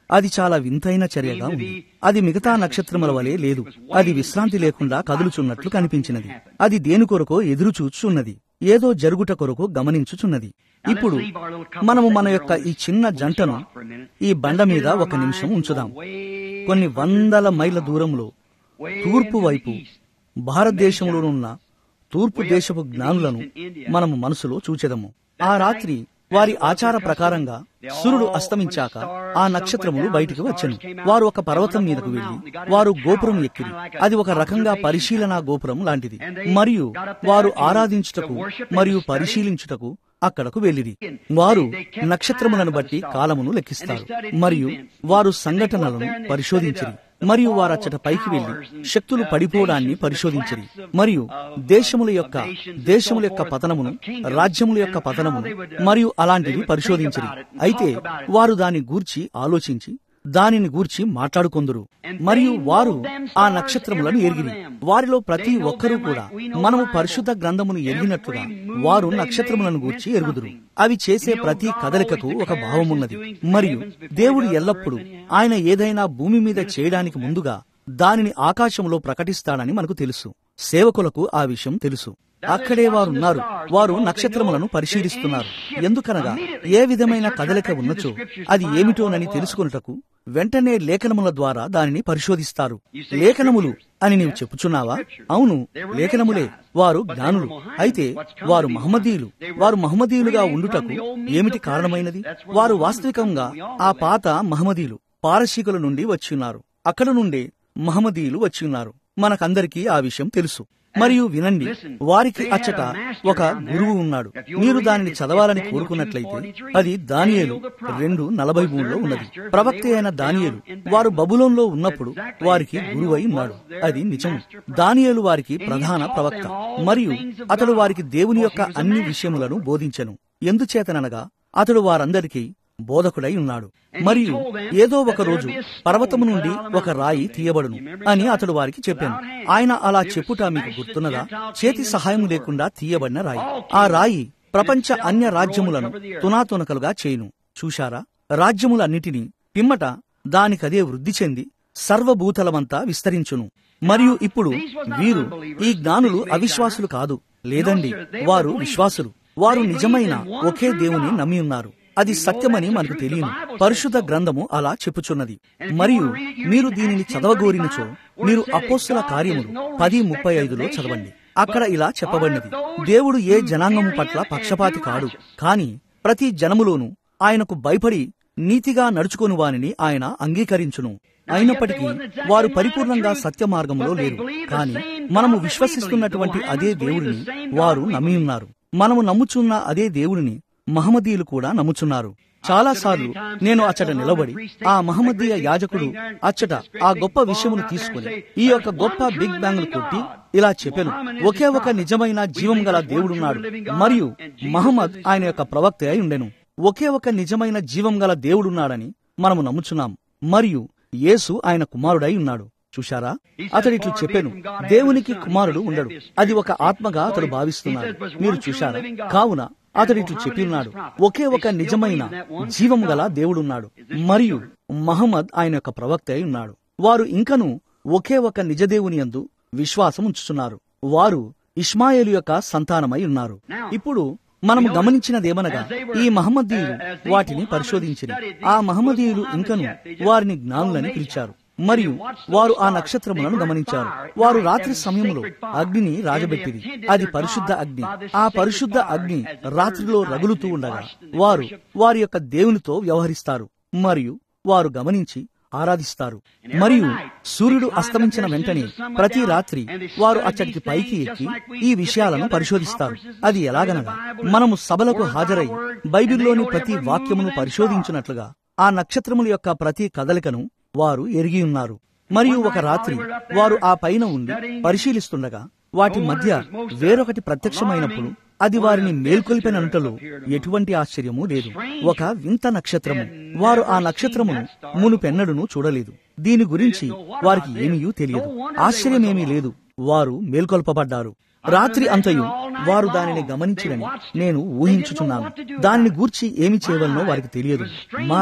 అది చాలా వింతైన చర్యగా ఉంది అది మిగతా నక్షత్రముల వలె లేదు అది విశ్రాంతి లేకుండా కదులుచున్నట్లు కనిపించినది అది దేని కొరకో ఎదురు చూచుచున్నది ఏదో జరుగుట కొరకు గమనించుచున్నది ఇప్పుడు మనము మన యొక్క ఈ చిన్న జంటను ఈ బండ మీద ఒక నిమిషం ఉంచుదాం కొన్ని వందల మైళ్ళ దూరంలో తూర్పు వైపు భారతదేశంలోనున్న తూర్పు దేశపు జ్ఞానులను మనము మనసులో చూచెదము ఆ రాత్రి వారి ఆచార ప్రకారంగా సూర్యుడు అస్తమించాక ఆ నక్షత్రములు బయటికి వచ్చెను వారు ఒక పర్వతం మీదకు వెళ్లి వారు గోపురం ఎక్కిరి అది ఒక రకంగా పరిశీలన గోపురం లాంటిది మరియు వారు ఆరాధించుటకు మరియు పరిశీలించుటకు అక్కడకు వెళ్ళిరి వారు నక్షత్రములను బట్టి కాలమును లెక్కిస్తారు మరియు వారు సంఘటనలను పరిశోధించిరి మరియు వారచ్చట పైకి వెళ్లి శక్తులు పడిపోవడాన్ని పరిశోధించిరి మరియు దేశముల యొక్క దేశముల యొక్క పతనమును రాజ్యముల యొక్క పతనమును మరియు అలాంటివి పరిశోధించిరి అయితే వారు దాని గూర్చి ఆలోచించి దానిని గూర్చి మాట్లాడుకొందురు మరియు వారు ఆ నక్షత్రములను ఎరిగిరి వారిలో ప్రతి ఒక్కరూ కూడా మనము పరిశుద్ధ గ్రంథమును ఎరిగినట్లుగా వారు నక్షత్రములను గూర్చి ఎరుగుదురు అవి చేసే ప్రతి కదలికకు ఒక భావమున్నది మరియు దేవుడు ఎల్లప్పుడూ ఆయన ఏదైనా భూమి మీద చేయడానికి ముందుగా దానిని ఆకాశంలో ప్రకటిస్తాడని మనకు తెలుసు సేవకులకు ఆ విషయం తెలుసు అక్కడే వారున్నారు వారు నక్షత్రములను పరిశీలిస్తున్నారు ఎందుకనగా ఏ విధమైన కదలిక ఉన్నచో అది ఏమిటోనని తెలుసుకొనుటకు వెంటనే లేఖనముల ద్వారా దానిని పరిశోధిస్తారు లేఖనములు అని నీవు చెప్పుచున్నావా అవును లేఖనములే వారు జ్ఞానులు అయితే వారు మహమ్మదీయులు వారు మహమ్మదీయులుగా ఉండుటకు ఏమిటి కారణమైనది వారు వాస్తవికంగా ఆ పాత మహమ్మదీయులు పారసీకుల నుండి వచ్చిన్నారు అక్కడ నుండే మహమ్మదీయులు వచ్చిన్నారు మనకందరికీ ఆ విషయం తెలుసు మరియు వినండి వారికి అచ్చట ఒక గురువు ఉన్నాడు మీరు దానిని చదవాలని కోరుకున్నట్లయితే అది దానియేలు రెండు నలభై మూడులో ఉన్నది ప్రవక్త అయిన దానియేలు వారు బబులోన్లో ఉన్నప్పుడు వారికి గురువై ఉన్నాడు అది నిజం దానియేలు వారికి ప్రధాన ప్రవక్త మరియు అతడు వారికి దేవుని యొక్క అన్ని విషయములను బోధించెను ఎందుచేతననగా అతడు వారందరికీ బోధకుడై ఉన్నాడు మరియు ఏదో ఒక రోజు పర్వతము నుండి ఒక రాయి తీయబడును అని అతడు వారికి చెప్పాను ఆయన అలా చెప్పుట మీకు గుర్తున్నదా చేతి సహాయం లేకుండా తీయబడిన రాయి ఆ రాయి ప్రపంచ అన్య రాజ్యములను తునాతునకలుగా చేయును చూశారా రాజ్యములన్నిటినీ పిమ్మట దానికదే వృద్ధి చెంది సర్వభూతలమంతా విస్తరించును మరియు ఇప్పుడు వీరు ఈ జ్ఞానులు అవిశ్వాసులు కాదు లేదండి వారు విశ్వాసులు వారు నిజమైన ఒకే దేవుని నమ్మి ఉన్నారు అది సత్యమని మనకు తెలియను పరిశుద్ధ గ్రంథము అలా చెప్పుచున్నది మరియు మీరు దీనిని చదవగోరినచో మీరు అపోస్తుల కార్యములు పది ముప్పై ఐదులో చదవండి అక్కడ ఇలా చెప్పబడినది దేవుడు ఏ జనాంగము పట్ల పక్షపాతి కాడు కాని ప్రతి జనములోనూ ఆయనకు భయపడి నీతిగా నడుచుకుని వానిని ఆయన అంగీకరించును అయినప్పటికీ వారు పరిపూర్ణంగా సత్య మార్గంలో లేరు కాని మనము విశ్వసిస్తున్నటువంటి అదే దేవుడిని వారు నమ్మి ఉన్నారు మనము నమ్ముచున్న అదే దేవుడిని మహమ్మదీయులు కూడా నమ్ముచున్నారు చాలా సార్లు నేను అచ్చట నిలబడి ఆ మహమ్మదీయ యాజకుడు అచ్చట ఆ గొప్ప విషయమును తీసుకుని ఈ యొక్క గొప్ప బిగ్ బ్యాంగ్ కొట్టి ఇలా చెప్పాను ఒకే ఒక నిజమైన జీవం గల దేవుడున్నాడు మరియు మహమ్మద్ ఆయన యొక్క ప్రవక్త అయి ఉండెను ఒకే ఒక నిజమైన జీవం గల దేవుడున్నాడని మనము నమ్ముచున్నాం మరియు యేసు ఆయన కుమారుడై ఉన్నాడు చూశారా అతడు ఇట్లు చెప్పాను దేవునికి కుమారుడు ఉండడు అది ఒక ఆత్మగా అతడు భావిస్తున్నాడు మీరు చూశారా కావున అతడు ఇట్లు చెప్పి ఉన్నాడు ఒకే ఒక నిజమైన జీవం గల దేవుడున్నాడు మరియు మహమ్మద్ ఆయన యొక్క ప్రవక్త అయి ఉన్నాడు వారు ఇంకను ఒకే ఒక నిజదేవుని యందు విశ్వాసం ఉంచుతున్నారు వారు ఇష్మాయేలు యొక్క సంతానమై ఉన్నారు ఇప్పుడు మనము గమనించినదేమనగా ఈ మహమ్మదీయులు వాటిని పరిశోధించిరి ఆ మహమ్మదీయులు ఇంకను వారిని జ్ఞానులని పిలిచారు మరియు వారు ఆ నక్షత్రములను గమనించారు వారు రాత్రి సమయంలో అగ్నిని రాజబెట్టిరి అది పరిశుద్ధ అగ్ని ఆ పరిశుద్ధ అగ్ని రాత్రిలో రగులుతూ ఉండగా వారు వారి యొక్క దేవునితో వ్యవహరిస్తారు మరియు వారు గమనించి ఆరాధిస్తారు మరియు సూర్యుడు అస్తమించిన వెంటనే ప్రతి రాత్రి వారు అచ్చటికి పైకి ఎక్కి ఈ విషయాలను పరిశోధిస్తారు అది ఎలాగనగా మనము సభలకు హాజరై బైబిల్లోని ప్రతి వాక్యమును పరిశోధించినట్లుగా ఆ నక్షత్రముల యొక్క ప్రతి కదలికను వారు ఎరిగి ఉన్నారు మరియు ఒక రాత్రి వారు ఆ పైన ఉండి పరిశీలిస్తుండగా వాటి మధ్య వేరొకటి ప్రత్యక్షమైనప్పుడు అది వారిని మేల్కొల్పినంతలో ఎటువంటి ఆశ్చర్యము లేదు ఒక వింత నక్షత్రము వారు ఆ నక్షత్రమును మునుపెన్నడును చూడలేదు దీని గురించి వారికి ఏమీ తెలియదు ఆశ్చర్యమేమీ లేదు వారు మేల్కొల్పబడ్డారు రాత్రి అంతయు వారు దానిని గమనించినని నేను ఊహించుచున్నాను దానిని గూర్చి ఏమి చేయవలనో వారికి తెలియదు మాయ్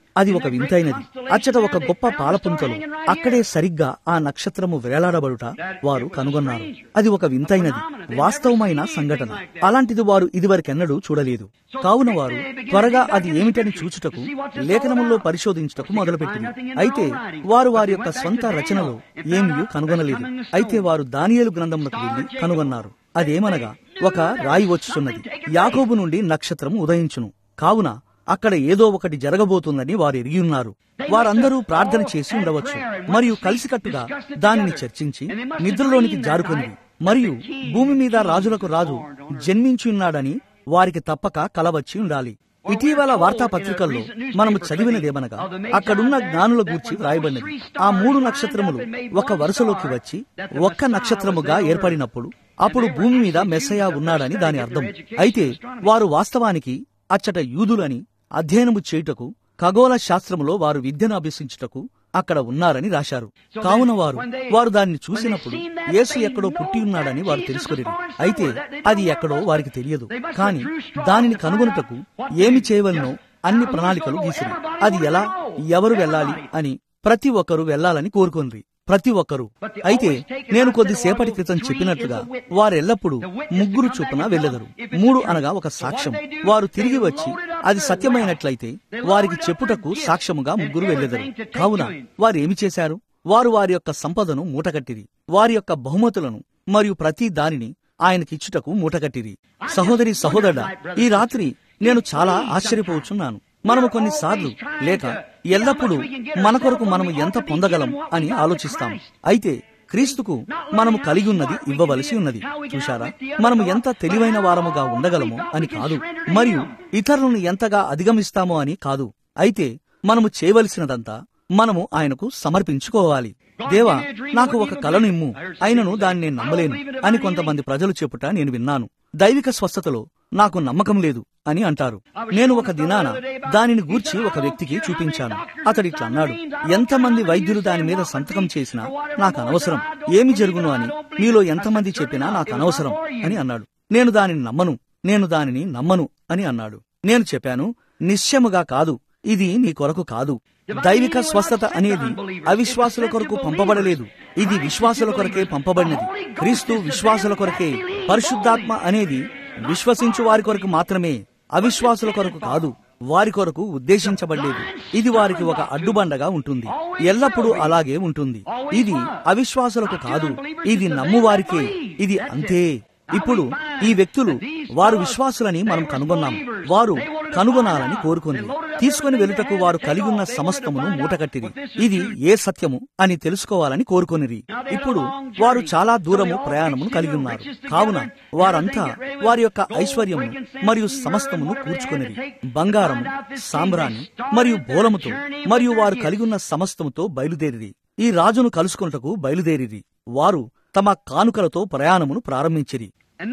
అది ఒక వింతైనది అచ్చట ఒక గొప్ప పాలపుంతలు అక్కడే సరిగ్గా ఆ నక్షత్రము వేలాడబడుట వారు కనుగొన్నారు అది ఒక వింతైనది వాస్తవమైన సంఘటన అలాంటిది వారు ఇదివరకెన్నడూ చూడలేదు కావున వారు త్వరగా అది ఏమిటని చూచుటకు లేఖనముల్లో పరిశోధించుటకు మొదలుపెట్టింది అయితే వారు వారి యొక్క స్వంత రచనలో ఏమీ కనుగొనలేదు అయితే వారు దానియేలు గ్రంథములకు వెళ్లి కనుగొన్నారు అదేమనగా ఒక రాయి వచ్చుచున్నది యాకోబు నుండి నక్షత్రం ఉదయించును కావున అక్కడ ఏదో ఒకటి జరగబోతుందని వారు ఎరిగి ఉన్నారు వారందరూ ప్రార్థన చేసి ఉండవచ్చు మరియు కలిసికట్టుగా దానిని చర్చించి నిద్రలోనికి జారుకొని మరియు భూమి మీద రాజులకు రాజు జన్మించి ఉన్నాడని వారికి తప్పక కలవచ్చి ఉండాలి ఇటీవల వార్తాపత్రికల్లో మనము చదివినదేమనగా అక్కడున్న జ్ఞానుల గూర్చి వ్రాయబడినది ఆ మూడు నక్షత్రములు ఒక వరుసలోకి వచ్చి ఒక్క నక్షత్రముగా ఏర్పడినప్పుడు అప్పుడు భూమి మీద మెస్సయా ఉన్నాడని దాని అర్థం అయితే వారు వాస్తవానికి అచ్చట యూదులని అధ్యయనము చేయుటకు ఖగోళ శాస్త్రములో వారు విద్యను అభ్యసించుటకు అక్కడ ఉన్నారని రాశారు కావున వారు వారు దాన్ని చూసినప్పుడు యేసు ఎక్కడో పుట్టి ఉన్నాడని వారు తెలుసుకునేది అయితే అది ఎక్కడో వారికి తెలియదు కాని దానిని కనుగొనుటకు ఏమి చేయవలనో అన్ని ప్రణాళికలు గీసిరి అది ఎలా ఎవరు వెళ్ళాలి అని ప్రతి ఒక్కరూ వెళ్లాలని కోరుకుంది ప్రతి ఒక్కరూ అయితే నేను కొద్దిసేపటి క్రితం చెప్పినట్లుగా వారెల్లప్పుడూ ముగ్గురు చొప్పున వెళ్ళెదరు మూడు అనగా ఒక సాక్ష్యం వారు తిరిగి వచ్చి అది సత్యమైనట్లయితే వారికి చెప్పుటకు సాక్ష్యముగా ముగ్గురు వెళ్ళెదరు కావున వారు ఏమి చేశారు వారు వారి యొక్క సంపదను మూటగట్టిరి వారి యొక్క బహుమతులను మరియు ప్రతి దానిని ఆయనకిచ్చుటకు మూటగట్టిరి సహోదరి సహోదరుడా ఈ రాత్రి నేను చాలా ఆశ్చర్యపోవచ్చున్నాను మనము కొన్నిసార్లు లేక ఎల్లప్పుడూ మన కొరకు మనము ఎంత పొందగలం అని ఆలోచిస్తాం అయితే క్రీస్తుకు మనము కలిగి ఉన్నది ఇవ్వవలసి ఉన్నది చూశారా మనము ఎంత తెలివైన వారముగా ఉండగలమో అని కాదు మరియు ఇతరులను ఎంతగా అధిగమిస్తామో అని కాదు అయితే మనము చేయవలసినదంతా మనము ఆయనకు సమర్పించుకోవాలి దేవా నాకు ఒక కలను ఇమ్ము అయినను దాన్ని నేను నమ్మలేను అని కొంతమంది ప్రజలు చెప్పుట నేను విన్నాను దైవిక స్వస్థతలో నాకు నమ్మకం లేదు అని అంటారు నేను ఒక దినాన దానిని గూర్చి ఒక వ్యక్తికి చూపించాను అతడిట్లా అన్నాడు ఎంతమంది వైద్యులు దాని మీద సంతకం చేసినా నాకు అనవసరం ఏమి జరుగును అని మీలో ఎంతమంది చెప్పినా నాకు అనవసరం అని అన్నాడు నేను దానిని నమ్మను నేను దానిని నమ్మను అని అన్నాడు నేను చెప్పాను నిశ్చయముగా కాదు ఇది నీ కొరకు కాదు దైవిక స్వస్థత అనేది అవిశ్వాసుల కొరకు పంపబడలేదు ఇది విశ్వాసుల కొరకే పంపబడినది క్రీస్తు విశ్వాసుల కొరకే పరిశుద్ధాత్మ అనేది విశ్వసించు వారి కొరకు మాత్రమే అవిశ్వాసుల కొరకు కాదు వారి కొరకు ఉద్దేశించబడలేదు ఇది వారికి ఒక అడ్డుబండగా ఉంటుంది ఎల్లప్పుడూ అలాగే ఉంటుంది ఇది అవిశ్వాసులకు కాదు ఇది నమ్మువారికే ఇది అంతే ఇప్పుడు ఈ వ్యక్తులు వారు విశ్వాసులని మనం కనుగొన్నాం వారు కనుగొనాలని కోరుకుంది తీసుకుని వెలుటకు వారు కలిగి ఉన్న సమస్తమును మూటకట్టిరి ఇది ఏ సత్యము అని తెలుసుకోవాలని కోరుకొనిరి ఇప్పుడు వారు చాలా దూరము ప్రయాణమును కలిగి ఉన్నారు కావున వారంతా వారి యొక్క ఐశ్వర్యము మరియు సమస్తమును కూర్చుకొనిరి బంగారము సాంబ్రాన్ని మరియు బోలముతో మరియు వారు కలిగి ఉన్న సమస్తముతో బయలుదేరిరి ఈ రాజును కలుసుకొనుటకు బయలుదేరిరి వారు తమ కానుకలతో ప్రయాణమును ప్రారంభించిరి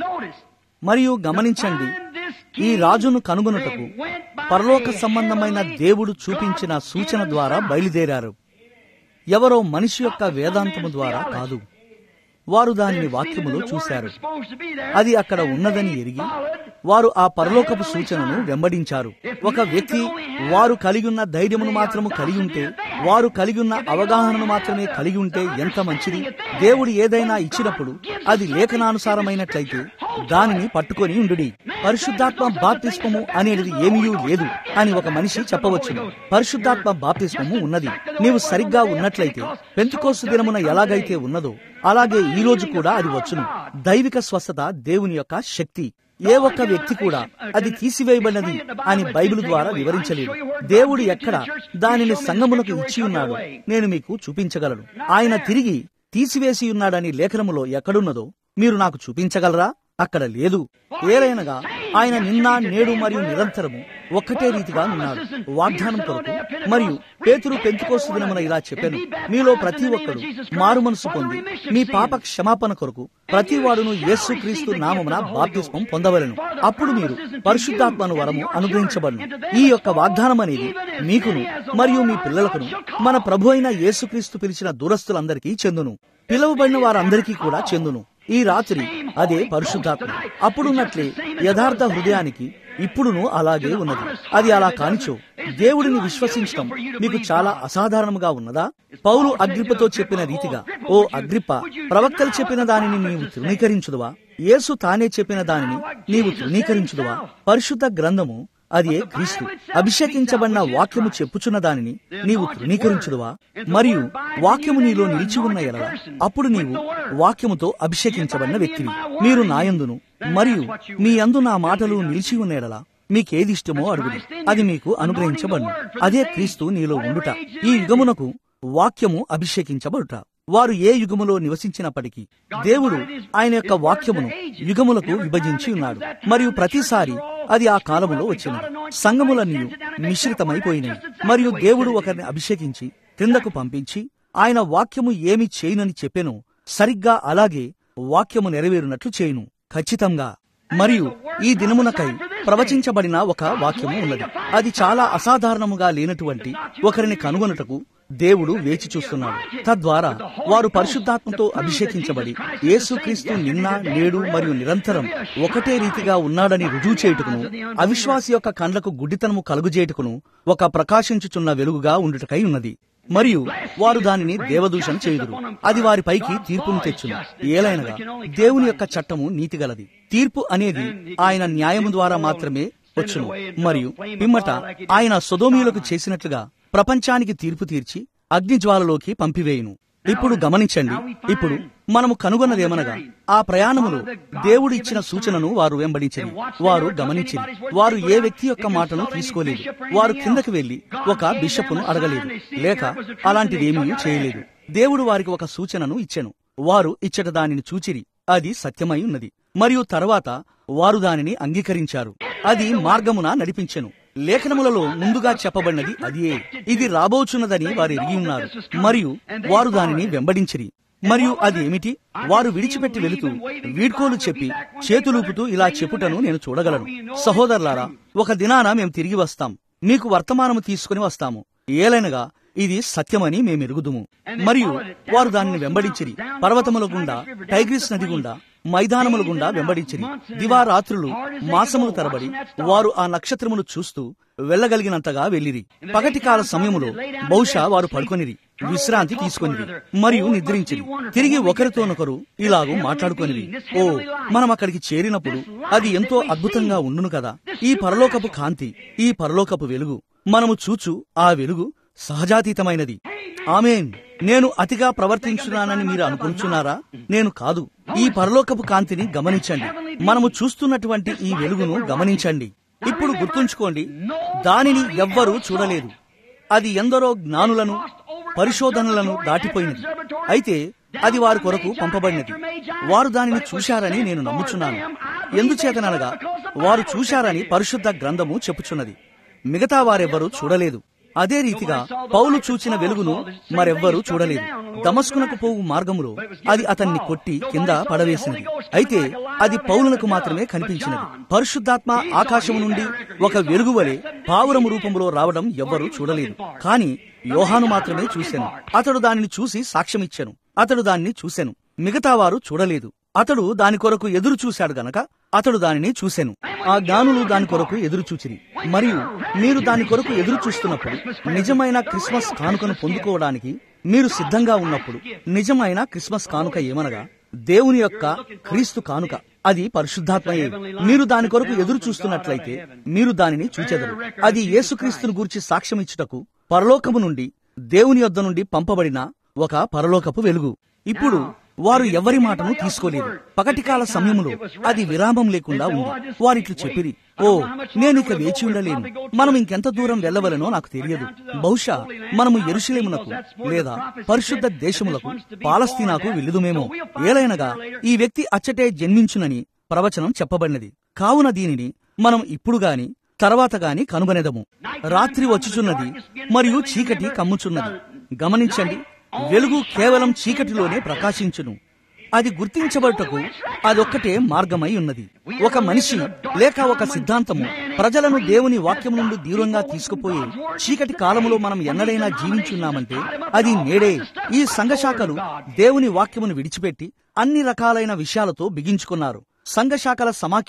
మరియు గమనించండి ఈ రాజును కనుగొనుటకు పరలోక సంబంధమైన దేవుడు చూపించిన సూచన ద్వారా బయలుదేరారు ఎవరో మనిషి యొక్క వేదాంతము ద్వారా కాదు వారు దానిని వాక్యములో చూశారు అది అక్కడ ఉన్నదని ఎరిగి వారు ఆ పరలోకపు సూచనను వెంబడించారు ఒక వ్యక్తి వారు కలిగి ఉన్న ధైర్యమును మాత్రము కలిగి ఉంటే వారు కలిగి ఉన్న అవగాహనను మాత్రమే కలిగి ఉంటే ఎంత మంచిది దేవుడు ఏదైనా ఇచ్చినప్పుడు అది లేఖనానుసారమైనట్లయితే దానిని పట్టుకొని ఉండుడి పరిశుద్ధాత్మ బాప్తిస్మము అనేది ఏమీ లేదు అని ఒక మనిషి చెప్పవచ్చును పరిశుద్ధాత్మ బాప్తిస్మము ఉన్నది నీవు సరిగ్గా ఉన్నట్లయితే పెంతుకోసు దినమున ఎలాగైతే ఉన్నదో అలాగే ఈ రోజు కూడా అది వచ్చును దైవిక స్వస్థత దేవుని యొక్క శక్తి ఏ ఒక్క వ్యక్తి కూడా అది తీసివేయబడినది అని బైబిల్ ద్వారా వివరించలేదు దేవుడు ఎక్కడ దానిని సంగమునకు ఇచ్చి ఉన్నాడో నేను మీకు చూపించగలను ఆయన తిరిగి తీసివేసి ఉన్నాడని లేఖనములో ఎక్కడున్నదో మీరు నాకు చూపించగలరా అక్కడ లేదు ఏలైనగా ఆయన నిన్న నేడు మరియు నిరంతరము ఒక్కటే రీతిగా ఉన్నాడు వాగ్దానం కొరకు మరియు పేతురు పెంచుకోసు దినమున ఇలా చెప్పాను మీలో ప్రతి ఒక్కరు మారు మనసు పొంది మీ పాప క్షమాపణ కొరకు ప్రతి వాడును యేసు క్రీస్తు నామమున బాప్తిస్మం పొందవలను అప్పుడు మీరు పరిశుద్ధాత్మను వరము అనుగ్రహించబడును ఈ యొక్క వాగ్దానం అనేది మీకును మరియు మీ పిల్లలకును మన ప్రభు అయిన యేసుక్రీస్తు పిలిచిన దూరస్తులందరికీ చెందును పిలువబడిన వారందరికీ కూడా చెందును ఈ రాత్రి అదే పరిశుద్ధాత్మ అప్పుడున్నట్లే యథార్థ హృదయానికి ఇప్పుడును అలాగే ఉన్నది అది అలా కానిచో దేవుడిని విశ్వసించడం మీకు చాలా అసాధారణముగా ఉన్నదా పౌలు అగ్రిప్పతో చెప్పిన రీతిగా ఓ అగ్రిప్ప ప్రవక్తలు చెప్పిన దానిని నీవు తృణీకరించుదువా యేసు తానే చెప్పిన దానిని నీవు తృణీకరించుదువా పరిశుద్ధ గ్రంథము అది క్రీస్తు అభిషేకించబడిన వాక్యము చెప్పుచున్న దానిని నీవు తృణీకరించుదువా మరియు వాక్యము నీలో నిలిచి ఉన్న ఎడల అప్పుడు నీవు వాక్యముతో అభిషేకించబడిన వ్యక్తివి మీరు నాయందును మరియు మీ అందు నా మాటలు నిలిచి ఉన్న ఎడల మీకేది ఇష్టమో అడుగుది అది మీకు అనుగ్రహించబడును అదే క్రీస్తు నీలో ఉండుట ఈ యుగమునకు వాక్యము అభిషేకించబడుట వారు ఏ యుగములో నివసించినప్పటికీ దేవుడు ఆయన యొక్క వాక్యమును యుగములకు విభజించి ఉన్నాడు మరియు ప్రతిసారి అది ఆ కాలములో వచ్చినది సంగములన్నీ మిశ్రితమైపోయినవి మరియు దేవుడు ఒకరిని అభిషేకించి క్రిందకు పంపించి ఆయన వాక్యము ఏమి చేయునని చెప్పెను సరిగ్గా అలాగే వాక్యము నెరవేరునట్లు చేయును ఖచ్చితంగా మరియు ఈ దినమునకై ప్రవచించబడిన ఒక వాక్యము ఉన్నది అది చాలా అసాధారణముగా లేనటువంటి ఒకరిని కనుగొనుటకు దేవుడు వేచి చూస్తున్నాడు తద్వారా వారు పరిశుద్ధాత్మతో అభిషేకించబడి యేసుక్రీస్తు నిన్న నేడు మరియు నిరంతరం ఒకటే రీతిగా ఉన్నాడని రుజువు చేయుటకును అవిశ్వాసి యొక్క కండ్లకు గుడ్డితనము కలుగుజేయుటకును ఒక ప్రకాశించుచున్న వెలుగుగా ఉండుటకై ఉన్నది మరియు వారు దానిని దేవదూషణ చేయుదురు అది వారిపైకి తీర్పును తెచ్చును ఏలైనగా దేవుని యొక్క చట్టము నీతిగలది తీర్పు అనేది ఆయన న్యాయము ద్వారా మాత్రమే వచ్చును మరియు పిమ్మట ఆయన సొదోమియులకు చేసినట్లుగా ప్రపంచానికి తీర్పు తీర్చి అగ్నిజ్వాలలోకి పంపివేయును ఇప్పుడు గమనించండి ఇప్పుడు మనము కనుగొన్నదేమనగా ఆ ప్రయాణములో దేవుడు ఇచ్చిన సూచనను వారు వెంబడించింది వారు గమనించింది వారు ఏ వ్యక్తి యొక్క మాటను తీసుకోలేదు వారు కిందకి వెళ్లి ఒక బిషప్ను అడగలేదు లేక అలాంటిదేమీ చేయలేదు దేవుడు వారికి ఒక సూచనను ఇచ్చెను వారు ఇచ్చట దానిని చూచిరి అది సత్యమై ఉన్నది మరియు తర్వాత వారు దానిని అంగీకరించారు అది మార్గమున నడిపించెను లేఖనములలో ముందుగా చెప్పబడినది అదియే ఇది రాబోచున్నదని వారు ఎరిగి ఉన్నారు మరియు వారు దానిని వెంబడించిరి మరియు అది ఏమిటి వారు విడిచిపెట్టి వెళుతూ వీడ్కోలు చెప్పి చేతులూపుతూ ఇలా చెప్పుటను నేను చూడగలను సహోదరులారా ఒక దినాన మేము తిరిగి వస్తాం మీకు వర్తమానము తీసుకుని వస్తాము ఏలైనగా ఇది సత్యమని మేమెరుగుదుము మరియు వారు దానిని వెంబడించిరి పర్వతముల గుండా టైగ్రిస్ నది గుండా మైదానముల గుండా వెంబడించిరి దివారాత్రులు మాసములు తరబడి వారు ఆ నక్షత్రమును చూస్తూ వెళ్ళగలిగినంతగా వెళ్లిరి పగటి కాల సమయములో బహుశా వారు పడుకొనిరి విశ్రాంతి తీసుకొనిరి మరియు నిద్రించిరి తిరిగి ఒకరితోనొకరు ఇలాగూ మాట్లాడుకొనిరి ఓ మనం అక్కడికి చేరినప్పుడు అది ఎంతో అద్భుతంగా ఉండును కదా ఈ పరలోకపు కాంతి ఈ పరలోకపు వెలుగు మనము చూచు ఆ వెలుగు సహజాతీతమైనది ఆమెన్ నేను అతిగా ప్రవర్తించున్నానని మీరు అనుకుంటున్నారా నేను కాదు ఈ పరలోకపు కాంతిని గమనించండి మనము చూస్తున్నటువంటి ఈ వెలుగును గమనించండి ఇప్పుడు గుర్తుంచుకోండి దానిని ఎవ్వరూ చూడలేదు అది ఎందరో జ్ఞానులను పరిశోధనలను దాటిపోయినది అయితే అది వారి కొరకు పంపబడినది వారు దానిని చూశారని నేను నమ్ముచున్నాను ఎందుచేతననగా వారు చూశారని పరిశుద్ధ గ్రంథము చెప్పుచున్నది మిగతా వారెవ్వరూ చూడలేదు అదే రీతిగా పౌలు చూచిన వెలుగును మరెవ్వరూ చూడలేదు దమస్కునకు పోవు మార్గములో అది అతన్ని కొట్టి కింద పడవేసినది అయితే అది పౌలునకు మాత్రమే కనిపించినది పరిశుద్ధాత్మ ఆకాశము నుండి ఒక వెలుగు వలె పావురము రూపంలో రావడం ఎవ్వరూ చూడలేదు కాని యోహాను మాత్రమే చూశాను అతడు దానిని చూసి సాక్ష్యమిచ్చాను అతడు దానిని చూశాను మిగతా వారు చూడలేదు అతడు దాని కొరకు ఎదురు చూశాడు గనక అతడు దానిని చూశాను ఆ జ్ఞానులు దాని కొరకు ఎదురు చూచిరి మరియు మీరు దాని కొరకు ఎదురు చూస్తున్నప్పుడు నిజమైన క్రిస్మస్ కానుకను పొందుకోవడానికి మీరు సిద్ధంగా ఉన్నప్పుడు నిజమైన క్రిస్మస్ కానుక ఏమనగా దేవుని యొక్క క్రీస్తు కానుక అది పరిశుద్ధాత్మయే మీరు దాని కొరకు ఎదురు చూస్తున్నట్లయితే మీరు దానిని చూచెదరు అది యేసుక్రీస్తును గూర్చి సాక్ష్యం ఇచ్చుటకు పరలోకము నుండి దేవుని యొద్ద నుండి పంపబడిన ఒక పరలోకపు వెలుగు ఇప్పుడు వారు ఎవరి మాటను తీసుకోలేదు పగటికాల సమయంలో అది విరామం లేకుండా ఉంది వారిట్లు చెప్పిరి ఓ నేనిక వేచి ఉండలేను మనం ఇంకెంత దూరం వెళ్ళవలనో నాకు తెలియదు బహుశా మనము ఎరుషలేమునకు లేదా పరిశుద్ధ దేశములకు పాలస్తీనాకు వెళ్ళుదుమేమో ఏలైనగా ఈ వ్యక్తి అచ్చటే జన్మించునని ప్రవచనం చెప్పబడినది కావున దీనిని మనం ఇప్పుడు గాని తర్వాత గాని కనుగొనేదము రాత్రి వచ్చుచున్నది మరియు చీకటి కమ్ముచున్నది గమనించండి వెలుగు కేవలం చీకటిలోనే ప్రకాశించును అది గుర్తించబడుటకు అదొక్కటే మార్గమై ఉన్నది ఒక మనిషి లేక ఒక సిద్ధాంతము ప్రజలను దేవుని వాక్యం నుండి దూరంగా తీసుకుపోయి చీకటి కాలములో మనం ఎన్నడైనా జీవించున్నామంటే అది నేడే ఈ సంఘశాఖలు దేవుని వాక్యమును విడిచిపెట్టి అన్ని రకాలైన విషయాలతో బిగించుకున్నారు సంఘశాఖల సమాఖ్యలో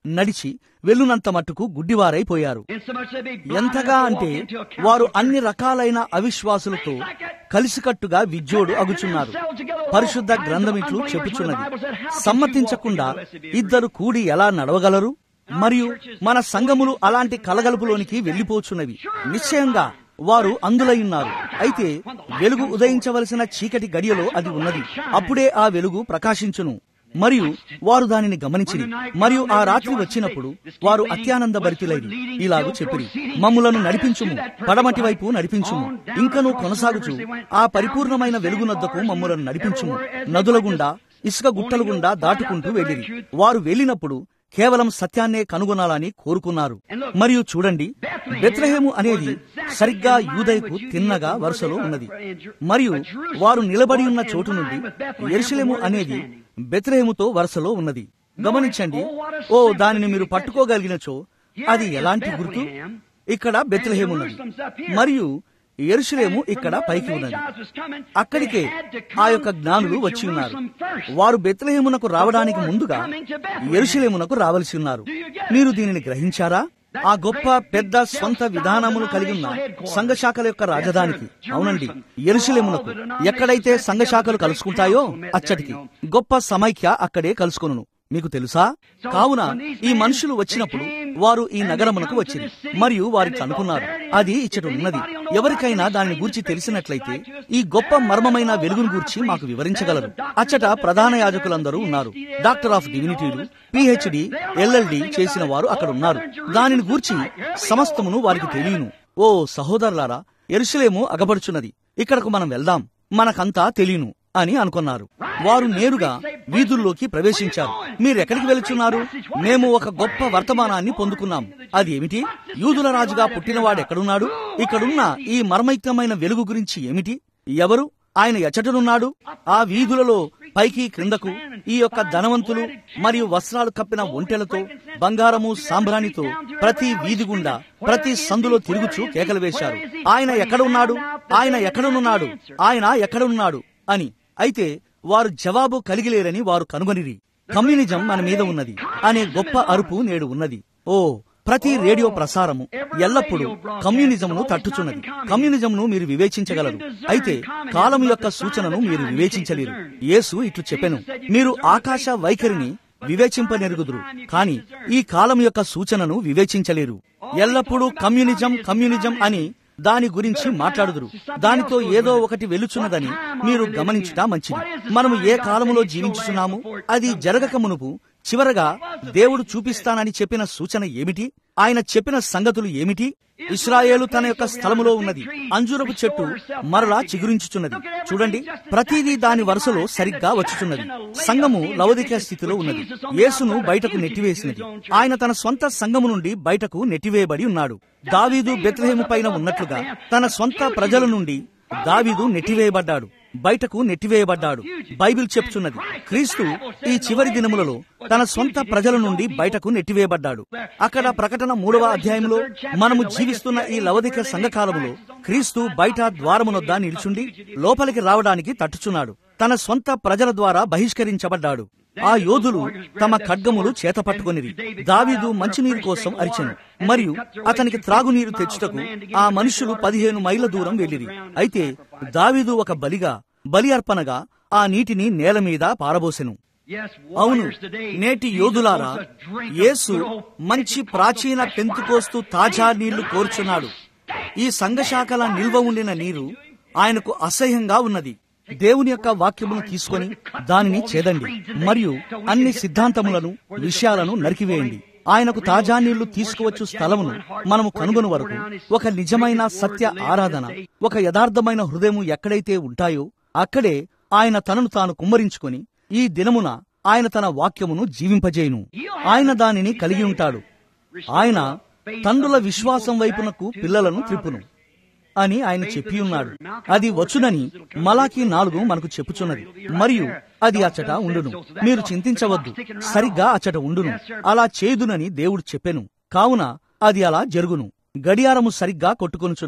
నడిచి వెళ్లునంత మట్టుకు గుడ్డివారైపోయారు insomuch they be blind ఎంతగా enough to అంటే walk into a county వారు church. అన్ని రకాలైన అవిశ్వాసులతో కలిసికట్టుగా విజ్జోడు అగుచున్నారు పరిశుద్ధ గ్రంథమిట్లు చెప్పుచున్నది సమ్మతించకుండా ఇద్దరు కూడి ఎలా నడవగలరు మరియు మన సంఘములు అలాంటి కలగలుపులోనికి వెళ్లిపోచున్నవి నిశ్చయంగా వారు అందులై ఉన్నారు అయితే వెలుగు ఉదయించవలసిన చీకటి గడియలో అది ఉన్నది అప్పుడే ఆ వెలుగు ప్రకాశించును మరియు వారు దానిని గమనించిరి మరియు ఆ రాత్రి వచ్చినప్పుడు వారు అత్యానంద భరితులైరి ఇలాగూ చెప్పిరి మమ్ములను నడిపించుము పడమటి వైపు నడిపించుము ఇంకనూ కొనసాగుచు ఆ పరిపూర్ణమైన వెలుగునద్దకు మమ్ములను నడిపించుము నదుల గుండా ఇసుక గుట్టల గుండా దాటుకుంటూ వెళ్ళిరి వారు వెళ్ళినప్పుడు కేవలం సత్యాన్నే కనుగొనాలని కోరుకున్నారు మరియు చూడండి బెత్లహేము అనేది సరిగ్గా యూదయకు తిన్నగా వరుసలో ఉన్నది మరియు వారు నిలబడి ఉన్న చోటు నుండి ఎరుసలేము అనేది బెత్లహేముతో వరుసలో ఉన్నది గమనించండి ఓ దానిని మీరు పట్టుకోగలిగినచో అది ఎలాంటి గుర్తు ఇక్కడ బెత్లహేము ఉన్నది మరియు ఎరుసలేము ఇక్కడ పైకి ఉన్నది అక్కడికే ఆ యొక్క జ్ఞానులు వచ్చి ఉన్నారు వారు బెత్లహేమునకు రావడానికి ముందుగా ఎరుసలేమునకు రావలసి ఉన్నారు మీరు దీనిని గ్రహించారా ఆ గొప్ప పెద్ద స్వంత విధానములు కలిగి ఉన్న సంఘశాఖల యొక్క రాజధానికి అవునండి ఎరుసలేమునకు ఎక్కడైతే సంఘశాఖలు కలుసుకుంటాయో అచ్చటికి గొప్ప సమైక్య అక్కడే కలుసుకొనును మీకు తెలుసా కావున ఈ మనుషులు వచ్చినప్పుడు వారు ఈ నగరమునకు వచ్చింది మరియు వారికి అనుకున్నారు అది ఇచ్చట ఉన్నది ఎవరికైనా దానిని గూర్చి తెలిసినట్లయితే ఈ గొప్ప మర్మమైన వెలుగును గూర్చి మాకు వివరించగలరు అచ్చట ప్రధాన యాజకులందరూ ఉన్నారు డాక్టర్ ఆఫ్ డివినిటీలు పిహెచ్డి ఎల్ఎల్డి చేసిన వారు అక్కడ ఉన్నారు దానిని గూర్చి సమస్తమును వారికి తెలియను ఓ సహోదరులారా ఎరుసలేము అగబడుచున్నది ఇక్కడకు మనం వెళ్దాం మనకంతా తెలియను అని అనుకున్నారు వారు నేరుగా వీధుల్లోకి ప్రవేశించారు మీరు ఎక్కడికి వెళుచున్నారు మేము ఒక గొప్ప వర్తమానాన్ని పొందుకున్నాం అది ఏమిటి యూదుల రాజుగా పుట్టినవాడు ఎక్కడున్నాడు ఇక్కడున్న ఈ మర్మైక్యమైన వెలుగు గురించి ఏమిటి ఎవరు ఆయన ఎచ్చటనున్నాడు ఆ వీధులలో పైకి క్రిందకు ఈ యొక్క ధనవంతులు మరియు వస్త్రాలు కప్పిన ఒంటెలతో బంగారము సాంబ్రాణితో ప్రతి వీధి గుండా ప్రతి సందులో తిరుగుచూ కేకలు వేశారు ఆయన ఎక్కడ ఉన్నాడు ఆయన ఎక్కడనున్నాడు ఆయన ఎక్కడనున్నాడు అని అయితే వారు జవాబు కలిగిలేరని వారు కనుగొనిరి కమ్యూనిజం మన మీద ఉన్నది అనే గొప్ప అరుపు నేడు ఉన్నది ఓ ప్రతి రేడియో ప్రసారము ఎల్లప్పుడూ కమ్యూనిజంను తట్టుచున్నది కమ్యూనిజంను మీరు వివేచించగలరు అయితే కాలం యొక్క సూచనను మీరు వివేచించలేరు యేసు ఇట్లు చెప్పెను మీరు ఆకాశ వైఖరిని వివేచింపనెరుగుదురు కాని ఈ కాలం యొక్క సూచనను వివేచించలేరు ఎల్లప్పుడూ కమ్యూనిజం కమ్యూనిజం అని దాని గురించి మాట్లాడుదురు దానితో ఏదో ఒకటి వెలుచున్నదని మీరు గమనించుట మంచిది మనము ఏ కాలములో జీవించుచున్నాము అది జరగక మునుపు చివరగా దేవుడు చూపిస్తానని చెప్పిన సూచన ఏమిటి ఆయన చెప్పిన సంగతులు ఏమిటి ఇస్రాయేలు తన యొక్క స్థలములో ఉన్నది అంజూరపు చెట్టు మరలా చిగురించుచున్నది చూడండి ప్రతిదీ దాని వరుసలో సరిగ్గా వచ్చుచున్నది సంఘము లవదిక స్థితిలో ఉన్నది యేసును బయటకు నెట్టివేసినది ఆయన తన సొంత సంఘము నుండి బయటకు నెట్టివేయబడి ఉన్నాడు దావీదు బెత్లహేము పైన ఉన్నట్లుగా తన సొంత ప్రజల నుండి దావీదు నెట్టివేయబడ్డాడు బయటకు నెట్టివేయబడ్డాడు బైబిల్ చెప్తున్నది క్రీస్తు ఈ చివరి దినములలో తన సొంత ప్రజల నుండి బయటకు నెట్టివేయబడ్డాడు అక్కడ ప్రకటన మూడవ అధ్యాయంలో మనము జీవిస్తున్న ఈ లవదిక సంఘకాలములో క్రీస్తు బయట ద్వారమునొద్ద నిల్చుండి లోపలికి రావడానికి తట్టుచున్నాడు తన సొంత ప్రజల ద్వారా బహిష్కరించబడ్డాడు ఆ యోధులు తమ ఖడ్గములు చేత పట్టుకొనిది దావీదు మంచినీరు కోసం అరిచెను మరియు అతనికి త్రాగునీరు తెచ్చుటకు ఆ మనుషులు పదిహేను మైళ్ళ దూరం వెళ్ళిరి అయితే దావీదు ఒక బలిగా బలి అర్పణగా ఆ నీటిని నేల మీద పారబోసెను అవును నేటి యోధులారా యేసు మంచి ప్రాచీన పెంతుకోస్తూ తాజా నీళ్లు కోర్చున్నాడు ఈ సంఘశాఖల నిల్వ ఉండిన నీరు ఆయనకు అసహ్యంగా ఉన్నది దేవుని యొక్క వాక్యమును తీసుకొని దానిని చేదండి మరియు అన్ని సిద్ధాంతములను విషయాలను నరికివేయండి ఆయనకు తాజా నీళ్లు తీసుకువచ్చు స్థలమును మనము కనుగొని వరకు ఒక నిజమైన సత్య ఆరాధన ఒక యథార్థమైన హృదయము ఎక్కడైతే ఉంటాయో అక్కడే ఆయన తనను తాను కుమ్మరించుకొని ఈ దినమున ఆయన తన వాక్యమును జీవింపజేయును ఆయన దానిని కలిగి ఉంటాడు ఆయన తండ్రుల విశ్వాసం వైపునకు పిల్లలను త్రిప్పును అని ఆయన చెప్పి ఉన్నాడు అది వచ్చునని మలాకి నాలుగు మనకు చెప్పుచున్నది మరియు అది అచ్చట ఉండును మీరు చింతించవద్దు సరిగ్గా అచ్చట ఉండును అలా చేదునని దేవుడు చెప్పెను కావున అది అలా జరుగును గడియారము సరిగ్గా కొట్టుకొనుచున్నది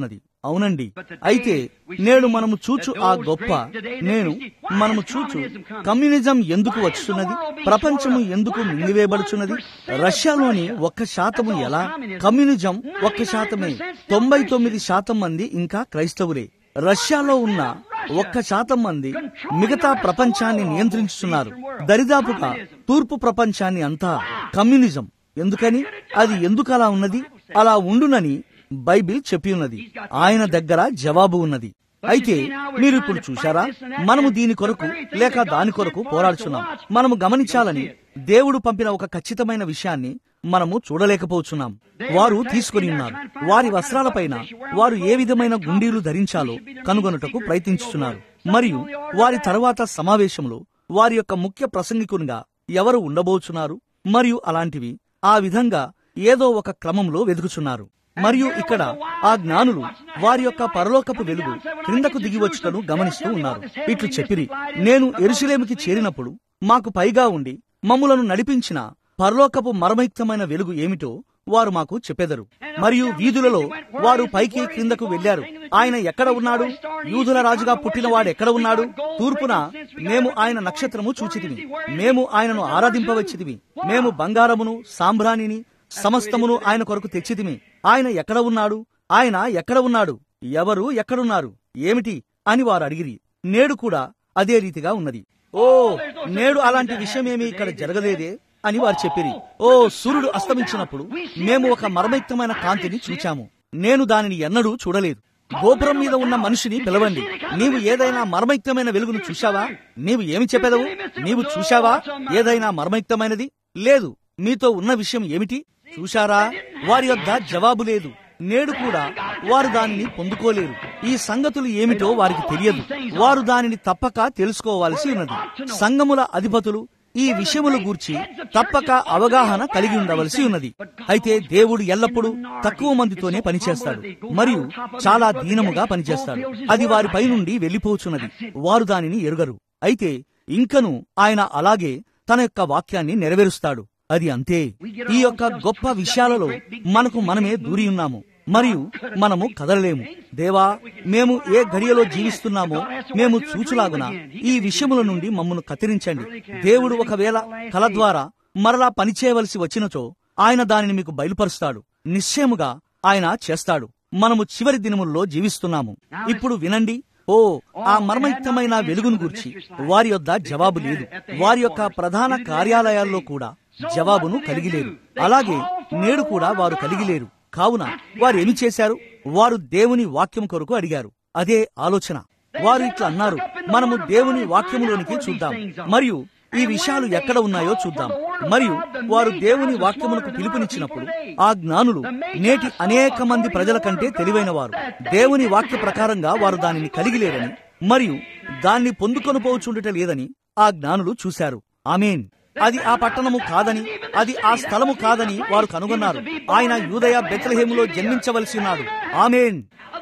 అవునండి అయితే నేడు మనము చూచు ఆ గొప్ప నేను మనము చూచు కమ్యూనిజం ఎందుకు వచ్చున్నది ప్రపంచము ఎందుకు మింగివేయబడుచున్నది రష్యాలోని ఒక్క శాతము ఎలా కమ్యూనిజం ఒక్క శాతమే తొంభై తొమ్మిది శాతం మంది ఇంకా క్రైస్తవులే రష్యాలో ఉన్న ఒక్క శాతం మంది మిగతా ప్రపంచాన్ని నియంత్రించుతున్నారు దరిదాపుగా తూర్పు ప్రపంచాన్ని అంతా కమ్యూనిజం ఎందుకని అది ఎందుకు అలా ఉన్నది అలా ఉండునని బైబిల్ చెప్పి ఉన్నది ఆయన దగ్గర జవాబు ఉన్నది అయితే మీరు ఇప్పుడు చూశారా మనము దీని కొరకు లేక దాని కొరకు పోరాడుచున్నాం మనము గమనించాలని దేవుడు పంపిన ఒక ఖచ్చితమైన విషయాన్ని మనము చూడలేకపోతున్నాం వారు తీసుకుని ఉన్నారు వారి వస్త్రాలపైన వారు ఏ విధమైన గుండీలు ధరించాలో కనుగొనుటకు ప్రయత్నించుతున్నారు మరియు వారి తర్వాత సమావేశంలో వారి యొక్క ముఖ్య ప్రసంగికునిగా ఎవరు ఉండబోచున్నారు మరియు అలాంటివి ఆ విధంగా ఏదో ఒక క్రమంలో వెతుకుచున్నారు మరియు ఇక్కడ ఆ జ్ఞానులు వారి యొక్క పరలోకపు వెలుగు క్రిందకు దిగి వచ్చుటను గమనిస్తూ ఉన్నారు ఇట్లు చెప్పిరి నేను ఎరుసలేమికి చేరినప్పుడు మాకు పైగా ఉండి మమ్ములను నడిపించిన పరలోకపు మరమయుక్తమైన వెలుగు ఏమిటో వారు మాకు చెప్పెదరు మరియు వీధులలో వారు పైకి క్రిందకు వెళ్లారు ఆయన ఎక్కడ ఉన్నాడు యూదుల రాజుగా పుట్టినవాడు ఎక్కడ ఉన్నాడు తూర్పున మేము ఆయన నక్షత్రము చూచితివి మేము ఆయనను ఆరాధింపవచ్చితివి మేము బంగారమును సాంబ్రాణిని సమస్తమును ఆయన కొరకు తెచ్చితిమి ఆయన ఎక్కడ ఉన్నాడు ఆయన ఎక్కడ ఉన్నాడు ఎవరు ఎక్కడున్నారు ఏమిటి అని వారు అడిగిరి నేడు కూడా అదే రీతిగా ఉన్నది ఓ నేడు అలాంటి విషయమేమి ఇక్కడ జరగలేదే అని వారు చెప్పిరి ఓ సూర్యుడు అస్తమించినప్పుడు మేము ఒక మర్మయుక్తమైన కాంతిని చూచాము నేను దానిని ఎన్నడూ చూడలేదు గోపురం మీద ఉన్న మనిషిని పిలవండి నీవు ఏదైనా మర్మయుక్తమైన వెలుగును చూశావా నీవు ఏమి చెప్పేదవు నీవు చూశావా ఏదైనా మర్మయుక్తమైనది లేదు మీతో ఉన్న విషయం ఏమిటి చూశారా వారి యొద్ద జవాబు లేదు నేడు కూడా వారు దానిని పొందుకోలేరు ఈ సంగతులు ఏమిటో వారికి తెలియదు వారు దానిని తప్పక తెలుసుకోవాల్సి ఉన్నది సంఘముల అధిపతులు ఈ విషయముల గూర్చి తప్పక అవగాహన కలిగి ఉండవలసి ఉన్నది అయితే దేవుడు ఎల్లప్పుడూ తక్కువ మందితోనే పనిచేస్తాడు మరియు చాలా దీనముగా పనిచేస్తాడు అది వారిపై నుండి వెళ్లిపోచున్నది వారు దానిని ఎరుగరు అయితే ఇంకను ఆయన అలాగే తన యొక్క వాక్యాన్ని నెరవేరుస్తాడు అది అంతే ఈ యొక్క గొప్ప విషయాలలో మనకు మనమే దూరి ఉన్నాము మరియు మనము కదలలేము దేవా మేము ఏ గడియలో జీవిస్తున్నామో మేము చూచులాగున ఈ విషయముల నుండి మమ్మను కత్తిరించండి దేవుడు ఒకవేళ కల ద్వారా మరలా పనిచేయవలసి వచ్చినచో ఆయన దానిని మీకు బయలుపరుస్తాడు నిశ్చయముగా ఆయన చేస్తాడు మనము చివరి దినముల్లో జీవిస్తున్నాము ఇప్పుడు వినండి ఓ ఆ మర్మయుక్తమైన వెలుగును గూర్చి వారి యొద్ద జవాబు లేదు వారి యొక్క ప్రధాన కార్యాలయాల్లో కూడా జవాబును కలిగిలేరు అలాగే నేడు కూడా వారు కలిగిలేరు కావున వారు ఏమి చేశారు వారు దేవుని వాక్యం కొరకు అడిగారు అదే ఆలోచన వారు ఇట్లా అన్నారు మనము దేవుని వాక్యములోనికి చూద్దాం మరియు ఈ విషయాలు ఎక్కడ ఉన్నాయో చూద్దాం మరియు వారు దేవుని వాక్యమునకు పిలుపునిచ్చినప్పుడు ఆ జ్ఞానులు నేటి అనేక మంది ప్రజల కంటే తెలివైన వారు దేవుని వాక్య ప్రకారంగా వారు దానిని కలిగిలేరని మరియు దాన్ని పొందుకొని పోచుండట లేదని ఆ జ్ఞానులు చూశారు ఆమెన్ అది ఆ పట్టణము కాదని అది ఆ స్థలము కాదని వారు కనుగొన్నారు ఆయన యూదయ బెత్లహేములో జన్మించవలసి ఉన్నాడు ఆమెన్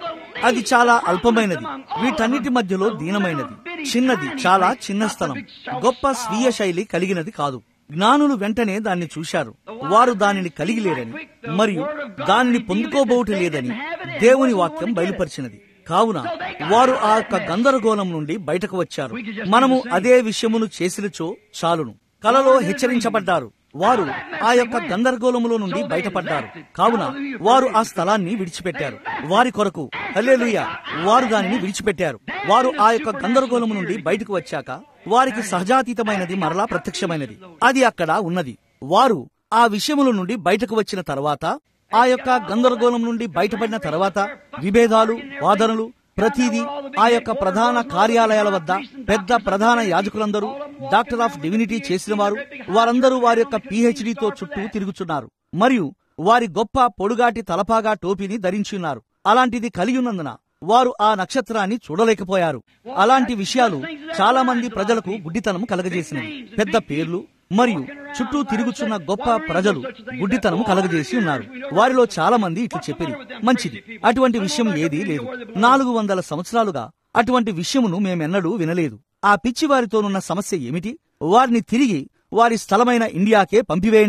అది చాలా అల్పమైనది వీటన్నిటి మధ్యలో దీనమైనది చిన్నది చాలా చిన్న స్థలం గొప్ప స్వీయ శైలి కలిగినది కాదు జ్ఞానులు వెంటనే దాన్ని చూశారు వారు దానిని కలిగి లేరని మరియు దానిని పొందుకోబోట లేదని దేవుని వాక్యం బయలుపరిచినది కావున వారు ఆ యొక్క గందరగోళం నుండి బయటకు వచ్చారు మనము అదే విషయమును చేసినచో చాలును కలలో హెచ్చరించబడ్డారు వారు ఆ యొక్క గందరగోళములో నుండి బయటపడ్డారు కావున వారు ఆ స్థలాన్ని విడిచిపెట్టారు వారి కొరకు హల్లెలూయ వారు దానిని విడిచిపెట్టారు వారు ఆ యొక్క గందరగోళము నుండి బయటకు వచ్చాక వారికి సహజాతీతమైనది మరలా ప్రత్యక్షమైనది అది అక్కడ ఉన్నది వారు ఆ విషయముల నుండి బయటకు వచ్చిన తర్వాత ఆ యొక్క గందరగోళం నుండి బయటపడిన తర్వాత విభేదాలు వాదనలు ప్రతిదీ ఆ యొక్క ప్రధాన కార్యాలయాల వద్ద పెద్ద ప్రధాన యాజకులందరూ డాక్టర్ ఆఫ్ డివినిటీ చేసిన వారు వారందరూ వారి యొక్క పిహెచ్డితో చుట్టూ తిరుగుచున్నారు మరియు వారి గొప్ప పొడుగాటి తలపాగా టోపీని ధరించున్నారు అలాంటిది కలిగి ఉన్నందున వారు ఆ నక్షత్రాన్ని చూడలేకపోయారు అలాంటి విషయాలు చాలా మంది ప్రజలకు గుడ్డితనం కలగజేసినవి పెద్ద పేర్లు మరియు చుట్టూ తిరుగుచున్న గొప్ప ప్రజలు గుడ్డితనం కలగజేసి ఉన్నారు వారిలో చాలా మంది ఇట్లు చెప్పిరి మంచిది అటువంటి విషయం ఏదీ లేదు నాలుగు వందల సంవత్సరాలుగా అటువంటి విషయమును మేమెన్నడూ వినలేదు ఆ పిచ్చి వారితోనున్న సమస్య ఏమిటి వారిని తిరిగి వారి స్థలమైన ఇండియాకే పంపివేయండి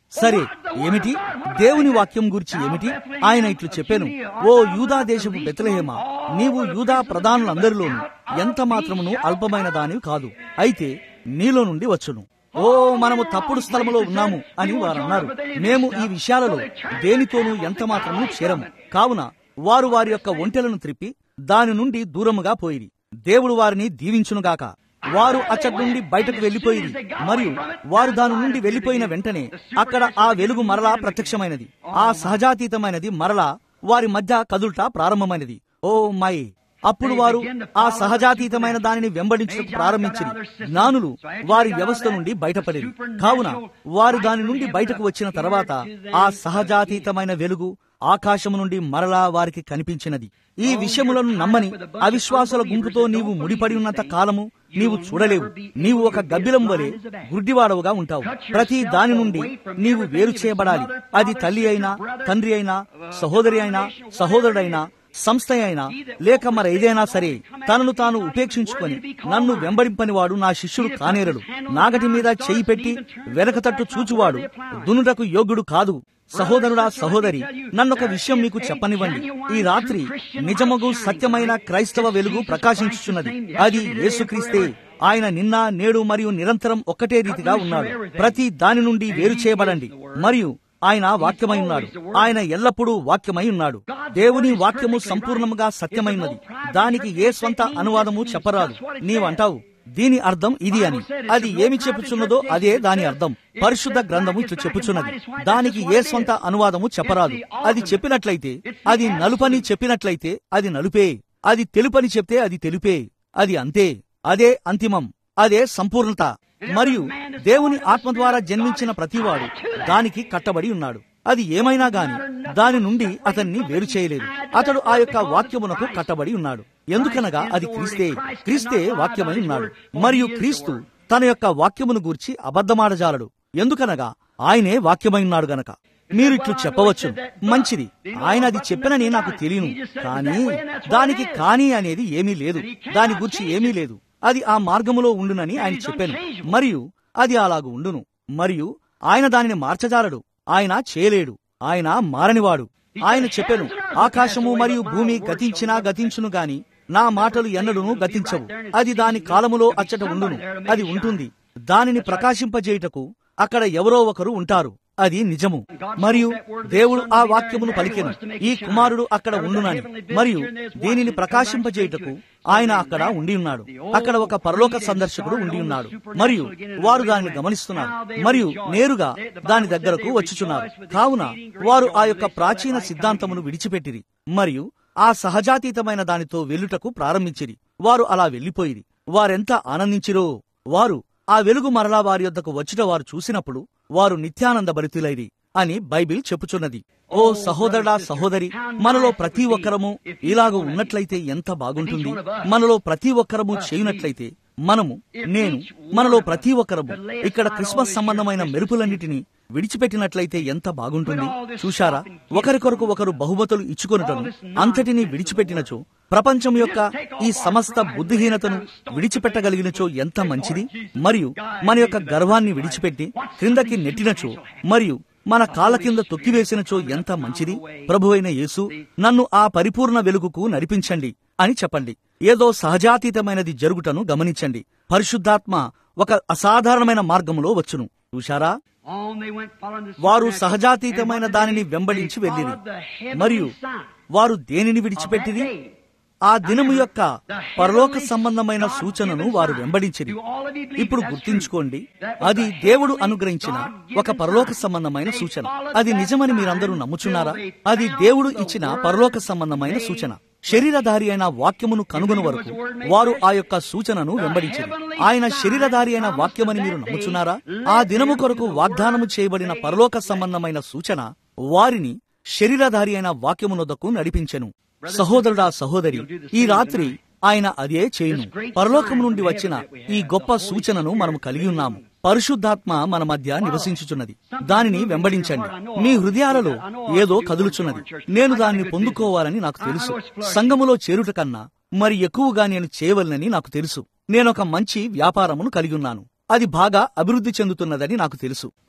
సరే ఏమిటి దేవుని వాక్యం గురించి ఏమిటి ఆయన ఇట్లు చెప్పాను ఓ యూదా దేశపు బెతలహేమా నీవు యూదా ప్రధానులందరిలోనూ ఎంత మాత్రమును అల్పమైన దానివి కాదు అయితే నీలో నుండి వచ్చును ఓ మనము తప్పుడు స్థలములో ఉన్నాము అని వారు అన్నారు మేము ఈ విషయాలలో దేనితోనూ ఎంత మాత్రము చేరము కావున వారు వారి యొక్క ఒంటెలను త్రిప్పి దాని నుండి దూరముగా పోయిరి దేవుడు వారిని దీవించునుగాక వారు అచ్చటి నుండి బయటకు వెళ్లిపోయింది మరియు వారు దాని నుండి వెళ్లిపోయిన వెంటనే అక్కడ ఆ వెలుగు మరలా ప్రత్యక్షమైనది ఆ సహజాతీతమైనది మరలా వారి మధ్య కదుల్ట ప్రారంభమైనది ఓ మై అప్పుడు వారు ఆ సహజాతీతమైన దానిని వెంబడించడం ప్రారంభించింది జ్ఞానులు వారి వ్యవస్థ నుండి బయటపడేది కావున వారు దాని నుండి బయటకు వచ్చిన తర్వాత ఆ సహజాతీతమైన వెలుగు ఆకాశము నుండి మరలా వారికి కనిపించినది ఈ విషయములను నమ్మని అవిశ్వాసుల గుంపుతో నీవు ముడిపడి ఉన్నంత కాలము నీవు చూడలేవు నీవు ఒక గబ్బిలం వలె గుడ్డివాడవుగా ఉంటావు ప్రతి దాని నుండి నీవు వేరు చేయబడాలి అది తల్లి అయినా తండ్రి అయినా సహోదరి అయినా సహోదరుడైనా సంస్థ అయినా లేక మరి ఏదైనా సరే తనను తాను ఉపేక్షించుకొని నన్ను వెంబడింపని వాడు నా శిష్యుడు కానేరడు నాగటి మీద చేయి పెట్టి వెనక తట్టు చూచువాడు దునుటకు యోగ్యుడు కాదు సహోదరుడా సహోదరి నన్నొక విషయం మీకు చెప్పనివ్వండి ఈ రాత్రి నిజమగు సత్యమైన క్రైస్తవ వెలుగు ప్రకాశించుచున్నది అది యేసుక్రీస్తే ఆయన నిన్న నేడు మరియు నిరంతరం ఒక్కటే రీతిగా ఉన్నాడు ప్రతి దాని నుండి వేరు చేయబడండి మరియు ఆయన వాక్యమై ఉన్నాడు ఆయన ఎల్లప్పుడూ వాక్యమై ఉన్నాడు దేవుని వాక్యము సంపూర్ణముగా సత్యమైనది దానికి ఏ స్వంత అనువాదము చెప్పరాదు నీవంటావు దీని అర్థం ఇది అని అది ఏమి చెప్పుచున్నదో అదే దాని అర్థం పరిశుద్ధ గ్రంథము ఇట్లు చెప్పుచున్నది దానికి ఏ స్వంత అనువాదము చెప్పరాదు అది చెప్పినట్లయితే అది నలుపని చెప్పినట్లయితే అది నలుపే అది తెలుపని చెప్తే అది తెలుపే అది అంతే అదే అంతిమం అదే సంపూర్ణత మరియు దేవుని ఆత్మ ద్వారా జన్మించిన ప్రతివాడు దానికి కట్టబడి ఉన్నాడు అది ఏమైనా గాని దాని నుండి అతన్ని వేరు చేయలేదు అతడు ఆ యొక్క వాక్యమునకు కట్టబడి ఉన్నాడు ఎందుకనగా అది క్రీస్తే క్రీస్తే వాక్యమై ఉన్నాడు మరియు క్రీస్తు తన యొక్క వాక్యమును గూర్చి అబద్ధమాడజాలడు ఎందుకనగా ఆయనే వాక్యమై ఉన్నాడు గనక మీరు ఇట్లు చెప్పవచ్చు మంచిది ఆయన అది చెప్పనని నాకు తెలియను కానీ దానికి కాని అనేది ఏమీ లేదు దాని గురించి ఏమీ లేదు అది ఆ మార్గములో ఉండునని ఆయన చెప్పాను మరియు అది అలాగు ఉండును మరియు ఆయన దానిని మార్చజాలడు ఆయన చేయలేడు ఆయన మారనివాడు ఆయన చెప్పాను ఆకాశము మరియు భూమి గతించినా గతించును గాని నా మాటలు ఎన్నడూను గతించవు అది దాని కాలములో అచ్చట ఉండును అది ఉంటుంది దానిని ప్రకాశింపజేయుటకు అక్కడ ఎవరో ఒకరు ఉంటారు అది నిజము మరియు దేవుడు ఆ వాక్యమును పలికెను ఈ కుమారుడు అక్కడ ఉండునని మరియు దీనిని ప్రకాశింపజేయుటకు ఆయన అక్కడ ఉండి ఉన్నాడు అక్కడ ఒక పరలోక సందర్శకుడు ఉండి ఉన్నాడు మరియు వారు దానిని గమనిస్తున్నారు మరియు నేరుగా దాని దగ్గరకు వచ్చుచున్నారు కావున వారు ఆ యొక్క ప్రాచీన సిద్ధాంతమును విడిచిపెట్టిరి మరియు ఆ సహజాతీతమైన దానితో వెల్లుటకు ప్రారంభించిరి వారు అలా వెళ్లిపోయిరి వారెంత ఆనందించిరో వారు ఆ వెలుగు మరలా వారి యొద్దకు వచ్చుట వారు చూసినప్పుడు వారు నిత్యానంద భరితులైరి అని బైబిల్ చెప్పుచున్నది ఓ సహోదరుడా సహోదరి మనలో ప్రతి ఒక్కరము ఇలాగ ఉన్నట్లయితే ఎంత బాగుంటుంది మనలో ప్రతి ఒక్కరము చేయునట్లయితే మనము నేను మనలో ప్రతి ఒక్కరము ఇక్కడ క్రిస్మస్ సంబంధమైన మెరుపులన్నిటినీ విడిచిపెట్టినట్లయితే ఎంత బాగుంటుంది చూశారా ఒకరికొరకు ఒకరు బహుమతులు ఇచ్చుకొనుటను అంతటినీ విడిచిపెట్టినచో ప్రపంచం యొక్క ఈ సమస్త బుద్ధిహీనతను విడిచిపెట్టగలిగినచో ఎంత మంచిది మరియు మన యొక్క గర్వాన్ని విడిచిపెట్టి క్రిందకి నెట్టినచో మరియు మన కాళ్ళ కింద తొక్కివేసినచో ఎంత మంచిది ప్రభువైన యేసు నన్ను ఆ పరిపూర్ణ వెలుగుకు నడిపించండి అని చెప్పండి ఏదో సహజాతీతమైనది జరుగుటను గమనించండి పరిశుద్ధాత్మ ఒక అసాధారణమైన మార్గములో వచ్చును చూశారా వారు సహజాతీతమైన దానిని వెంబడించి వెళ్ళిరి మరియు వారు దేనిని విడిచిపెట్టిరి ఆ దినము యొక్క పరలోక సంబంధమైన సూచనను వారు వెంబడించిరి ఇప్పుడు గుర్తించుకోండి అది దేవుడు అనుగ్రహించిన ఒక పరలోక సంబంధమైన సూచన అది నిజమని మీరందరూ నమ్ముచున్నారా అది దేవుడు ఇచ్చిన పరలోక సంబంధమైన సూచన శరీరధారి అయిన వాక్యమును కనుగొన వరకు వారు ఆ యొక్క సూచనను వెంబడించారు ఆయన శరీరధారి అయిన వాక్యమని మీరు నమ్ముచున్నారా ఆ దినము కొరకు వాగ్దానము చేయబడిన పరలోక సంబంధమైన సూచన వారిని శరీరధారి అయిన వాక్యమునొద్దకు నడిపించెను సహోదరుడా సహోదరి ఈ రాత్రి ఆయన అదే చేయును పరలోకము నుండి వచ్చిన ఈ గొప్ప సూచనను మనము కలిగి ఉన్నాము పరిశుద్ధాత్మ మన మధ్య నివసించుచున్నది దానిని వెంబడించండి మీ హృదయాలలో ఏదో కదులుచున్నది నేను దానిని పొందుకోవాలని నాకు తెలుసు సంఘములో చేరుట కన్నా మరి ఎక్కువగా నేను చేయవలనని నాకు తెలుసు నేనొక మంచి వ్యాపారమును కలిగి ఉన్నాను అది బాగా అభివృద్ధి చెందుతున్నదని నాకు తెలుసు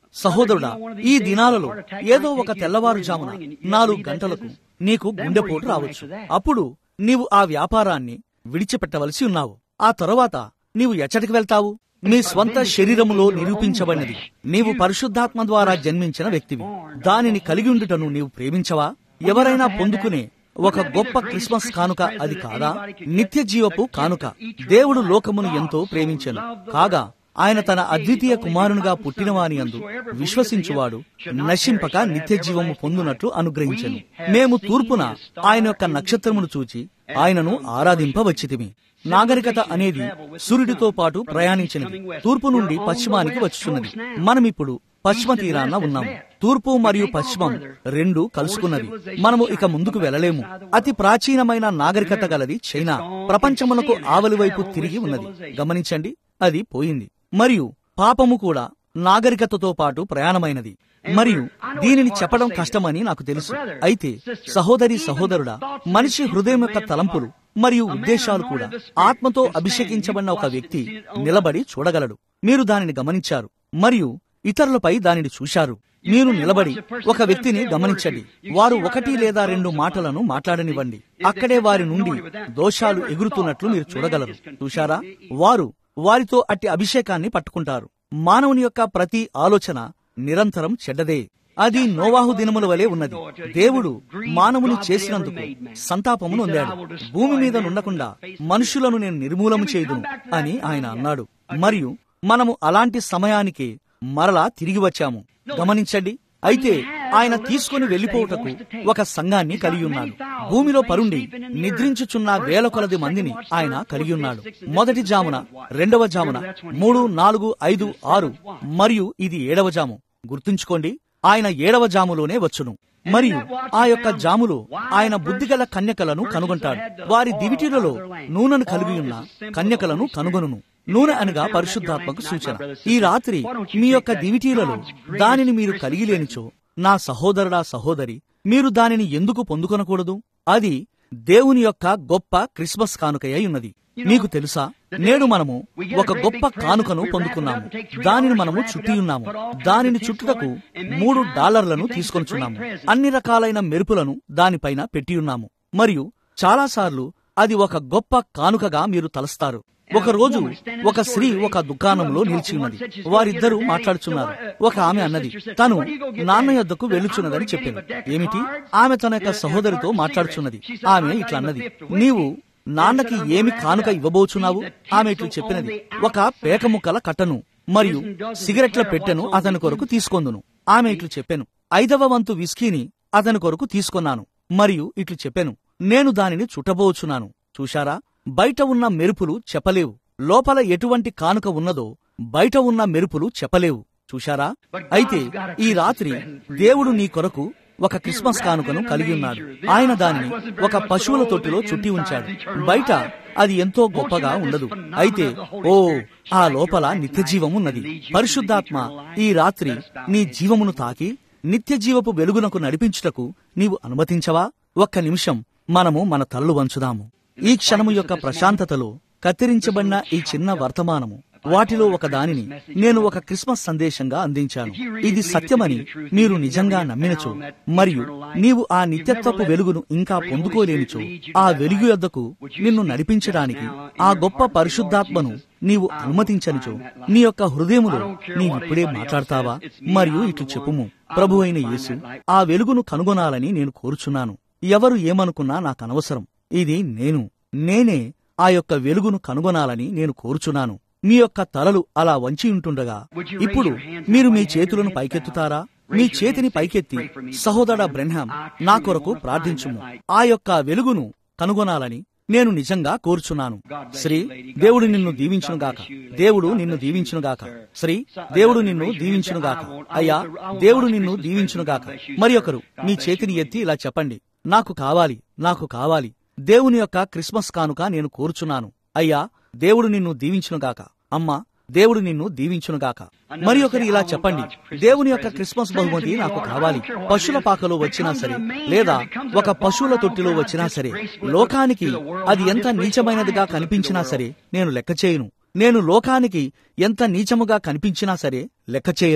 సహోదరుడా ఈ దినాలలో ఏదో ఒక తెల్లవారుజామున నాలుగు గంటలకు నీకు గుండెపోటు రావచ్చు అప్పుడు నీవు ఆ వ్యాపారాన్ని విడిచిపెట్టవలసి ఉన్నావు ఆ తరువాత నీవు ఎచ్చటికి వెళ్తావు నీ స్వంత శరీరములో నిరూపించబడినది నీవు పరిశుద్ధాత్మ ద్వారా జన్మించిన వ్యక్తివి దానిని కలిగి ఉండుటను నీవు ప్రేమించవా ఎవరైనా పొందుకునే ఒక గొప్ప క్రిస్మస్ కానుక అది కాదా నిత్య జీవపు కానుక దేవుడు లోకమును ఎంతో ప్రేమించెను కాగా ఆయన తన అద్వితీయ కుమారునిగా పుట్టినవాని అందు విశ్వసించువాడు నశింపక నిత్య జీవము పొందునట్లు అనుగ్రహించెను మేము తూర్పున ఆయన యొక్క నక్షత్రమును చూచి ఆయనను ఆరాధింపవచ్చితిమి నాగరికత అనేది సూర్యుడితో పాటు ప్రయాణించినది తూర్పు నుండి పశ్చిమానికి వచ్చుచున్నది మనమిప్పుడు పశ్చిమ తీరాన ఉన్నాం తూర్పు మరియు పశ్చిమం రెండు కలుసుకున్నవి మనము ఇక ముందుకు వెళ్ళలేము అతి ప్రాచీనమైన నాగరికత గలది చైనా ప్రపంచమునకు ఆవలి వైపు తిరిగి ఉన్నది గమనించండి అది పోయింది మరియు పాపము కూడా నాగరికతతో పాటు ప్రయాణమైనది మరియు దీనిని చెప్పడం కష్టమని నాకు తెలుసు అయితే సహోదరి సహోదరుడా మనిషి హృదయం యొక్క తలంపులు మరియు ఉద్దేశాలు కూడా ఆత్మతో అభిషేకించబడిన ఒక వ్యక్తి నిలబడి చూడగలడు మీరు దానిని గమనించారు మరియు ఇతరులపై దానిని చూశారు మీరు నిలబడి ఒక వ్యక్తిని గమనించండి వారు ఒకటి లేదా రెండు మాటలను మాట్లాడనివ్వండి అక్కడే వారి నుండి దోషాలు ఎగురుతున్నట్లు మీరు చూడగలరు చూశారా వారు వారితో అట్టి అభిషేకాన్ని పట్టుకుంటారు మానవుని యొక్క ప్రతి ఆలోచన నిరంతరం చెడ్డదే అది నోవాహు దినముల వలె ఉన్నది దేవుడు మానవుని చేసినందుకు సంతాపము నొందాడు భూమి మీద నుండకుండా మనుషులను నేను నిర్మూలము చేయుదును అని ఆయన అన్నాడు మరియు మనము అలాంటి సమయానికి మరలా తిరిగి వచ్చాము గమనించండి అయితే ఆయన తీసుకుని వెళ్లిపోవుటకు ఒక సంఘాన్ని కలిగి ఉన్నాడు భూమిలో పరుండి నిద్రించుచున్న వేల కొలది మందిని ఆయన కలిగి ఉన్నాడు మొదటి జామున రెండవ జామున మూడు నాలుగు ఐదు ఆరు మరియు ఇది ఏడవ జాము గుర్తుంచుకోండి ఆయన ఏడవ జాములోనే వచ్చును మరియు ఆ యొక్క జాములో ఆయన బుద్ధిగల కన్యకలను కనుగొంటాడు వారి దివిటీలలో నూనెను కలిగి ఉన్న కన్యకలను కనుగొనును నూనె అనగా పరిశుద్ధాత్మకు సూచన ఈ రాత్రి మీ యొక్క దివిటీలలో దానిని మీరు కలిగి లేనిచో నా సహోదరుడా సహోదరి మీరు దానిని ఎందుకు పొందుకొనకూడదు అది దేవుని యొక్క గొప్ప క్రిస్మస్ కానుకయ్య ఉన్నది మీకు తెలుసా నేడు మనము ఒక గొప్ప కానుకను పొందుకున్నాము దానిని మనము చుట్టి ఉన్నాము దానిని చుట్టుటకు మూడు డాలర్లను తీసుకొనిచున్నాము అన్ని రకాలైన మెరుపులను దానిపైన పెట్టి ఉన్నాము మరియు చాలాసార్లు అది ఒక గొప్ప కానుకగా మీరు తలస్తారు ఒక రోజు ఒక స్త్రీ ఒక దుకాణంలో నిలిచి ఉన్నది వారిద్దరూ మాట్లాడుచున్నారు ఒక ఆమె అన్నది తను నాన్న యొద్దకు వెళ్ళుచున్నదని చెప్పింది ఏమిటి ఆమె తన యొక్క సహోదరితో మాట్లాడుచున్నది ఆమె ఇట్లా అన్నది నీవు నాన్నకి ఏమి కానుక ఇవ్వబోచున్నావు ఆమె ఇట్లు చెప్పినది ఒక పేక ముక్కల కట్టను మరియు సిగరెట్ల పెట్టెను అతని కొరకు తీసుకొందును ఆమె ఇట్లు చెప్పాను ఐదవ వంతు విస్కీని అతని కొరకు తీసుకొన్నాను మరియు ఇట్లు చెప్పాను నేను దానిని చుట్టబోచున్నాను చూశారా బయట ఉన్న మెరుపులు చెప్పలేవు లోపల ఎటువంటి కానుక ఉన్నదో బయట ఉన్న మెరుపులు చెప్పలేవు చూశారా అయితే ఈ రాత్రి దేవుడు నీ కొరకు ఒక క్రిస్మస్ కానుకను కలిగి ఉన్నాడు ఆయన దానిని ఒక పశువుల తొట్టిలో చుట్టి ఉంచాడు బయట అది ఎంతో గొప్పగా ఉండదు అయితే ఓ ఆ లోపల నిత్య జీవం ఉన్నది పరిశుద్ధాత్మ ఈ రాత్రి నీ జీవమును తాకి నిత్య జీవపు వెలుగునకు నడిపించుటకు నీవు అనుమతించవా ఒక్క నిమిషం మనము మన తలలు వంచుదాము ఈ క్షణము యొక్క ప్రశాంతతలో కత్తిరించబడిన ఈ చిన్న వర్తమానము వాటిలో ఒక దానిని నేను ఒక క్రిస్మస్ సందేశంగా అందించాను ఇది సత్యమని మీరు నిజంగా నమ్మినచో మరియు నీవు ఆ నిత్యత్వపు వెలుగును ఇంకా పొందుకోలేనిచో ఆ వెలుగు యొద్దకు నిన్ను నడిపించడానికి ఆ గొప్ప పరిశుద్ధాత్మను నీవు అనుమతించనిచో నీ యొక్క హృదయములో నీవిప్పుడే మాట్లాడతావా మరియు ఇట్లు చెప్పుము ప్రభు అయిన యేసు ఆ వెలుగును కనుగొనాలని నేను కోరుచున్నాను ఎవరు ఏమనుకున్నా నాకు అనవసరం ఇది నేను నేనే ఆ యొక్క వెలుగును కనుగొనాలని నేను కోరుచున్నాను మీ యొక్క తలలు అలా వంచి ఉంటుండగా ఇప్పుడు మీరు మీ చేతులను పైకెత్తుతారా మీ చేతిని పైకెత్తి సహోదర బ్రెన్హాం నా కొరకు ప్రార్థించుము ఆ యొక్క వెలుగును కనుగొనాలని నేను నిజంగా కోరుచున్నాను శ్రీ దేవుడు నిన్ను దీవించునుగాక దేవుడు నిన్ను దీవించునుగాక శ్రీ దేవుడు నిన్ను దీవించునుగాక అయ్యా దేవుడు నిన్ను దీవించునుగాక మరి ఒకరు మీ చేతిని ఎత్తి ఇలా చెప్పండి నాకు కావాలి నాకు కావాలి దేవుని యొక్క క్రిస్మస్ కానుక నేను కోరుచున్నాను అయ్యా దేవుడు నిన్ను దీవించునుగాక అమ్మా దేవుడు నిన్ను దీవించునుగాక మరి ఒకరు ఇలా చెప్పండి దేవుని యొక్క క్రిస్మస్ బహుమతి నాకు కావాలి పశువుల పాకలో వచ్చినా సరే లేదా ఒక పశువుల తొట్టిలో వచ్చినా సరే లోకానికి అది ఎంత నీచమైనదిగా కనిపించినా సరే నేను లెక్క చేయను నేను లోకానికి ఎంత నీచముగా కనిపించినా సరే లెక్క చేయను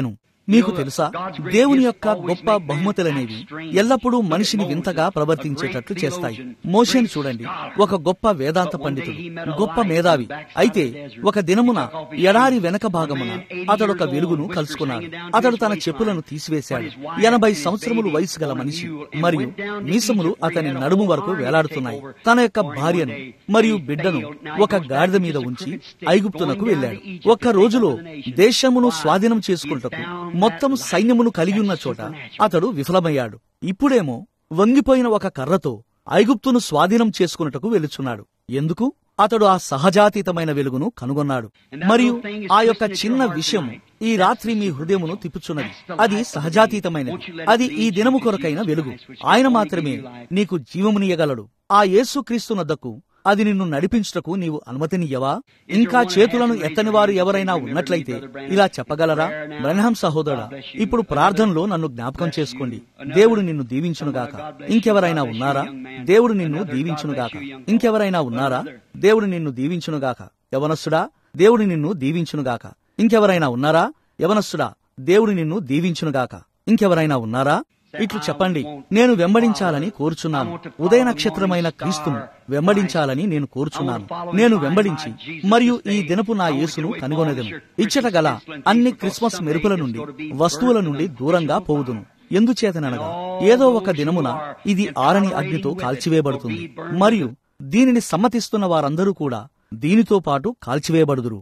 మీకు తెలుసా దేవుని యొక్క గొప్ప బహుమతులనేవి ఎల్లప్పుడూ మనిషిని వింతగా ప్రవర్తించేటట్లు చేస్తాయి మోషేని చూడండి ఒక గొప్ప వేదాంత పండితుడు గొప్ప మేధావి అయితే ఒక దినమున ఎడారి వెనక భాగమున అతడు ఒక వెలుగును కలుసుకున్నాడు అతడు తన చెప్పులను తీసివేశాడు ఎనభై సంవత్సరములు వయసు గల మనిషి మరియు మీసములు అతని నడుము వరకు వేలాడుతున్నాయి తన యొక్క భార్యను మరియు బిడ్డను ఒక గాడిద మీద ఉంచి ఐగుప్తునకు వెళ్ళాడు ఒక్క రోజులో దేశమును స్వాధీనం చేసుకుంటకు మొత్తం సైన్యమును కలిగి ఉన్న చోట అతడు విఫలమయ్యాడు ఇప్పుడేమో వంగిపోయిన ఒక కర్రతో ఐగుప్తును స్వాధీనం చేసుకున్నటకు వెలుచున్నాడు ఎందుకు అతడు ఆ సహజాతీతమైన వెలుగును కనుగొన్నాడు మరియు ఆ యొక్క చిన్న విషయం ఈ రాత్రి మీ హృదయమును తిప్పుచున్నది అది సహజాతీతమైనది అది ఈ దినము కొరకైన వెలుగు ఆయన మాత్రమే నీకు జీవమునియగలడు ఆ యేసుక్రీస్తునద్దకు అది నిన్ను నడిపించుటకు నీవు అనుమతినియ్యవా ఇంకా చేతులను ఎత్తని వారు ఎవరైనా ఉన్నట్లయితే ఇలా చెప్పగలరా బ్రహ్మ సహోదరా ఇప్పుడు ప్రార్థనలో నన్ను జ్ఞాపకం చేసుకోండి దేవుడు నిన్ను దీవించునుగాక ఇంకెవరైనా ఉన్నారా దేవుడు నిన్ను దీవించునుగాక ఇంకెవరైనా ఉన్నారా దేవుడు నిన్ను దీవించునుగాక యవనస్సుడా దేవుడు నిన్ను దీవించునుగాక ఇంకెవరైనా ఉన్నారా యవనస్సుడా దేవుడు నిన్ను దీవించునుగాక ఇంకెవరైనా ఉన్నారా ఇట్లు చెప్పండి నేను వెంబడించాలని కోరుచున్నాను ఉదయ నక్షత్రమైన క్రీస్తును వెంబడించాలని నేను కోరుచున్నాను నేను వెంబడించి మరియు ఈ దినపు నా యేసును కనుగొనదెను ఇచ్చట గల అన్ని క్రిస్మస్ మెరుపుల నుండి వస్తువుల నుండి దూరంగా పోవుదును ఎందుచేతననగా ఏదో ఒక దినమున ఇది ఆరని అగ్నితో కాల్చివేయబడుతుంది మరియు దీనిని సమ్మతిస్తున్న వారందరూ కూడా దీనితో పాటు కాల్చివేయబడుదురు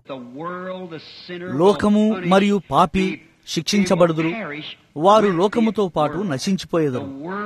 లోకము మరియు పాపి శిక్షించబడుదురు వారు లోకముతో పాటు నశించిపోయేదరు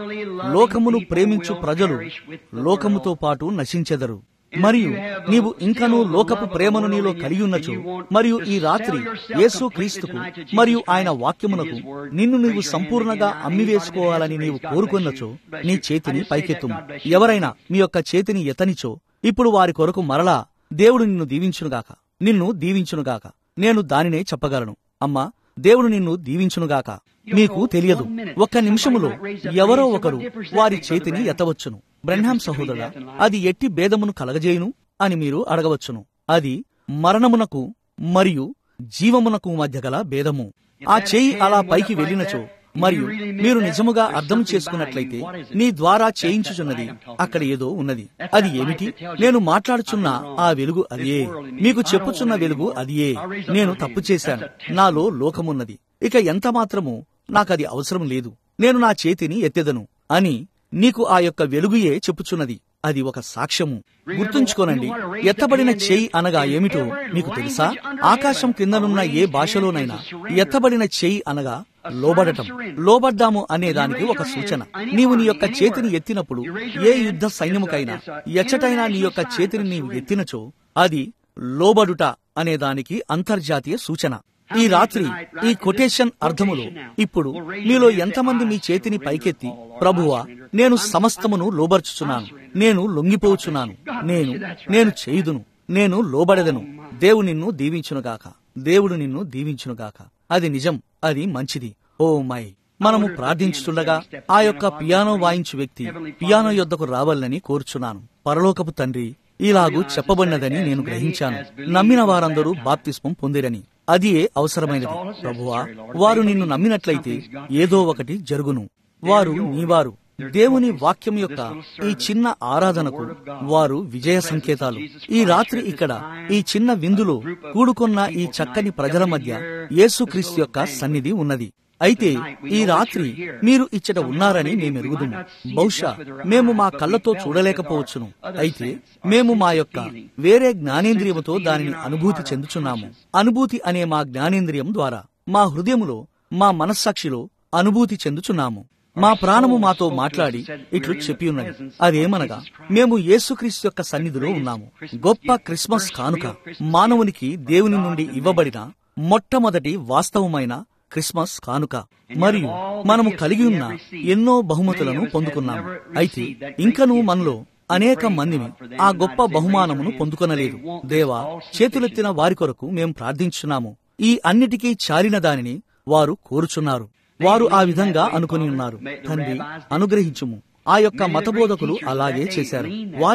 లోకమును ప్రేమించు ప్రజలు లోకముతో పాటు నశించెదరు మరియు నీవు ఇంకనూ లోకపు ప్రేమను నీలో కలిగి ఉన్నచో మరియు ఈ రాత్రి యేసు క్రీస్తుకు మరియు ఆయన వాక్యమునకు నిన్ను నీవు సంపూర్ణంగా అమ్మివేసుకోవాలని నీవు కోరుకున్నచో నీ చేతిని పైకెత్తుము ఎవరైనా మీ యొక్క చేతిని ఎతనిచో ఇప్పుడు వారి కొరకు మరలా దేవుడు నిన్ను దీవించునుగాక నిన్ను దీవించునుగాక నేను దానినే చెప్పగలను అమ్మా దేవుడు నిన్ను దీవించునుగాక మీకు తెలియదు ఒక్క నిమిషములో ఎవరో ఒకరు వారి చేతిని ఎత్తవచ్చును బ్రహ్మాం సహోదరుడా అది ఎట్టి భేదమును కలగజేయును అని మీరు అడగవచ్చును అది మరణమునకు మరియు జీవమునకు మధ్య గల భేదము ఆ చేయి అలా పైకి వెళ్ళినచో మరియు మీరు నిజముగా అర్థం చేసుకున్నట్లయితే నీ ద్వారా చేయించుచున్నది అక్కడ ఏదో ఉన్నది అది ఏమిటి నేను మాట్లాడుచున్న ఆ వెలుగు అదియే మీకు చెప్పుచున్న వెలుగు అదియే నేను తప్పు చేశాను నాలో లోకమున్నది ఇక ఎంత మాత్రము నాకది అవసరం లేదు నేను నా చేతిని ఎత్తెదను అని నీకు ఆ యొక్క వెలుగుయే చెప్పుచున్నది అది ఒక సాక్ష్యము గుర్తుంచుకోనండి ఎత్తబడిన చేయి అనగా ఏమిటో మీకు తెలుసా ఆకాశం కిందనున్న ఏ భాషలోనైనా ఎత్తబడిన చేయి అనగా లోబడటం లోబడ్డాము అనే దానికి ఒక సూచన నీవు నీ యొక్క చేతిని ఎత్తినప్పుడు ఏ యుద్ధ సైన్యముకైనా ఎచ్చటైనా నీ యొక్క చేతిని నీవు ఎత్తినచో అది లోబడుట అనే దానికి అంతర్జాతీయ సూచన ఈ రాత్రి ఈ కొటేషన్ అర్థములో ఇప్పుడు మీలో ఎంతమంది మీ చేతిని పైకెత్తి ప్రభువా నేను సమస్తమును లోబర్చుచున్నాను నేను లొంగిపోచున్నాను నేను నేను చేయుదును నేను లోబడెదను దేవు నిన్ను దీవించునుగాక దేవుడు నిన్ను దీవించునుగాక అది నిజం అది మంచిది ఓ మై మనము ప్రార్థించుతుండగా ఆ యొక్క పియానో వాయించు వ్యక్తి పియానో యొద్దకు రావాలని కోరుచున్నాను పరలోకపు తండ్రి ఇలాగూ చెప్పబడినదని నేను గ్రహించాను నమ్మిన వారందరూ బాప్తిస్మం పొందిరని అది అవసరమైనది ప్రభువా వారు నిన్ను నమ్మినట్లయితే ఏదో ఒకటి జరుగును వారు నీవారు దేవుని వాక్యం యొక్క ఈ చిన్న ఆరాధనకు వారు విజయ సంకేతాలు ఈ రాత్రి ఇక్కడ ఈ చిన్న విందులో కూడుకున్న ఈ చక్కని ప్రజల మధ్య యేసుక్రీస్తు యొక్క సన్నిధి ఉన్నది అయితే ఈ రాత్రి మీరు ఇచ్చట ఉన్నారని మేము ఎరుగుదుము బహుశా మేము మా కళ్ళతో చూడలేకపోవచ్చును అయితే మేము మా యొక్క వేరే జ్ఞానేంద్రియముతో దానిని అనుభూతి చెందుచున్నాము అనుభూతి అనే మా జ్ఞానేంద్రియం ద్వారా మా హృదయములో మా మనస్సాక్షిలో అనుభూతి చెందుచున్నాము మా ప్రాణము మాతో మాట్లాడి ఇట్లు చెప్పి ఉన్నది అదేమనగా మేము యేసుక్రీస్తు యొక్క సన్నిధిలో ఉన్నాము గొప్ప క్రిస్మస్ కానుక మానవునికి దేవుని నుండి ఇవ్వబడిన మొట్టమొదటి వాస్తవమైన క్రిస్మస్ కానుక మరియు మనము కలిగి ఉన్న ఎన్నో బహుమతులను పొందుకున్నాము అయితే ఇంకనూ మనలో అనేక మందిని ఆ గొప్ప బహుమానమును పొందుకొనలేదు దేవా చేతులెత్తిన వారి కొరకు మేం ప్రార్థించున్నాము ఈ అన్నిటికీ చాలిన దానిని వారు కోరుచున్నారు వారు ఆ విధంగా అనుకుని ఉన్నారు తండ్రి అనుగ్రహించుము ఆ యొక్క మతబోధకులు అలాగే చేశారు వారిలో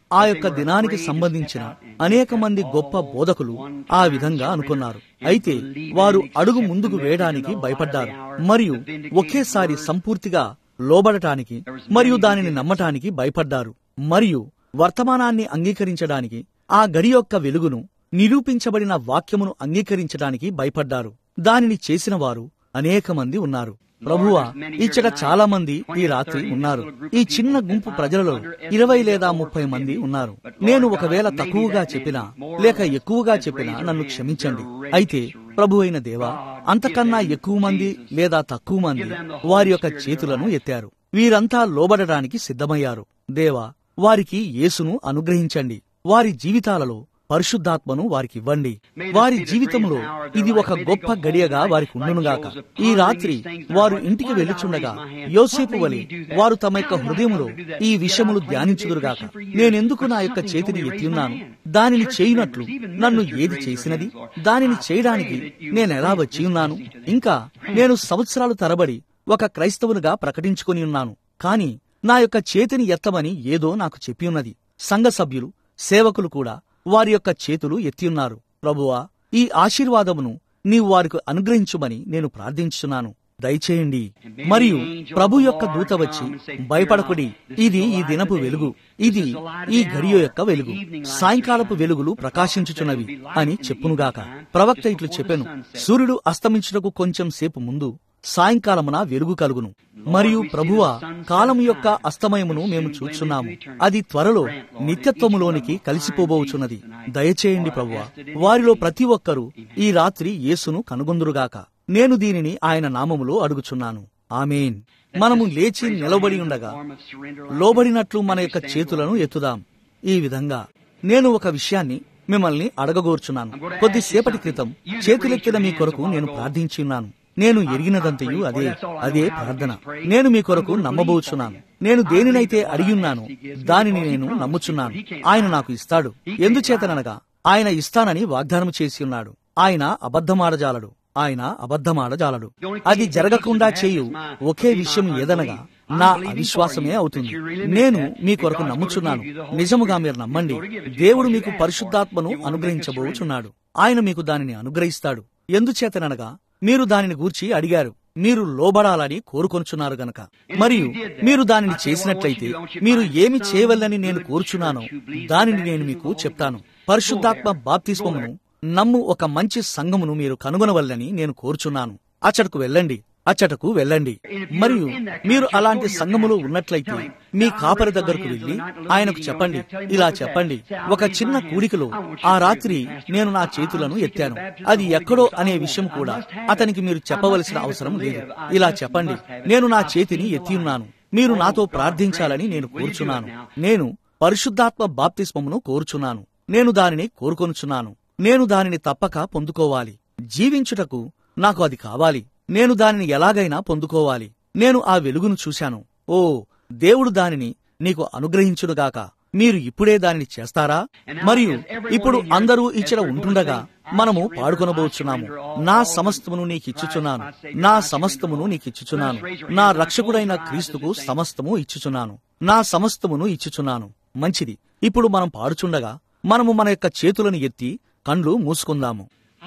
ఆ యొక్క దినానికి సంబంధించిన అనేక మంది గొప్ప బోధకులు ఆ విధంగా అనుకున్నారు అయితే వారు అడుగు ముందుకు వేయడానికి భయపడ్డారు మరియు ఒకేసారి సంపూర్తిగా లోబడటానికి మరియు దానిని నమ్మటానికి భయపడ్డారు మరియు వర్తమానాన్ని అంగీకరించడానికి ఆ గడి యొక్క వెలుగును నిరూపించబడిన వాక్యమును అంగీకరించడానికి భయపడ్డారు దానిని చేసిన వారు అనేక మంది ఉన్నారు ప్రభువా ఇచ్చట చాలా మంది ఈ రాత్రి ఉన్నారు ఈ చిన్న గుంపు ప్రజలలో ఇరవై లేదా ముప్పై మంది ఉన్నారు నేను ఒకవేళ తక్కువగా చెప్పినా లేక ఎక్కువగా చెప్పినా నన్ను క్షమించండి అయితే ప్రభు అయిన దేవా అంతకన్నా ఎక్కువ మంది లేదా తక్కువ మంది వారి యొక్క చేతులను ఎత్తారు వీరంతా లోబడడానికి సిద్ధమయ్యారు దేవా వారికి యేసును అనుగ్రహించండి వారి జీవితాలలో పరిశుద్ధాత్మను వారికి ఇవ్వండి వారి జీవితంలో ఇది ఒక గొప్ప గడియగా వారికి ఉండునుగాక ఈ రాత్రి వారు ఇంటికి వెళ్ళుచుండగా యోసేపు వలి వారు తమ యొక్క హృదయములో ఈ విషయములు ధ్యానించుదురుగాక నేనెందుకు నా యొక్క చేతిని ఎత్తియున్నాను దానిని చేయునట్లు నన్ను ఏది చేసినది దానిని చేయడానికి నేనెలా వచ్చి ఉన్నాను ఇంకా నేను సంవత్సరాలు తరబడి ఒక క్రైస్తవునిగా ప్రకటించుకొని ఉన్నాను కాని నా యొక్క చేతిని ఎత్తమని ఏదో నాకు చెప్పి ఉన్నది సంఘ సభ్యులు సేవకులు కూడా వారి యొక్క చేతులు ఎత్తియున్నారు ప్రభువా ఈ ఆశీర్వాదమును నీవు వారికి అనుగ్రహించుమని నేను ప్రార్థించున్నాను దయచేయండి మరియు ప్రభు యొక్క దూత వచ్చి భయపడకుడి ఇది ఈ దినపు వెలుగు ఇది ఈ గడియ యొక్క వెలుగు సాయంకాలపు వెలుగులు ప్రకాశించుచున్నవి అని చెప్పునుగాక ప్రవక్త ఇట్లు చెప్పెను సూర్యుడు అస్తమించుటకు కొంచెం సేపు ముందు సాయంకాలమున వెలుగు కలుగును మరియు ప్రభువ కాలము యొక్క అస్తమయమును మేము చూచున్నాము అది త్వరలో నిత్యత్వములోనికి కలిసిపోబోచున్నది దయచేయండి ప్రభువ వారిలో ప్రతి ఒక్కరూ ఈ రాత్రి యేసును కనుగొందురుగాక నేను దీనిని ఆయన నామములో అడుగుచున్నాను ఆమెన్ మనము లేచి నిలబడి ఉండగా లోబడినట్లు మన యొక్క చేతులను ఎత్తుదాం ఈ విధంగా నేను ఒక విషయాన్ని మిమ్మల్ని అడగగోర్చున్నాను కొద్దిసేపటి క్రితం చేతులెత్తిన మీ కొరకు నేను ప్రార్థించున్నాను నేను ఎరిగినదంతయు అదే అదే ప్రార్థన నేను మీ కొరకు నమ్మబోచున్నాను నేను దేనినైతే అడిగిన్నాను దానిని నేను నమ్ముచున్నాను ఆయన నాకు ఇస్తాడు ఎందుచేతననగా ఆయన ఇస్తానని వాగ్దానం చేసి ఉన్నాడు ఆయన అబద్ధమాడజాలడు ఆయన అబద్ధమాడజాలడు అది జరగకుండా చేయు ఒకే విషయం ఏదనగా నా అవిశ్వాసమే అవుతుంది నేను మీ కొరకు నమ్ముచున్నాను నిజముగా మీరు నమ్మండి దేవుడు మీకు పరిశుద్ధాత్మను అనుగ్రహించబోచున్నాడు ఆయన మీకు దానిని అనుగ్రహిస్తాడు ఎందుచేతననగా మీరు దానిని గూర్చి అడిగారు మీరు లోబడాలని కోరుకొనుచున్నారు గనక మరియు మీరు దానిని చేసినట్లయితే మీరు ఏమి చేయవల్లని నేను కోరుచున్నానో దానిని నేను మీకు చెప్తాను పరిశుద్ధాత్మ బాప్తిస్మమును నమ్ము ఒక మంచి సంఘమును మీరు కనుగొనవల్లని నేను కోరుచున్నాను అచ్చటకు వెళ్ళండి అచ్చటకు వెళ్ళండి మరియు మీరు అలాంటి సంఘములో ఉన్నట్లయితే మీ కాపరి దగ్గరకు వెళ్లి ఆయనకు చెప్పండి ఇలా చెప్పండి ఒక చిన్న కూడికలో ఆ రాత్రి నేను నా చేతులను ఎత్తాను అది ఎక్కడో అనే విషయం కూడా అతనికి మీరు చెప్పవలసిన అవసరం లేదు ఇలా చెప్పండి నేను నా చేతిని ఎత్తి ఉన్నాను మీరు నాతో ప్రార్థించాలని నేను కోరుచున్నాను నేను పరిశుద్ధాత్మ బాప్తిస్మమును కోరుచున్నాను నేను దానిని కోరుకొనుచున్నాను నేను దానిని తప్పక పొందుకోవాలి జీవించుటకు నాకు అది కావాలి నేను దానిని ఎలాగైనా పొందుకోవాలి నేను ఆ వెలుగును చూశాను ఓ దేవుడు దానిని నీకు అనుగ్రహించునుగాక మీరు ఇప్పుడే దానిని చేస్తారా మరియు ఇప్పుడు అందరూ ఇచ్చట ఉంటుండగా మనము పాడుకొనబోచున్నాము నా సమస్తమును నీకిచ్చుచున్నాను నా సమస్తమును నీకిచ్చుచున్నాను నా రక్షకుడైన క్రీస్తుకు సమస్తము ఇచ్చుచున్నాను నా సమస్తమును ఇచ్చుచున్నాను మంచిది ఇప్పుడు మనం పాడుచుండగా మనము మన యొక్క చేతులను ఎత్తి కండ్లు మూసుకుందాము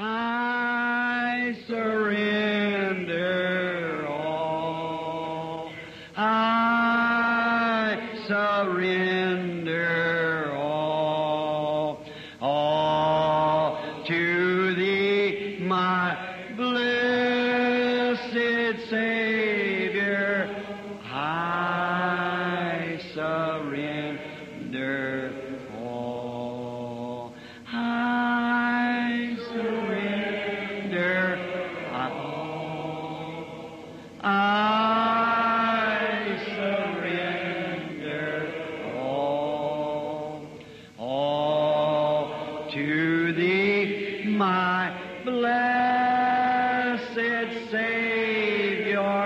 I surrender all. I surrender all. All to thee, my blessed Savior. I surrender all. I surrender all. I surrender all. All to thee, my blessed Savior.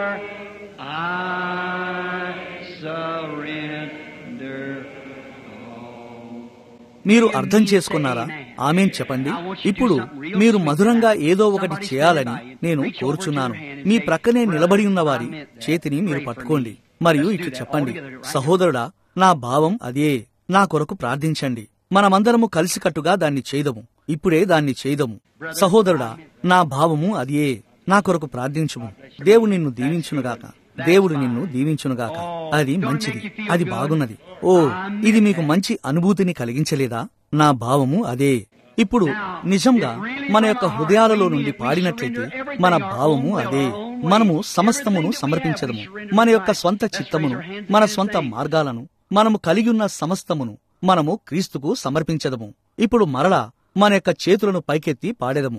I surrender all. మీరు అర్థం చేసుకున్నారా ఆమెన్ చెప్పండి ఇప్పుడు మీరు మధురంగా ఏదో ఒకటి చేయాలని నేను కోరుచున్నాను మీ ప్రక్కనే నిలబడి ఉన్న వారి చేతిని మీరు పట్టుకోండి మరియు ఇట్లు చెప్పండి సహోదరుడా నా భావం అదే నా కొరకు ప్రార్థించండి మనమందరము కలిసికట్టుగా దాన్ని చేయదము ఇప్పుడే దాన్ని చేయదము సహోదరుడా నా భావము అదియే నా కొరకు ప్రార్థించుము దేవుడు నిన్ను దీవించునుగాక దేవుడు నిన్ను దీవించునుగాక అది మంచిది అది బాగున్నది ఓ ఇది మీకు మంచి అనుభూతిని కలిగించలేదా నా భావము అదే ఇప్పుడు నిజంగా మన యొక్క హృదయాలలో నుండి పాడినట్లయితే మన భావము అదే మనము సమస్తమును సమర్పించదము మన యొక్క స్వంత చిత్తమును మన స్వంత మార్గాలను మనము కలిగి ఉన్న సమస్తమును మనము క్రీస్తుకు సమర్పించదము ఇప్పుడు మరలా మన యొక్క చేతులను పైకెత్తి పాడేదము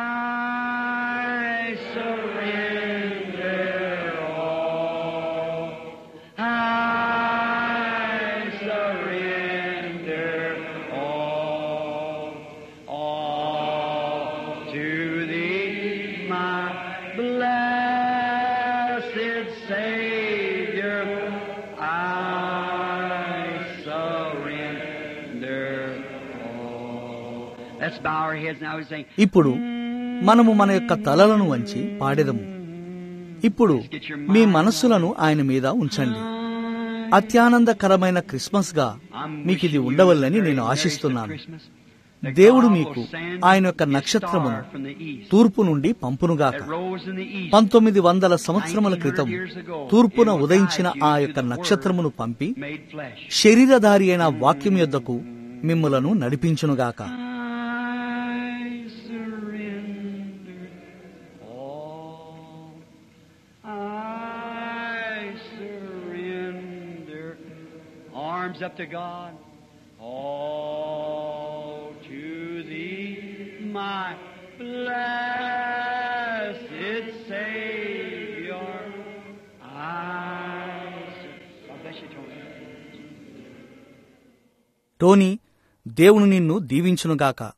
I surrender all. I surrender all, all to Thee, my blessed Savior. I surrender all. Let's bow our heads now and sing. ఇప్పుడు మనము మన యొక్క తలలను వంచి పాడేదము ఇప్పుడు మీ మనస్సులను ఆయన మీద ఉంచండి అత్యానందకరమైన క్రిస్మస్ గా మీకు ఇది ఉండవల్లని నేను ఆశిస్తున్నాను దేవుడు మీకు ఆయన యొక్క నక్షత్రమును తూర్పు నుండి పంపునుగాక పంతొమ్మిది వందల సంవత్సరముల క్రితం తూర్పున ఉదయించిన ఆ యొక్క నక్షత్రమును పంపి శరీరధారి అయిన వాక్యం యొద్దకు మిమ్ములను నడిపించునుగాక I surrender arms up to God. All to Thee, my blessed Savior. I. God bless you, Tony. Tony దేవుని నిన్ను దీవించునుగాక